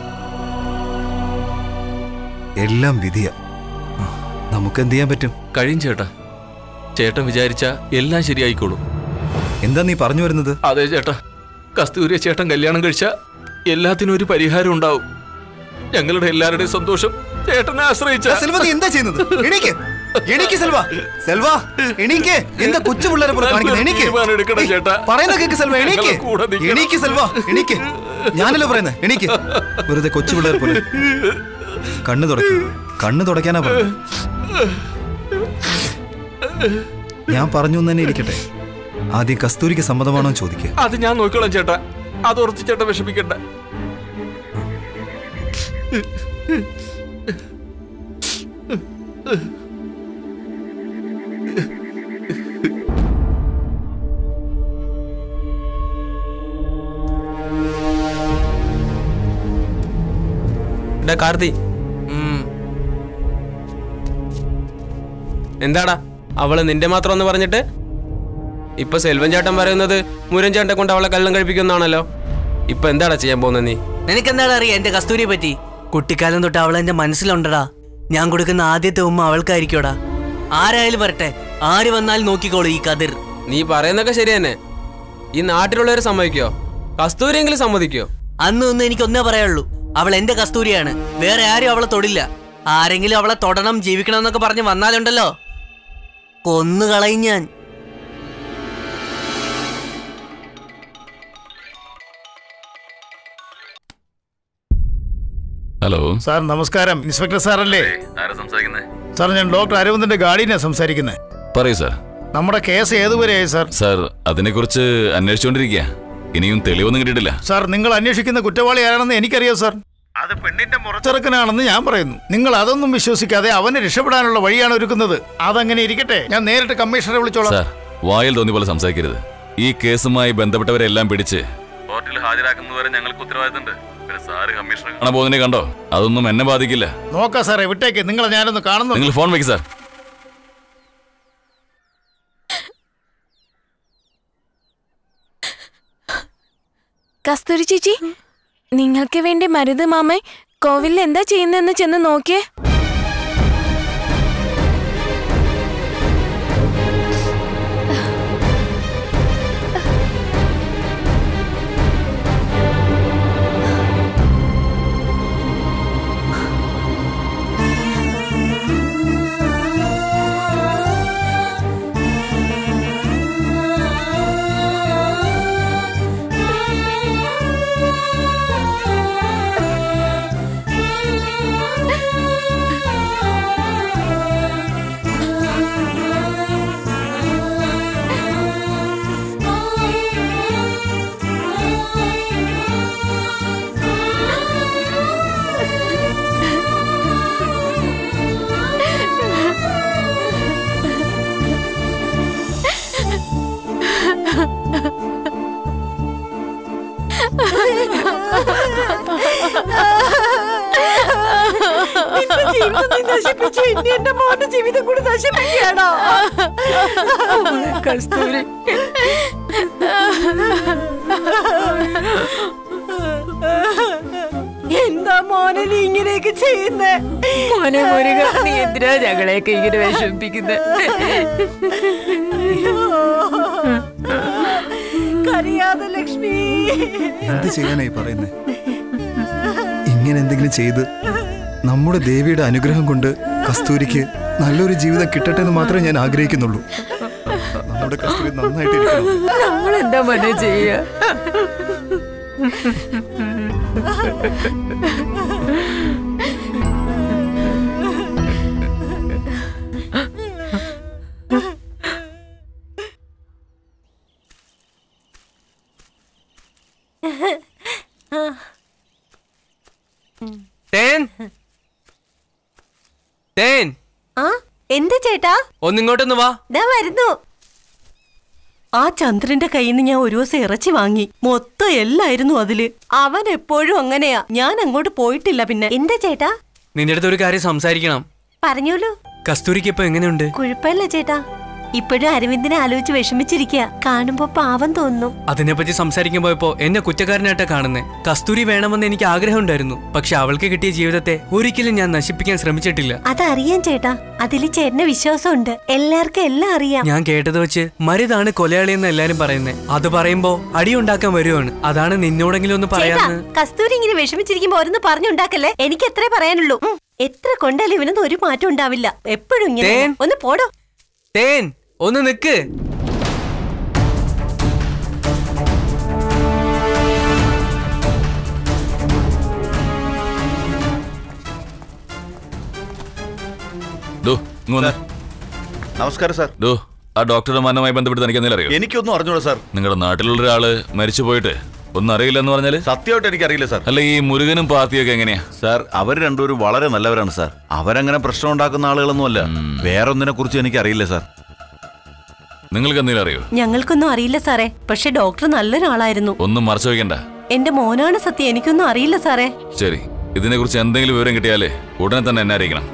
എല്ലാം വിധിയ നമുക്ക് എന്ത് ചെയ്യാൻ പറ്റും കഴിയും ചേട്ടാ ചേട്ടൻ വിചാരിച്ച എല്ലാം ശരിയായിക്കോളും എന്താ നീ പറഞ്ഞു വരുന്നത് അതെ ചേട്ടാ കസ്തൂരിയെ ചേട്ടൻ കല്യാണം കഴിച്ച എല്ലാത്തിനും ഒരു പരിഹാരം ഉണ്ടാവും ഞങ്ങളുടെ എല്ലാവരുടെയും സന്തോഷം ചേട്ടനെ ആശ്രയിച്ച സെൽവ നീ എന്താ ചെയ്യുന്നത് എണീക്ക് എണീക്ക് സെൽവ സെൽവ എണീക്ക് എന്താ കൊച്ചു പിള്ളേരെ പോലെ കാണിക്കുന്നത് എണീക്ക് തീരുമാനം എടുക്കണം ചേട്ടാ. പറയുന്ന കേക്ക് സെൽവ എണീക്ക് ഞങ്ങളെ കൂടെ നിൽക്കണം. എണീക്ക് സെൽവ എണീക്ക് ഞാനല്ലോ പറയുന്നത് എണീക്ക് വെറുതെ കൊച്ചു പിള്ളേരെ പോലെ കണ്ണു തുടയ്ക്കും കണ്ണു തുടയ്ക്കാനാ പറഞ്ഞത് ഞാൻ പറഞ്ഞു എന്ന് തന്നെ ഇരിക്കട്ടെ ആദ്യം കസ്തൂരിക്ക് സമ്മതമാണോ എന്ന് ചോദിക്കുക അത് ഞാൻ നോക്കിക്കോളാം ചേട്ടാ അത് ഉറച്ച് ചേട്ടൻ വിഷമിക്കണ്ട എടാ കാർത്തി എന്താടാ അവള് നിന്റെ മാത്രം എന്ന് പറഞ്ഞിട്ട് ഇപ്പൊ സെൽവൻ ചേട്ടൻ പറയുന്നത് മുരൻ ചേട്ടൻ കൊണ്ട് അവളെ കള്ളം കഴിപ്പിക്കുന്നാണല്ലോ ഇപ്പൊ എന്താടാ ചെയ്യാൻ പോകുന്നത് നീ നിനക്കെന്താണ് അറിയാം എന്റെ കസ്തൂരിയെ പറ്റി കുട്ടിക്കാലം തൊട്ട് അവൾ എന്റെ മനസ്സിലുണ്ടടാ ഞാൻ കൊടുക്കുന്ന ആദ്യത്തെ ഉമ്മ അവൾക്കായിരിക്കോടാ ആരായാലും വരട്ടെ ആര് വന്നാലും നോക്കിക്കോളൂ ഈ കതിർ നീ പറയുന്നൊക്കെ ശരി തന്നെ ഈ നാട്ടിലുള്ളവർ സമ്മതിക്കോ കസ്തൂരിയെങ്കിലും സമ്മതിക്കോ അന്ന് ഒന്നും എനിക്ക് ഒന്നേ പറയുള്ളൂ അവൾ എന്റെ കസ്തൂരിയാണ് വേറെ ആരും അവളെ തൊടില്ല ആരെങ്കിലും അവളെ തൊടണം ജീവിക്കണം എന്നൊക്കെ പറഞ്ഞ് വന്നാലുണ്ടല്ലോ കൊന്നുകളയും ഞാൻ ഹലോ സാർ നമസ്കാരം ഇൻസ്പെക്ടർ സാറല്ലേ ആരാ സംസാരിക്കുന്നേ സാർ ഞാൻ ഡോക്ടർ അരവിന്ദന്റെ ഗാർഡിയനാണ് സംസാരിക്കുന്നത് പറയൂ സാർ നമ്മുടെ കേസ് ഏതുവരെയായി സാർ സാർ അതിനെക്കുറിച്ച് അന്വേഷിച്ചുകൊണ്ടിരിക്കുക ഇനിയും തെളിവൊന്നും കിട്ടിയിട്ടില്ല സാർ നിങ്ങൾ അന്വേഷിക്കുന്ന കുറ്റവാളി ആരാണെന്ന് എനിക്കറിയാം സാർ അത് പെണ്ണിന്റെ മുറച്ചെറുക്കനാണെന്ന് ഞാൻ പറയുന്നു നിങ്ങൾ അതൊന്നും വിശ്വസിക്കാതെ അവനെ രക്ഷപ്പെടാനുള്ള വഴിയാണ് ഒരുക്കുന്നത് അതങ്ങനെ ഇരിക്കട്ടെ ഞാൻ നേരിട്ട് കമ്മീഷണറെ വിളിച്ചോളാം സാർ വായിൽ തോന്നിയ പോലെ സംസാരിക്കരുത് ഈ കേസുമായി ബന്ധപ്പെട്ടവരെല്ലാം പിടിച്ച് കോർട്ടിൽ ഹാജരാക്കുന്നതുവരെ ഞങ്ങൾക്ക് ഉത്തരവാദിത്തമുണ്ട് പിന്നെ സാറ് കമ്മീഷണർ കാണാൻ പോകുന്നതിനെ കണ്ടോ അതൊന്നും എന്നെ ബാധിക്കില്ല നോക്കാം സാറേ വിട്ടേക്ക് നിങ്ങളെ ഞാനൊന്ന് കാണുന്നു നിങ്ങൾ ഫോൺ വെക്ക് സാർ കസ്തൂരി ചേച്ചി നിങ്ങൾക്ക് വേണ്ടി മരുത് മാമൻ കോവിലിൽ എന്താ ചെയ്യുന്നതെന്ന് ചെന്ന് നോക്കിയേ നിന്റെ ജീവിതം നീ നശിപ്പിച്ചു ഇനി എന്റെ മോന്റെ ജീവിതം കൂടി നശിപ്പിക്കുകയാണോ കസ്തൂരി എന്താ മോനെ നീ ഇങ്ങനെയൊക്കെ ചെയ്യുന്നേ മോനെ മുരുക നീ എന്തിനാ ഞങ്ങളെയൊക്കെ ഇങ്ങനെ വിഷമിപ്പിക്കുന്നത് കരയാതെ ലക്ഷ്മി എന്ത് ചെയ്യാനായി പറയുന്നത് ഇങ്ങനെ എന്തെങ്കിലും ചെയ്ത് നമ്മുടെ ദേവിയുടെ അനുഗ്രഹം കൊണ്ട് കസ്തൂരിക്ക് നല്ലൊരു ജീവിതം കിട്ടട്ടെ എന്ന് മാത്രമേ ഞാൻ ആഗ്രഹിക്കുന്നുള്ളൂ നമ്മുടെ കസ്തൂരി നന്നായിട്ട് ഇരിക്കണം നമ്മൾ എന്താ മോനെ ചെയ്യുക തേൻ തേൻ ആ എന്ത് ചേട്ടാ ഒന്നിങ്ങോട്ടൊന്ന് വാ ദാ വരുന്നു ആ ചന്ദ്രന്റെ കയ്യിൽ നിന്ന് ഞാൻ ഒരു ദിവസം ഇറച്ചി വാങ്ങി മൊത്തം എല്ലായിരുന്നു അതില് അവൻ എപ്പോഴും അങ്ങനെയാ ഞാൻ അങ്ങോട്ട് പോയിട്ടില്ല പിന്നെ എന്താ ചേട്ടാ നിന്റെ അടുത്ത് ഒരു കാര്യം സംസാരിക്കണം പറഞ്ഞോളൂ കസ്തൂരിക്ക് ഇപ്പൊ എങ്ങനെയുണ്ട് കുഴപ്പമില്ല ചേട്ടാ ഇപ്പോഴും അരവിന്ദിനെ ആലോചിച്ച് വിഷമിച്ചിരിക്കുക കാണുമ്പോ പാവം തോന്നുന്നു അതിനെപ്പറ്റി സംസാരിക്കാൻ പോയപ്പോ എന്നെ കുറ്റക്കാരനായിട്ടാ കാണുന്നേ കസ്തൂരി വേണമെന്ന് എനിക്ക് ആഗ്രഹമുണ്ടായിരുന്നു പക്ഷെ അവൾക്ക് കിട്ടിയ ജീവിതത്തെ ഒരിക്കലും ഞാൻ നശിപ്പിക്കാൻ ശ്രമിച്ചിട്ടില്ല അതറിയാം ചേട്ടാ അതില് ചേട്ടന് വിശ്വാസമുണ്ട് എല്ലാവർക്കും എല്ലാം അറിയാം ഞാൻ കേട്ടത് വെച്ച് മരുതാണ് കൊലയാളി എന്ന് എല്ലാരും പറയുന്നേ അത് പറയുമ്പോ അടിയുണ്ടാക്കാൻ വരുവാണ് അതാണ് നിന്നോടെങ്കിലും ഒന്ന് ചേട്ടാ പറയാന്ന് കസ്തൂരി ഇങ്ങനെ വിഷമിച്ചിരിക്കുമ്പോ ഓരോന്ന് പറഞ്ഞുണ്ടാക്കല്ലേ എനിക്ക് എത്രേ പറയാനുള്ളൂ ഉം, എത്ര കൊണ്ടാലും ഇവനൊന്നും ഒരു മാറ്റം ഉണ്ടാവില്ല എപ്പോഴും ഇങ്ങനെ തേൻ. ഒന്ന് പോടോ തേൻ ഒന്ന് നിക്ക് ദോ, ഇങ്ങ് വന്നേ. നമസ്കാരം സാർ ദോ, ആ ഡോക്ടറുടെ മരണവുമായി ബന്ധപ്പെട്ട് തനിക്ക് എന്തെങ്കിലും അറിയോ എനിക്കൊന്നും അറിഞ്ഞൂടാ സാർ നിങ്ങളുടെ നാട്ടിലുള്ള ഒരാള് മരിച്ചു പോയിട്ട് ഒന്നും അറിയില്ല എന്ന് പറഞ്ഞാല് സത്യമായിട്ട് എനിക്കറിയില്ല സാർ അല്ല ഈ മുരുകനും പാർട്ടിയൊക്കെ എങ്ങനെയാ സാർ അവർ രണ്ടുപേരും വളരെ നല്ലവരാണ് സാർ അവരങ്ങനെ പ്രശ്നം ഉണ്ടാക്കുന്ന ആളുകളൊന്നുമല്ല വേറൊന്നിനെ കുറിച്ച് എനിക്ക് അറിയില്ല സാർ നിങ്ങൾക്ക് എന്തെങ്കിലും അറിയോ ഞങ്ങൾക്കൊന്നും അറിയില്ല സാറേ പക്ഷെ ഡോക്ടർ നല്ലൊരാളായിരുന്നു ഒന്നും മറച്ചു വെക്കണ്ട എന്റെ മോനാണ് സത്യം എനിക്കൊന്നും അറിയില്ല സാറേ ശരി ഇതിനെക്കുറിച്ച് എന്തെങ്കിലും വിവരം കിട്ടിയാലേ ഉടനെ തന്നെ എന്നെ അറിയിക്കണം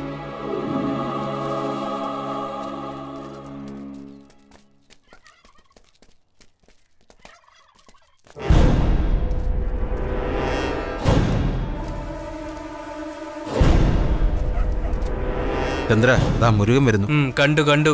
ചന്ദ്ര ദാ മുരുകൻ വരുന്നു ഉം, കണ്ടു കണ്ടു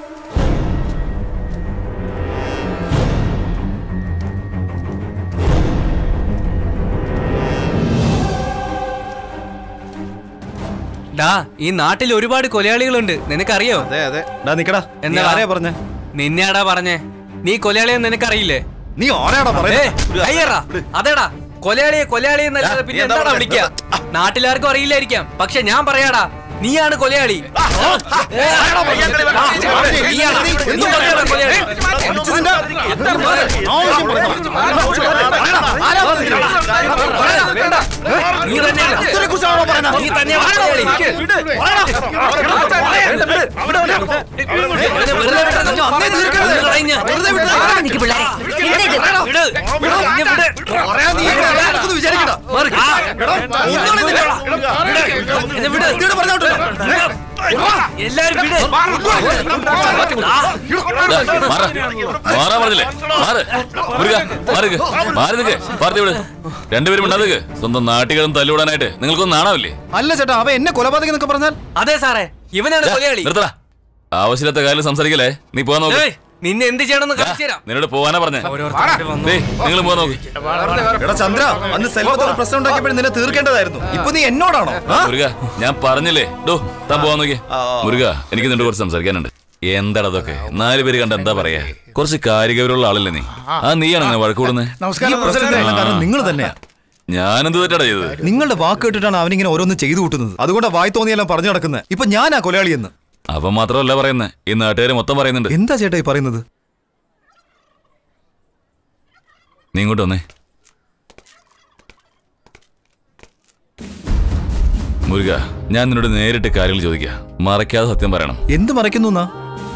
ഡാ ഈ നാട്ടിൽ ഒരുപാട് കൊലയാളികളുണ്ട് നിനക്കറിയോ അതെ അതെ ഡാ നിക്കടാ നീ എന്താ ആരെയാ പറഞ്ഞേ നിന്നെയാടാ പറഞ്ഞേ നീ കൊലയാളിയെന്ന് നിനക്കറിയില്ലേ നീ ആരാടാ പറയുന്നേ? ഏയ്, കയ്യേറാ. അതേടാ കൊലയാളിയെ കൊലയാളി എന്നല്ലാതെ പിന്നെ നീ എന്താ എന്താടാ പറഞ്ഞേ? വിളിക്കുക നാട്ടിലാർക്കും അറിയില്ലായിരിക്കാം പക്ഷെ ഞാൻ പറയാടാ നീയാണ് കൊലയാളി നീയാണ്. ഒന്നും പറയാതെ കൊലയാളി. നീ തന്നെയാണ് കുറിച്ചാണോ പറയുന്നത് നീ തന്നെയാണ് നിക്ക് പിള്ളേരെ എല്ലാരും വിട് മാറാ പറഞ്ഞില്ലേ മാറ് മുരുക മാറുക മാറി നിൽക്ക് പാർത്തി വിട് രണ്ടുപേരും ഉണ്ടാകുക സ്വന്തം നാട്ടുകാരും തല്ലുവിടാനായിട്ട് നിങ്ങൾക്കൊന്നും നാണാവില്ലേ അല്ല ചേട്ടാ അവ എന്നെ കൊലപാതകം എന്നൊക്കെ പറഞ്ഞാൽ അതെ സാറേ ഇവനാണ് ദാ, കൊലയാളി നിർത്തടാ ആവശ്യമില്ലാത്ത കാര്യം സംസാരിക്കല്ലേ നീ പോവാൻ നോക്ക് ഏയ്, നിന്നെ എന്ത് ചെയ്യണമെന്ന് കാണിച്ചു തരാം നിന്നോട് പോവാനാ പറഞ്ഞേ നിങ്ങൾ പോവാൻ നോക്ക് എടാ ചന്ദ്ര അന്ന് സെൽവത്തോട് പ്രശ്നം ഉണ്ടാക്കിയപ്പോഴും നിന്നെ തീർക്കേണ്ടതായിരുന്നു ഇപ്പൊ നീ എന്നോടാണോ ആ? മുരുക ഞാൻ പറഞ്ഞില്ലേ ഡോ താൻ പോവാൻ നോക്കി മുരുക എനിക്ക് നിന്നോട് കുറച്ച് സംസാരിക്കാനുണ്ട് എന്താടാ അതൊക്കെ നാല് പേര് കണ്ട എന്താ പറയാ കുറച്ച് കാര്യഗൗരവമുള്ള ആളല്ലേ നീ ആ നീയാണ് അങ്ങനെ വഴക്കൂടുന്നത് നമസ്കാരം, ഈ പ്രശ്നത്തിനെല്ലാം കാരണം നിങ്ങൾ തന്നെയാ ഞാനെന്ത് തെറ്റാടാ ചെയ്തത് നിങ്ങളുടെ വാക്ക് കേട്ടിട്ടാണ് അവനിങ്ങനെ ഓരോന്ന് ചെയ്തു കൂട്ടുന്നത് അതുകൊണ്ടാ വായി തോന്നിയെല്ലാം പറഞ്ഞു നടക്കുന്നത് ഇപ്പൊ ഞാനാ കൊലയാളി എന്ന് അവൻ മാത്രമല്ല പറയുന്നത് ഈ നാട്ടുകാർ മൊത്തം പറയുന്നുണ്ട് എന്താ ചേട്ടാ ഈ പറയുന്നത് നീ ഇങ്ങോട്ട് വന്നേ മുരുക ഞാൻ നിന്നോട് നേരിട്ട് കാര്യങ്ങൾ ചോദിക്കാം മറയ്ക്കാതെ സത്യം പറയണം എന്ത് മറയ്ക്കുന്നു എന്നാ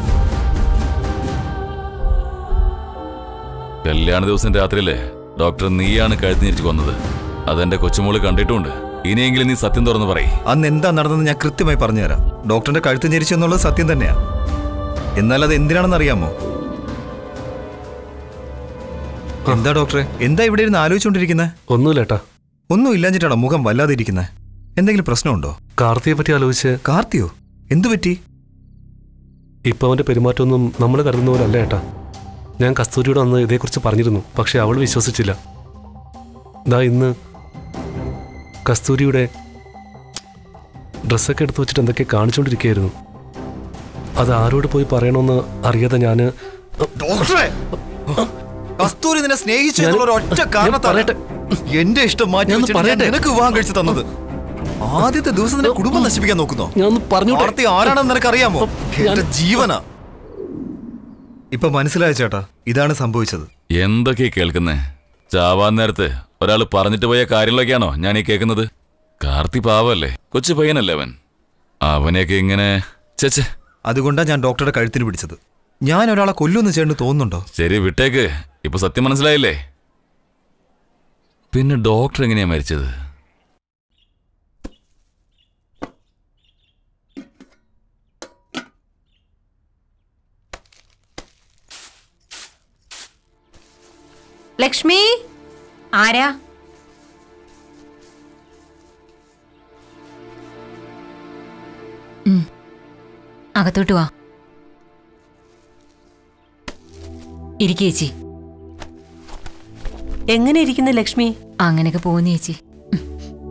കല്യാണ ദിവസം രാത്രിയിലെ ഡോക്ടർ നീയാണ് കഴുത്തിനിരിച്ച് കൊന്നത് അതെന്റെ കൊച്ചുമോള് കണ്ടിട്ടുമുണ്ട് ഇനിയെങ്കിലും നീ സത്യം തുറന്ന് പറയ് അന്ന് എന്താ നടന്നെന്ന് ഞാൻ കൃത്യമായി പറഞ്ഞുതരാം ഡോക്ടറിന്റെ കഴുത്ത് ഞെരിച്ചു എന്നുള്ളത് സത്യം തന്നെയാ എന്നാൽ അത് എന്തിനാണെന്ന് അറിയാമോ എന്താ ഡോക്ടറെ എന്താ ഇവിടെ ഇരുന്ന് ആലോചിച്ചുകൊണ്ടിരിക്കുന്നത് ഒന്നുമില്ലേട്ടാ ഒന്നും ഇല്ലാഞ്ഞിട്ടാണോ മുഖം വല്ലാതെ ഇരിക്കുന്നത് എന്തെങ്കിലും പ്രശ്നമുണ്ടോ കാർത്തിയെ പറ്റി ആലോചിച്ച് കാർത്തിയോ എന്തു പറ്റി ഇപ്പൊ അവന്റെ പെരുമാറ്റമൊന്നും നമ്മൾ കരുതുന്ന പോലെ അല്ല ഏട്ടാ ഞാൻ കസ്തൂരിയോട് അന്ന് ഇതേക്കുറിച്ച് പറഞ്ഞിരുന്നു പക്ഷെ അവൾ വിശ്വസിച്ചില്ല ദാ ഇന്ന് കസ്തൂരിയുടെ ഡ്രസ്സൊക്കെ എടുത്തു വെച്ചിട്ട് എന്തൊക്കെ കാണിച്ചുകൊണ്ടിരിക്കുകയായിരുന്നു അത് ആരോട് പോയി പറയണമെന്ന് അറിയാതെ ഞാൻ ഡോക്ടറെ കസ്തൂരി നിന്നെ സ്നേഹിച്ചു എന്നുള്ള ഒരു ഒറ്റ കാരണത്താണ് എന്റെ ഇഷ്ടം മാറ്റി ഞാനൊന്ന് വെച്ചിട്ട് ഞാൻ പറയട്ടെ. നിനക്ക് വിവാഹം കഴിച്ചു തന്നത് ആദ്യത്തെ ദിവസം നിന്റെ കുടുംബം നശിപ്പിക്കാൻ നോക്കുന്നോ ഞാൻ പറഞ്ഞു കാർത്തി ആരാണെന്ന് നിനക്ക് അറിയാമോ എന്റെ ജീവനാ ഇപ്പൊ മനസ്സിലായ ചേട്ടാ ഇതാണ് സംഭവിച്ചത് എന്തൊക്കെ കേൾക്കുന്നേ ചാവാൻ നേരത്ത് ഒരാൾ പറഞ്ഞിട്ട് പോയ കാര്യങ്ങളൊക്കെയാണോ ഞാൻ ഈ കേൾക്കുന്നത് കാർത്തി പാവല്ലേ കൊച്ചു പയ്യനല്ലേ അവൻ അവനെയൊക്കെ ഇങ്ങനെ ചേച്ചേ അതുകൊണ്ടാ ഞാൻ ഡോക്ടറുടെ കഴുത്തിന് പിടിച്ചത് ഞാൻ ഒരാളെ കൊല്ലുമെന്ന് ചേട്ടന് തോന്നുന്നുണ്ടോ ശരി വിട്ടേക്ക് ഇപ്പൊ സത്യം മനസ്സിലായില്ലേ പിന്നെ ഡോക്ടർ എങ്ങനെയാ മരിച്ചത് ലക്ഷ്മി ആരാ ഉം. അകത്തോട്ട് വാ ഇരിക്കേ ചേച്ചി എങ്ങനെ ഇരിക്കുന്നു ലക്ഷ്മി അങ്ങനെയൊക്കെ പോകുന്നു ചേച്ചി ഉം.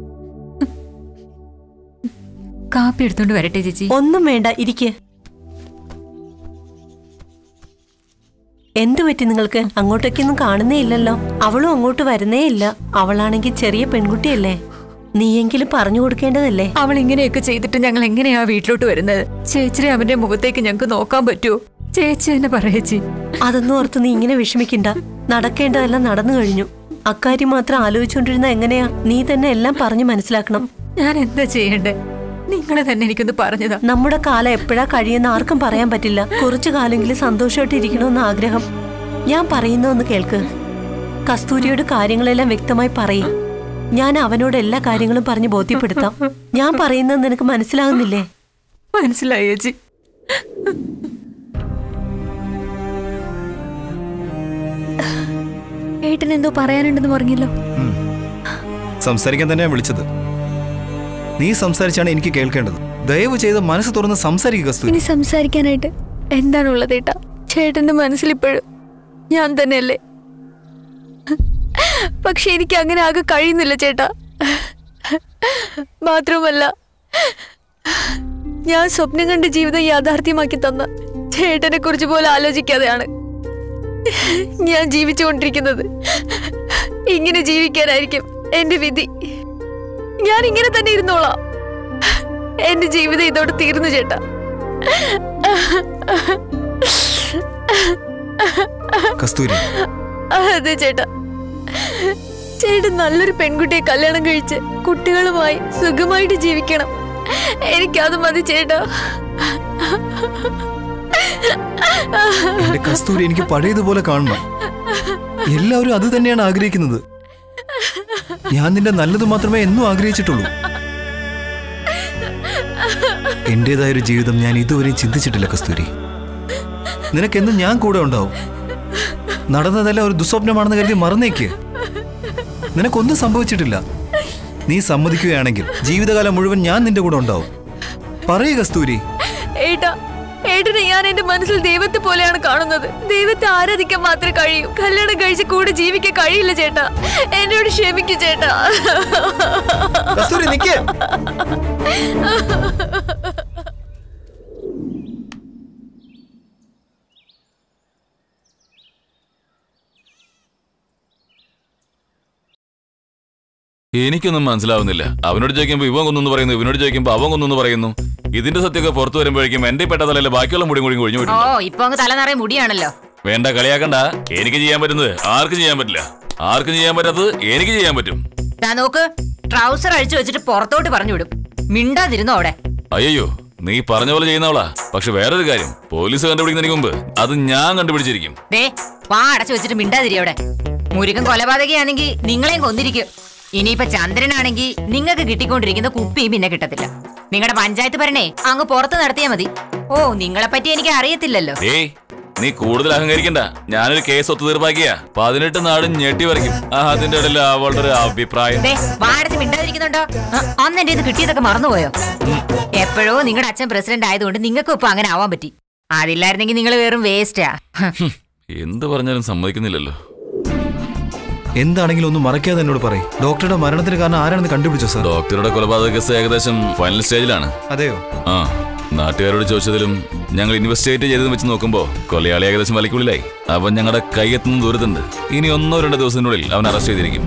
കാപ്പി എടുത്തോണ്ട് വരട്ടെ ചേച്ചി ഒന്നും വേണ്ട ഇരിക്ക് എന്തു പറ്റി നിങ്ങൾക്ക് അങ്ങോട്ടേക്കൊന്നും കാണുന്നേ ഇല്ലല്ലോ അവളും അങ്ങോട്ട് വരുന്നേ ഇല്ല അവളാണെങ്കിൽ ചെറിയ പെൺകുട്ടിയല്ലേ നീയെങ്കിലും പറഞ്ഞു കൊടുക്കേണ്ടതല്ലേ അവൾ ഇങ്ങനെയൊക്കെ ചെയ്തിട്ട് ഞങ്ങൾ എങ്ങനെയാ വീട്ടിലോട്ട് വരുന്നത് ചേച്ചിയെ അവന്റെ മുഖത്തേക്ക് ഞങ്ങൾക്ക് നോക്കാൻ പറ്റുമോ ചേച്ചി തന്നെ പറയേച്ചി അതൊന്നും ഓർത്ത് നീ ഇങ്ങനെ വിഷമിക്കണ്ട നടക്കേണ്ടതെല്ലാം നടന്നു കഴിഞ്ഞു അക്കാര്യം മാത്രം ആലോചിച്ചുകൊണ്ടിരുന്ന എങ്ങനെയാ നീ തന്നെ എല്ലാം പറഞ്ഞു മനസ്സിലാക്കണം ഞാൻ എന്താ ചെയ്യണ്ടേ നിങ്ങൾ തന്നെ എനിക്കൊന്ന് പറഞ്ഞതാ നമ്മുടെ കാലം എപ്പോഴാ കഴിയുന്ന ആർക്കും പറയാൻ പറ്റില്ല കുറച്ചു കാലെങ്കിലും സന്തോഷമായിട്ട് ഇരിക്കണമെന്ന് ആഗ്രഹം ഞാൻ പറയുന്നൊന്ന് കേൾക്ക് കസ്തൂരിയോട് കാര്യങ്ങളെല്ലാം വ്യക്തമായി പറയും ഞാൻ അവനോട് എല്ലാ കാര്യങ്ങളും പറഞ്ഞ് ബോധ്യപ്പെടുത്താം ഞാൻ പറയുന്നത് നിനക്ക് മനസ്സിലാകുന്നില്ലേ മനസ്സിലായി ചേച്ചി ഏട്ടൻ എന്തോ പറയാനുണ്ടെന്ന് പറഞ്ഞല്ലോ സംസാരിക്കാൻ തന്നെയാണ് വിളിച്ചത് നീ സംസാരിച്ചാണ് എനിക്ക് കേൾക്കേണ്ടത് ദയവ് ചെയ്ത് മനസ്സ് തുറന്ന് സംസാരിക്കുക കസ്തൂരി ഇനി സംസാരിക്കാനായിട്ട് എന്താണുള്ളത് ഏട്ടാ ചേട്ടന്റെ മനസ്സിൽ ഇപ്പോഴും ഞാൻ തന്നെയല്ലേ പക്ഷെ എനിക്ക് അങ്ങനെ ആകെ കഴിയുന്നില്ല ചേട്ടാ മാത്രമല്ല ഞാൻ സ്വപ്നം കണ്ട ജീവിതം യാഥാർത്ഥ്യമാക്കി തന്ന ചേട്ടനെ കുറിച്ച് പോലും ആലോചിക്കാതെയാണ് ഞാൻ ജീവിച്ചുകൊണ്ടിരിക്കുന്നത് ഇങ്ങനെ ജീവിക്കാനായിരിക്കും എന്റെ വിധി ഞാൻ ഇങ്ങനെ തന്നെ ഇരുന്നോളാം എന്റെ ജീവിതം ഇതോടെ തീർന്നു ചേട്ടാ കസ്തൂരി അതെ ചേട്ടാ ചേട്ടൻ നല്ലൊരു പെൺകുട്ടിയെ കല്യാണം കഴിച്ച് കുട്ടികളുമായി സുഖമായിട്ട് ജീവിക്കണം എനിക്കത് മതി ചേട്ടാ എന്റെ കസ്തൂരി എനിക്ക് പഴയതുപോലെ കാണണം എല്ലാവരും അത് തന്നെയാണ് ആഗ്രഹിക്കുന്നത് ഞാൻ നിന്റെ നല്ലത് മാത്രമേ എന്നും ആഗ്രഹിച്ചിട്ടുള്ളൂ എന്റേതായ ഒരു ജീവിതം ഞാൻ ഇതുവരെയും ചിന്തിച്ചിട്ടില്ല കസ്തൂരി നിനക്കെന്നും ഞാൻ കൂടെ ഉണ്ടാവും നടന്നതെല്ലാം ഒരു ദുസ്വപ്നമാണെന്ന് കരുതി മറന്നേക്ക് നിനക്കൊന്നും സംഭവിച്ചിട്ടില്ല നീ സമ്മതിക്കുകയാണെങ്കിൽ ജീവിതകാലം മുഴുവൻ ഞാൻ നിന്റെ കൂടെ ഉണ്ടാവും പറയൂ കസ്തൂരി ഏട്ടാ ഏട്ടനെ ഞാൻ എന്റെ മനസ്സിൽ ദൈവത്തെ പോലെയാണ് കാണുന്നത് ദൈവത്തെ ആരാധിക്കാൻ മാത്രമേ കഴിയൂ കല്യാണം കഴിച്ച് കൂടെ ജീവിക്കാൻ കഴിയില്ല ചേട്ടാ എന്നോട് ക്ഷമിക്കൂ ചേട്ടാ കസ്തൂരി നിക്കേ എനിക്കൊന്നും മനസ്സിലാവുന്നില്ല അവനോട് ചോദിക്കുമ്പോ ഇവൻ കൊന്നു പറയുന്നു ഇവനോട് ചോദിക്കുമ്പോ അവൻ കൊന്നു പറയുന്നു ഇതിന്റെ സത്യമൊക്കെ പുറത്തു വരുമ്പോഴേക്കും എന്റെ പെട്ട തലയിലെ ബാക്കിയുള്ള മുടി മുടി കൊഴിഞ്ഞു ഓ പോയിട്ടുണ്ട് ഇപ്പൊ അങ്ങ് തല നിറയെ മുടിയാണല്ലോ വേണ്ട കളിയാക്കണ്ട എനിക്ക് ചെയ്യാൻ പറ്റുന്നത് ആർക്കും ചെയ്യാൻ പറ്റില്ല ആർക്കും ചെയ്യാൻ പറ്റാത്തത് എനിക്ക് ചെയ്യാൻ പറ്റും ദാ നോക്ക് ട്രൗസർ അഴിച്ചു വെച്ചിട്ട് പുറത്തോട്ട് പറഞ്ഞു വിടും മിണ്ടാതിരുന്നോ അവിടെ അയ്യോ നീ പറഞ്ഞ പോലെ ചെയ്യുന്നവളാ പക്ഷെ വേറൊരു കാര്യം പോലീസ് കണ്ടുപിടിക്കുന്നതിന് മുമ്പ് അത് ഞാൻ കണ്ടുപിടിച്ചിരിക്കും ദേ വാ അടച്ചു വെച്ചിട്ട് മിണ്ടാതിരി അവിടെ മുരുകൻ കൊലപാതകയാണെങ്കിൽ നിങ്ങളെയും കൊന്നിരിക്കും ഇനിയിപ്പൊ ചന്ദ്രനാണെങ്കിൽ നിങ്ങൾക്ക് കിട്ടിക്കൊണ്ടിരിക്കുന്ന കുപ്പിയും പിന്നെ കിട്ടത്തില്ല നിങ്ങളുടെ പഞ്ചായത്ത് ഭരണേ അങ്ങ് പുറത്ത് നടത്തിയാ മതി ഓ നിങ്ങളെ പറ്റി എനിക്ക് അറിയത്തില്ലല്ലോ ഏയ് നീ കൂടുതൽ അഹങ്കരിക്കണ്ട ഞാനൊരു കേസ് ഒത്തുതീർപ്പാക്കിയ പതിനെട്ട് നാടും ഞെട്ടി വരയ്ക്കും ആ അതിന്റെ ഇടയിൽ അവളുടെ ഒരു അഭിപ്രായം ദേ വാ അടച്ച് മിണ്ടാതിരിക്കുന്നുണ്ടോ ആ, അന്ന് എന്റെ ഇത് കിട്ടിയതൊക്കെ മറന്നുപോയോ എപ്പോഴോ നിങ്ങളുടെ അച്ഛൻ പ്രസിഡന്റ് ആയതുകൊണ്ട് നിങ്ങൾക്കും ഇപ്പൊ അങ്ങനെ ആവാൻ പറ്റി അതില്ലായിരുന്നെങ്കിൽ നിങ്ങൾ വെറും വേസ്റ്റാ ഹും, എന്ത് പറഞ്ഞാലും സമ്മതിക്കുന്നില്ലല്ലോ എന്താണെങ്കിലും ഒന്നും മറക്കാതെ എന്നോട് പറയും ഡോക്ടറുടെ മരണത്തിന് കാരണം ആരാണെന്ന് കണ്ടുപിടിച്ചോ സാർ ഡോക്ടറുടെ കൊലപാതക കേസ് ഏകദേശം ഫൈനൽ സ്റ്റേജിലാണ് അതെയോ ആ നാട്ടുകാരോട് ചോദിച്ചതിലും ഞങ്ങൾ ഇൻവെസ്റ്റിഗേറ്റ് ചെയ്തതും വെച്ച് നോക്കുമ്പോ കൊലയാളി ഏകദേശം വലയ്ക്കുള്ളിലായി അവൻ ഞങ്ങളുടെ കൈയെത്തുന്ന ദൂരത്തുണ്ട് ഇനി ഒന്നോ രണ്ടോ ദിവസത്തിനുള്ളിൽ അവൻ അറസ്റ്റ് ചെയ്തിരിക്കും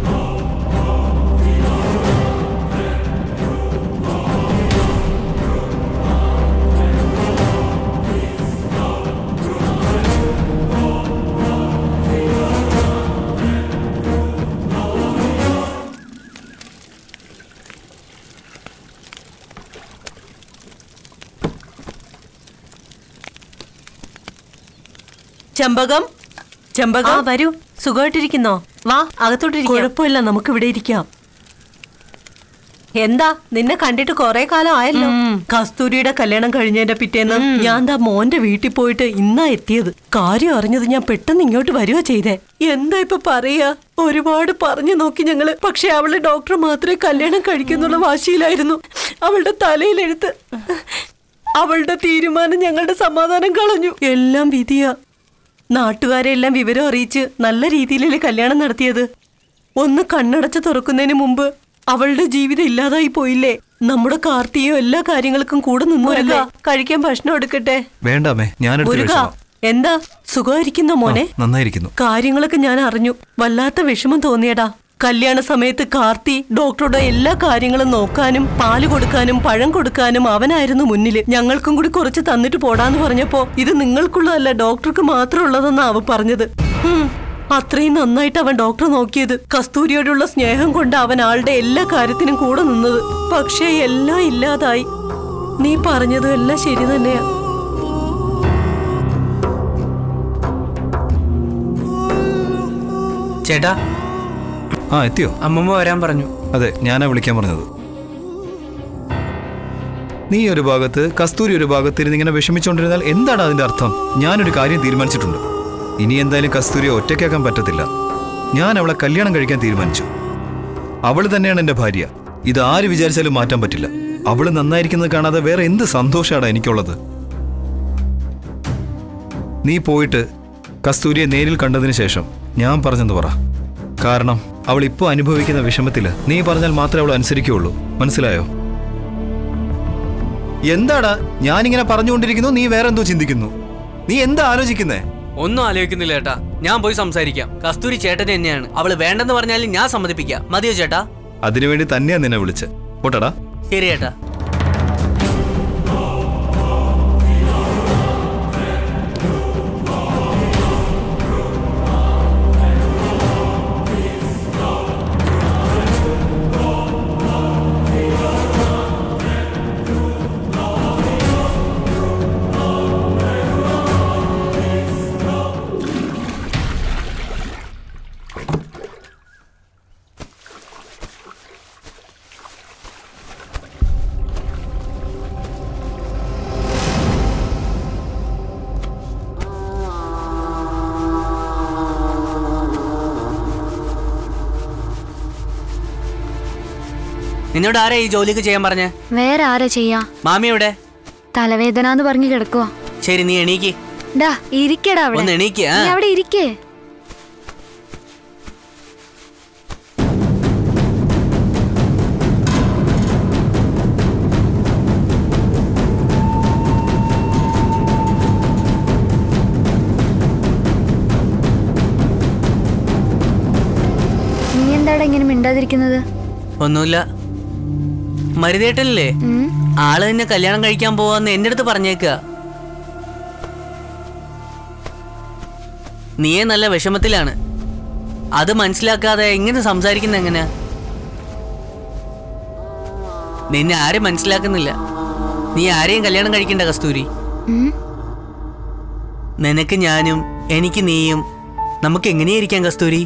ചെമ്പകം ചെമ്പകം വരൂ സുഖമായിട്ടിരിക്കുന്നോ വാ അകത്തോട്ടിരിക്കാം കുഴപ്പമില്ല നമുക്ക് ഇവിടെ ഇരിക്കാം എന്താ നിന്നെ കണ്ടിട്ട് കൊറേ കാലം ആയല്ലോ കസ്തൂരിയുടെ കല്യാണം കഴിഞ്ഞതിന്റെ പിറ്റേന്ന് ഞാൻ ദാ മോന്റെ വീട്ടിൽ പോയിട്ട് ഇന്നാ എത്തിയത് കാര്യം അറിഞ്ഞത് ഞാൻ പെട്ടെന്ന് ഇങ്ങോട്ട് വരുക ചെയ്തേ എന്താ ഇപ്പൊ പറയാ ഒരുപാട് പറഞ്ഞു നോക്കി ഞങ്ങള് പക്ഷെ അവള് ഡോക്ടർ മാത്രമേ കല്യാണം കഴിക്കുന്നുള്ള വാശിയിലായിരുന്നു അവളുടെ തലയിലെഴുത്ത് അവളുടെ തീരുമാനം ഞങ്ങളുടെ സമാധാനം കളഞ്ഞു എല്ലാം വിധിയാ നാട്ടുകാരെല്ലാം വിവരം അറിയിച്ച് നല്ല രീതിയിലല്ലേ കല്യാണം നടത്തിയത് ഒന്ന് കണ്ണടച്ച് തുറക്കുന്നതിന് മുമ്പ് അവളുടെ ജീവിതം ഇല്ലാതായി പോയില്ലേ നമ്മുടെ കാർത്തിയും എല്ലാ കാര്യങ്ങൾക്കും കൂടെ നിന്നു കഴിക്കാൻ ഭക്ഷണം എടുക്കട്ടെ വേണ്ടാമേ ഞാനെടുത്ത് മുരുക കഴിച്ചോളാം എന്താ സുഖമായിരിക്കുന്നോ മോനെ നന്നായിരിക്കുന്നു കാര്യങ്ങളൊക്കെ ഞാൻ അറിഞ്ഞു വല്ലാത്ത വിഷമം തോന്നിയടാ കല്യാണ സമയത്ത് കാർത്തി ഡോക്ടറുടെ എല്ലാ കാര്യങ്ങളും നോക്കാനും പാല് കൊടുക്കാനും പഴം കൊടുക്കാനും അവനായിരുന്നു മുന്നില് ഞങ്ങൾക്കും കൂടി കുറച്ച് തന്നിട്ട് പോടാന്ന് പറഞ്ഞപ്പോ ഇത് നിങ്ങൾക്കുള്ളതല്ല ഡോക്ടർക്ക് മാത്രമുള്ളതെന്നാ അവൻ പറഞ്ഞത് ഹും, അത്രയും നന്നായിട്ട് അവൻ ഡോക്ടർ നോക്കിയത് കസ്തൂരിയോടുള്ള സ്നേഹം കൊണ്ട് അവൻ ആളുടെ എല്ലാ കാര്യത്തിനും കൂടെ നിന്നത് പക്ഷേ എല്ലാം ഇല്ലാതായി നീ പറഞ്ഞതും എല്ലാം ശരി തന്നെയാ ചേട്ടാ ആ എത്തിയോ അമ്മമ്മ വരാൻ പറഞ്ഞു അതെ ഞാനാ വിളിക്കാൻ പറഞ്ഞത് നീ ഒരു ഭാഗത്ത് കസ്തൂരി ഒരു ഭാഗത്ത് ഇരുന്ന് ഇങ്ങനെ വിഷമിച്ചുകൊണ്ടിരുന്നാൽ എന്താണ് അതിന്റെ അർത്ഥം ഞാനൊരു കാര്യം തീരുമാനിച്ചിട്ടുണ്ട് ഇനി എന്തായാലും കസ്തൂരിയെ ഒറ്റയ്ക്കാക്കാൻ പറ്റത്തില്ല ഞാൻ അവളെ കല്യാണം കഴിക്കാൻ തീരുമാനിച്ചു അവൾ തന്നെയാണ് എൻ്റെ ഭാര്യ ഇത് ആര് വിചാരിച്ചാലും മാറ്റാൻ പറ്റില്ല അവൾ നന്നായിരിക്കുന്നത് കാണാതെ വേറെ എന്ത് സന്തോഷമാണ് എനിക്കുള്ളത് നീ പോയിട്ട് കസ്തൂരിയെ നേരിൽ കണ്ടതിന് ശേഷം ഞാൻ പറഞ്ഞെന്ന് പറ കാരണം അവൾ ഇപ്പോൾ അനുഭവിക്കുന്ന വിഷമത്തില് നീ പറഞ്ഞാൽ മാത്രമേ അവൾ അനുസരിക്കുകയുള്ളൂ മനസ്സിലായോ എന്താടാ ഞാനിങ്ങനെ പറഞ്ഞുകൊണ്ടിരിക്കുന്നു നീ വേറെ എന്തോ ചിന്തിക്കുന്നു നീ എന്താ ആലോചിക്കുന്നേ ഒന്നും ആലോചിക്കുന്നില്ല ചേട്ടാ ഞാൻ പോയി സംസാരിക്കാം കസ്തൂരി ചേട്ടൻ തന്നെയാണ് അവള് വേണ്ടെന്ന് പറഞ്ഞാലും ഞാൻ സമ്മതിപ്പിക്കാം മതിയോ ചേട്ടാ അതിനുവേണ്ടി തന്നെയാ നിന്നെ വിളിച്ച് പോട്ടടാ ശരി ചേട്ടാ നിന്നോട് ആരാ ഈ ജോലിയൊക്കെ ചെയ്യാൻ പറഞ്ഞ വേറെ ആരാ ചെയ്യാ മാമി എവിടെ തലവേദന എന്ന് പറഞ്ഞു കിടക്കുവാ ശരി നീ എണീക്ക് ഡാ ഇരിക്കടാ അവിടെ ഒന്ന് എണീക്ക്, ആ. നീ അവിടെ ഇരിക്കേ നീ എന്താടാ ഇങ്ങനെ മിണ്ടാതിരിക്കുന്നത് ഒന്നുമില്ല മരുതേട്ടനില്ലേ ഉം? ആള് തന്നെ കല്യാണം കഴിക്കാൻ പോവാന്ന് എന്റെ അടുത്ത് പറഞ്ഞേക്കുക നീയെ നല്ല വിഷമത്തിലാണ് അത് മനസ്സിലാക്കാതെ എങ്ങനെ സംസാരിക്കുന്ന എങ്ങനെയാ നിന്നെ ആരും മനസ്സിലാക്കുന്നില്ല നീ ആരെയും കല്യാണം കഴിക്കണ്ട കസ്തൂരി ഉം? നിനക്ക് ഞാനും എനിക്ക് നീയും നമുക്ക് എങ്ങനെയായിരിക്കാം കസ്തൂരി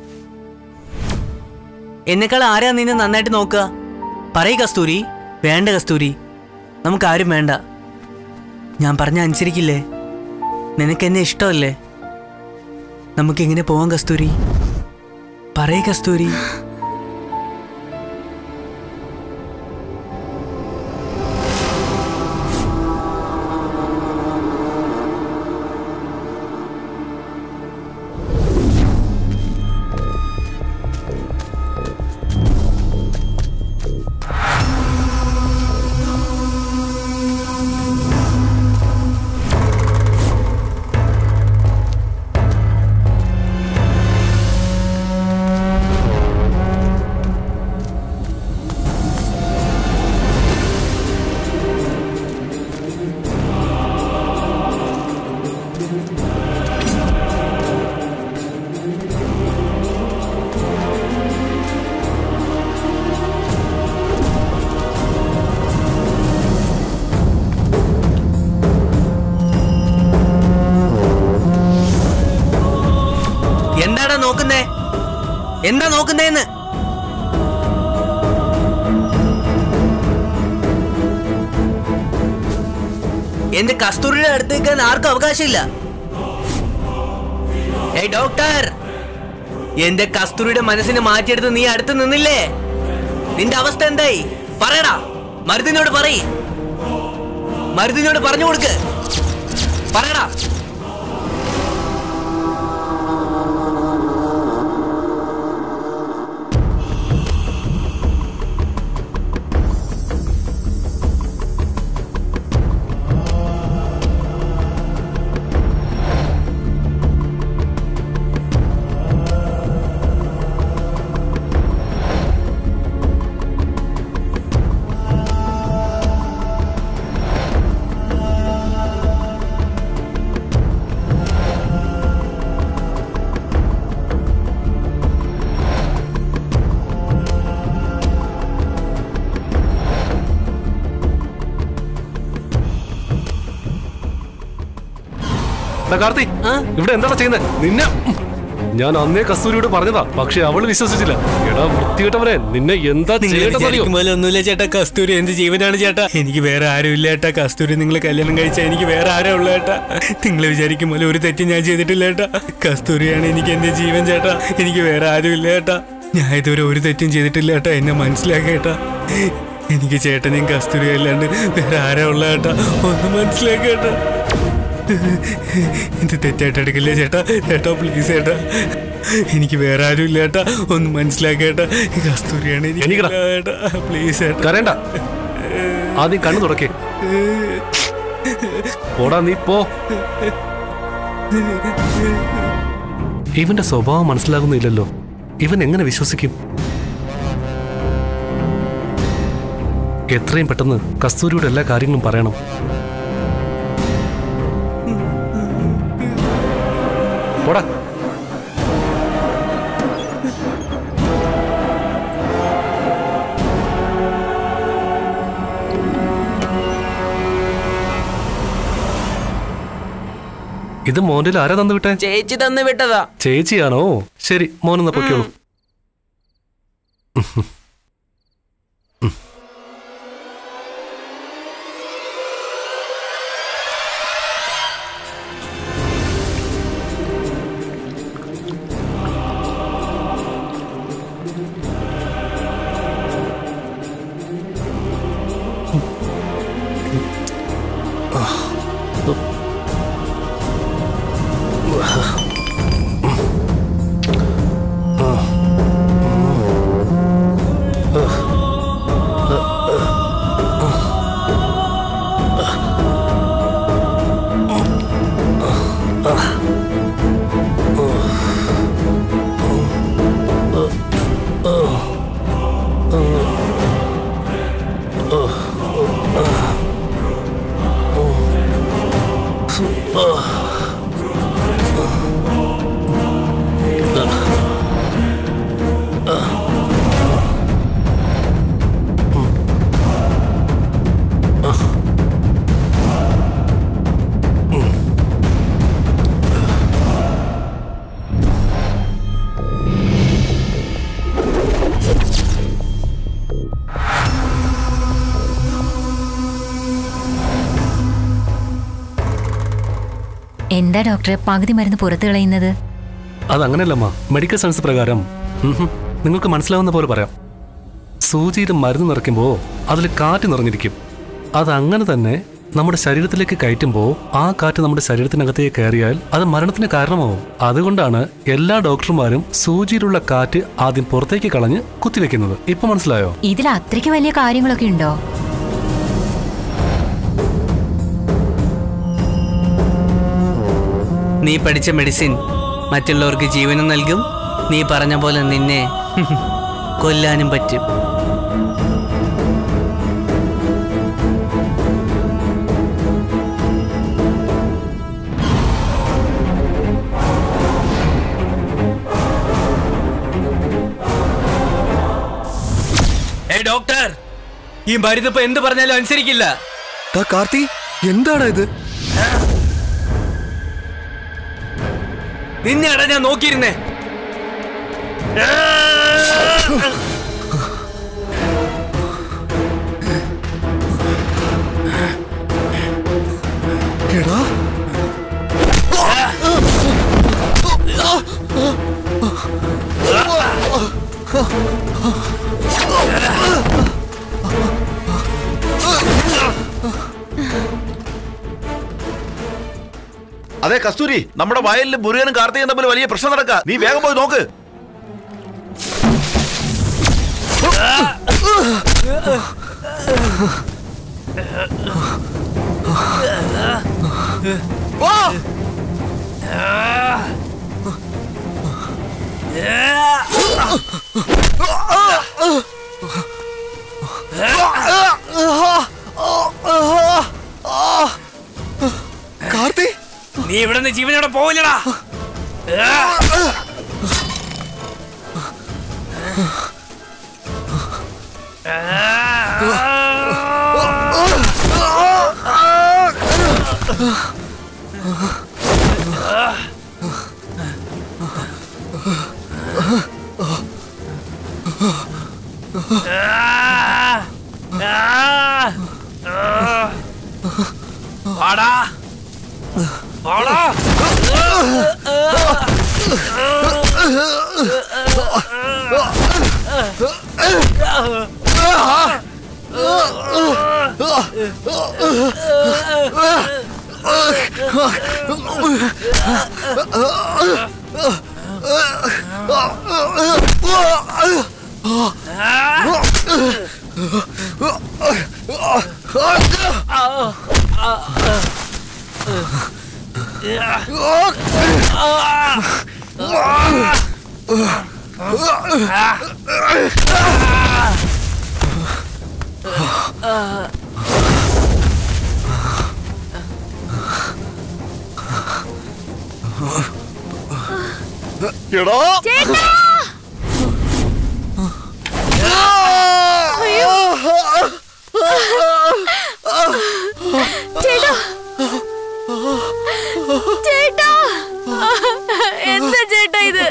എന്നെക്കാൾ ആരാ നിന്നെ നന്നായിട്ട് നോക്കുക പറയ് കസ്തൂരി വേണ്ട കസ്തൂരി നമുക്ക് ആരും വേണ്ട ഞാൻ പറഞ്ഞ അനുസരിക്കില്ലേ നിനക്ക് എന്നെ ഇഷ്ടമല്ലേ നമുക്കെങ്ങനെ പോവാം കസ്തൂരി പറയ് കസ്തൂരി എന്താടാ നോക്കുന്നേ എന്താ നോക്കുന്നേന്ന് എന്റെ കസ്തൂരിയുടെ അടുത്തേക്ക് ആർക്കും അവകാശമില്ല ഏയ് ഡോക്ടർ എന്റെ കസ്തൂരിയുടെ മനസ്സിനെ മാറ്റിയെടുത്ത് നീ അടുത്ത് നിന്നില്ലേ നിന്റെ അവസ്ഥ എന്തായി പറയടാ മരുതിനോട് പറയ് മരുതിനോട് പറഞ്ഞു കൊടുക്ക് പറയടാ എടാ കാർത്തി ഇവിടെ എന്താണ് ചെയ്യുന്നത് നിന്നെ ഞാൻ അന്നേ കസ്തൂരിയോട് പറഞ്ഞതാ പക്ഷെ അവള് വിശ്വസിച്ചില്ല എടാ വൃത്തികെട്ടവനെ നിന്നെ എന്താ നിങ്ങൾ ചെയ്യേണ്ടതറിയോ വിചാരിക്കും പോലെ ഒന്നുമില്ല ചേട്ടാ കസ്തൂരി എന്ത് ജീവനാണ് ചേട്ടാ എനിക്ക് വേറെ ആരും ഇല്ല ചേട്ടാ കസ്തൂരി നിങ്ങൾ കല്യാണം കഴിച്ച എനിക്ക് വേറെ ആരാ ഉള്ള ചേട്ടാ നിങ്ങൾ വിചാരിക്കും പോലെ ഒരു തെറ്റും ഞാൻ ചെയ്തിട്ടില്ല ചേട്ടാ കസ്തൂരിയാണ് എനിക്ക് എന്റെ ജീവൻ ചേട്ടാ എനിക്ക് വേറെ ആരും ഇല്ല ചേട്ടാ ഞാൻ ഇതുവരെ ഒരു തെറ്റും ചെയ്തിട്ടില്ല ചേട്ടാ എന്നെ മനസ്സിലാക്കുക ചേട്ടാ എനിക്ക് ചേട്ടനെയും കസ്തൂരി അല്ലാണ്ട് വേറെ ആരാ ഉള്ള ചേട്ടാ ഒന്ന് മനസ്സിലാക്കുക ചേട്ടാ ഇത് തെറ്റായിട്ട് എടുക്കില്ലേ ചേട്ടാ ചേട്ടാ പ്ലീസ് ചേട്ടാ എനിക്ക് വേറെ ആരും ഇല്ല ചേട്ടാ ഒന്ന് മനസ്സിലാക്കേട്ടാ കസ്തൂരിയാണ് എനിക്ക് എണീക്കടാ. ചേട്ടാ പ്ലീസ് ചേട്ടാ കരയണ്ട ആദ്യം കണ്ണു തുടക്കേ പോടാ നീ പോ ഇവന്റെ സ്വഭാവം മനസ്സിലാകുന്നില്ലല്ലോ ഇവൻ എങ്ങനെ വിശ്വസിക്കും എത്രയും പെട്ടെന്ന് കസ്തൂരിയുടെ എല്ലാ കാര്യങ്ങളും പറയണം പോടാ ഇത് മോന്റെ ആരാ തന്നു വിട്ടേ ചേച്ചി തന്നു വിട്ടതാ ചേച്ചിയാണോ ശരി മോനെന്നാ പൊയ്ക്കോളൂ എന്താ ഡോക്ടറെ പകുതി മരുന്ന് പുറത്തു കളയുന്നത് അതങ്ങനെയല്ലമ്മ മെഡിക്കൽ സയൻസ് പ്രകാരം ഉം ഹും, നിങ്ങൾക്ക് മനസ്സിലാവുന്ന പോലെ പറയാം സൂചിയിൽ മരുന്ന് നിറയ്ക്കുമ്പോൾ അതിൽ കാറ്റ് നിറഞ്ഞിരിക്കും അതങ്ങനെ തന്നെ നമ്മുടെ ശരീരത്തിലേക്ക് കയറ്റുമ്പോൾ ആ കാറ്റ് നമ്മുടെ ശരീരത്തിനകത്തേക്ക് കയറിയാൽ അത് മരണത്തിന് കാരണമാവും അതുകൊണ്ടാണ് എല്ലാ ഡോക്ടർമാരും സൂചിയിലുള്ള കാറ്റ് ആദ്യം പുറത്തേക്ക് കളഞ്ഞ് കുത്തിവെക്കുന്നത് ഇപ്പൊ മനസ്സിലായോ ഇതിൽ അത്രയ്ക്ക് വലിയ കാര്യങ്ങളൊക്കെ ഉണ്ടോ നീ പഠിച്ച മെഡിസിൻ മറ്റുള്ളവർക്ക് ജീവനും നൽകും നീ പറഞ്ഞ പോലെ നിന്നെ കൊല്ലാനും പറ്റും ഏ ഡോക്ടർ ഈ മരുന്ന് ഇപ്പൊ എന്ത് പറഞ്ഞാലും അനുസരിക്കില്ല കാർത്തി എന്താടാ ഇത് നിന്നെയാടാ ഞാൻ നോക്കിയിരുന്നേ എടാ അതെ കസ്തൂരി നമ്മുടെ വയലിൽ മുരുകനും കാർത്തികനും തമ്മിൽ വലിയ പ്രശ്നം നടക്കുക നീ വേഗം പോയി നോക്ക് കാർത്തി നീ ഇവിടെ നിന്ന് ജീവനോടെ പോവില്ലടാ വാടാ വാടാ എടാ ചേട്ടാ ചേട്ടാ എന്താ ചേട്ടാ ഇത്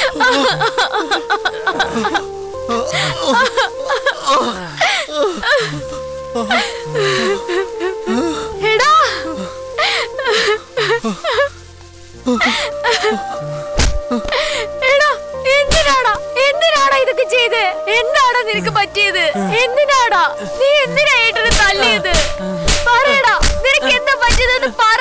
എടാ എടാ എന്തിനാടാ എന്തിനാടാ ഇതൊക്കെ ചെയ്ത് എന്താടാ നിനക്ക് പറ്റിയത് എന്തിനാടാ നീ എന്തിനാ ഏട്ടനെ തല്ലിയത് പറയടാ നിനക്ക് എന്താ പറ്റിയതെന്ന് പറ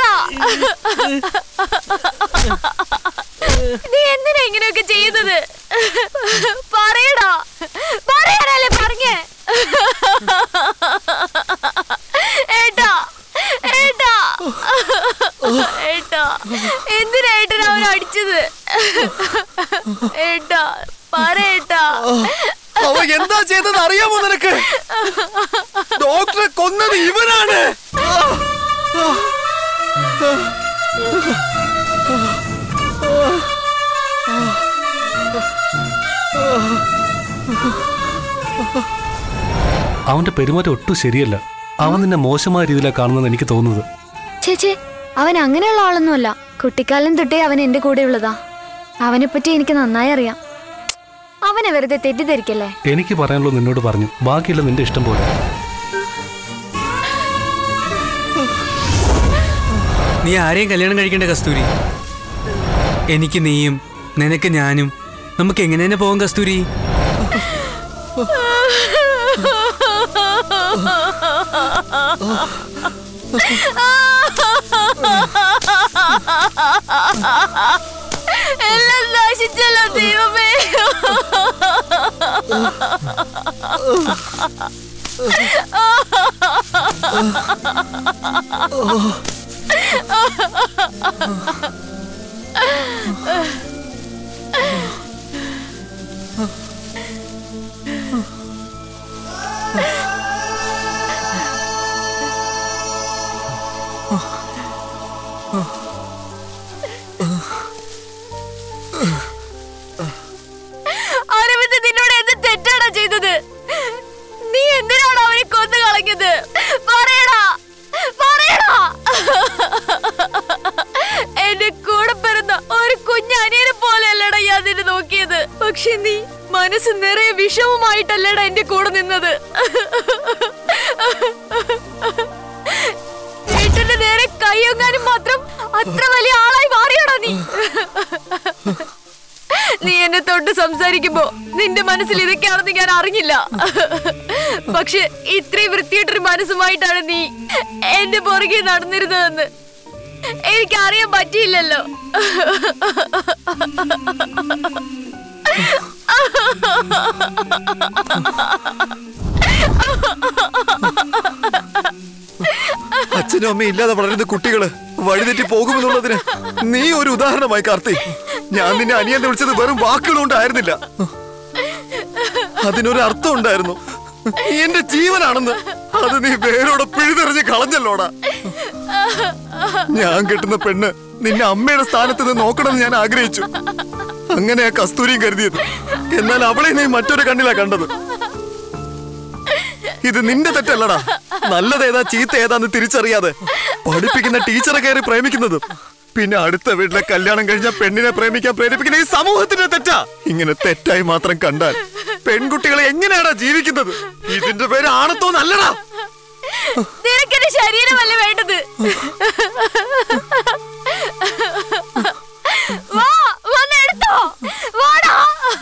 നീ എന്തിനാ ഇങ്ങനെയൊക്കെ ചെയ്യുന്നത് പറയടാ പറയാനല്ലേ പറഞ്ഞേ ഏട്ടാ ഏട്ടാ ഏട്ടാ എന്തിനാ ഏട്ടൻ അവൻ അടിച്ചത് ഏട്ടാ പറയേട്ടാ അവ എന്താ ചെയ്തത് അറിയാമോ നിനക്ക് ഡോക്ടറെ കൊന്നത് ഇവനാണ് അവന്റെ പെരുമാറ്റം ഒട്ടും ശരിയല്ല അവൻ നിന്നെ മോശമായ രീതിയിലാണ് കാണുന്നത് എനിക്ക് തോന്നുന്നത് ചേച്ചേ അവൻ അങ്ങനെയുള്ള ആളൊന്നുമല്ല കുട്ടിക്കാലം തൊട്ടേ അവൻ എന്റെ കൂടെ ഉള്ളതാ അവനെപ്പറ്റി എനിക്ക് നന്നായി അറിയാം അവനെ വെറുതെ തെറ്റിദ്ധരിക്കല്ലേ എനിക്ക് പറയാനുള്ളത് നിന്നോട് പറഞ്ഞു ബാക്കിയുള്ള നിന്റെ ഇഷ്ടം പോലെ നീ ആരെയും കല്യാണം കഴിക്കേണ്ട കസ്തൂരി എനിക്ക് നീയും നിനക്ക് ഞാനും നമുക്ക് എങ്ങനെ തന്നെ പോകാം കസ്തൂരി എല്ലാം നശിച്ചല്ലോ ദൈവമേ അരവിന്ദ് നിന്നോട് എന്ത് തെറ്റാണ് ചെയ്തത് നീ എന്തിനാണ് അവനെ കൊന്നു കളഞ്ഞത് പറയടാ പറയടാ എന്റെ കൂടെ പിറന്ന ഒരു കുഞ്ഞനിയനെ പോലെയല്ലടാ ഞാൻ നിന്നെ നോക്കിയത് പക്ഷെ നീ മനസ്സ് നിറയെ വിഷവുമായിട്ടല്ലടാ എന്റെ കൂടെ നിന്നത് വീട്ടിന്റെ നേരെ കൈയൊങ്ങാനും മാത്രം അത്ര വലിയ ആളായി മാറിയാടാ നീ നീ എന്നെ തൊട്ട് സംസാരിക്കുമ്പോ നിന്റെ മനസ്സിൽ ഇതൊക്കെയാണെന്ന് ഞാൻ അറിഞ്ഞില്ല പക്ഷെ ഇത്രയും വൃത്തിയായിട്ടൊരു മനസ്സുമായിട്ടാണ് നീ എന്റെ പുറകെ നടന്നിരുന്നതെന്ന് എനിക്ക് അറിയാൻ പറ്റിയില്ലല്ലോ അച്ഛനും അമ്മയും ഇല്ലാതെ വളരുന്ന കുട്ടികള് വഴിതെറ്റി പോകുമെന്നുള്ളതിന് നീ ഒരു ഉദാഹരണമായി കാർത്തി ഞാൻ നിന്നെ അനിയനെ വിളിച്ചത് വെറും വാക്കുകൾ കൊണ്ടായിരുന്നില്ല അതിനൊരു അർത്ഥം ഉണ്ടായിരുന്നു നീ എന്റെ ജീവനാണെന്ന് അത് നീ വേരോടെ പിഴുതെറിഞ്ഞ് കളഞ്ഞല്ലോടാ ഞാൻ കിട്ടുന്ന പെണ്ണ് നിന്നെ അമ്മയുടെ സ്ഥാനത്ത് നിന്ന് നോക്കണമെന്ന് ഞാൻ ആഗ്രഹിച്ചു അങ്ങനെയാ കസ്തൂരിയും കരുതിയത് എന്നാൽ അവളെ നീ മറ്റൊരു കണ്ണിലാ കണ്ടത് ഇത് നിന്റെ തെറ്റല്ലടാ നല്ലതേതാ ചീത്ത ഏതാന്ന് തിരിച്ചറിയാതെ പഠിപ്പിക്കുന്ന ടീച്ചറെ കയറി പ്രേമിക്കുന്നതും പിന്നെ അടുത്ത വീട്ടിലെ കല്യാണം കഴിഞ്ഞ പെണ്ണിനെ പ്രേമിക്കാൻ പ്രേരിപ്പിക്കുന്ന ഈ സമൂഹത്തിന്റെ തെറ്റാ ഇങ്ങനെ തെറ്റായി മാത്രം കണ്ടാൽ പെൺകുട്ടികളെ എങ്ങനെയാടാ ജീവിക്കുന്നത് ഇതിന്റെ പേര് ആണത്തോ നല്ലടാ നിനക്കെന്റെ ശരീരമല്ല വേണ്ടത് വാ വന്ന് എടുത്തോ വാടാ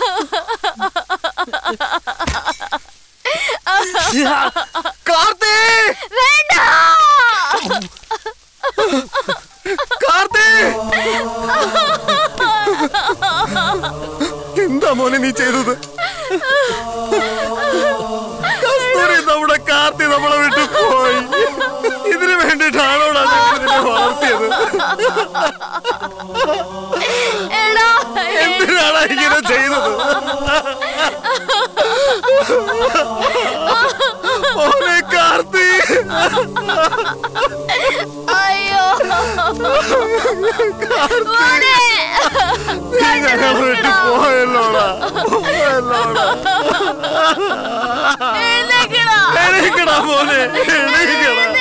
കാർത്തി വേണ്ട കാർത്തി എന്താ മോനെ നീ ചെയ്തത് കസ്തൂരി നമ്മുടെ കാർത്തി നമ്മളെ വിട്ടു പോയി ഇതിനു വേണ്ടിയിട്ടാണോടാ ഞങ്ങൾ നിന്നെ വളർത്തിയത് എടാ എന്തിനാണ് ഇങ്ങനെ ചെയ്തത് മോനെ കാർത്തി അയ്യോ മോനെ നീ ഞങ്ങൾ വിട്ടു പോയല്ലോടാ പോയല്ലോടാ എഴുന്നേക്കടാ എണീക്കടാ മോനെ എണീക്കടാ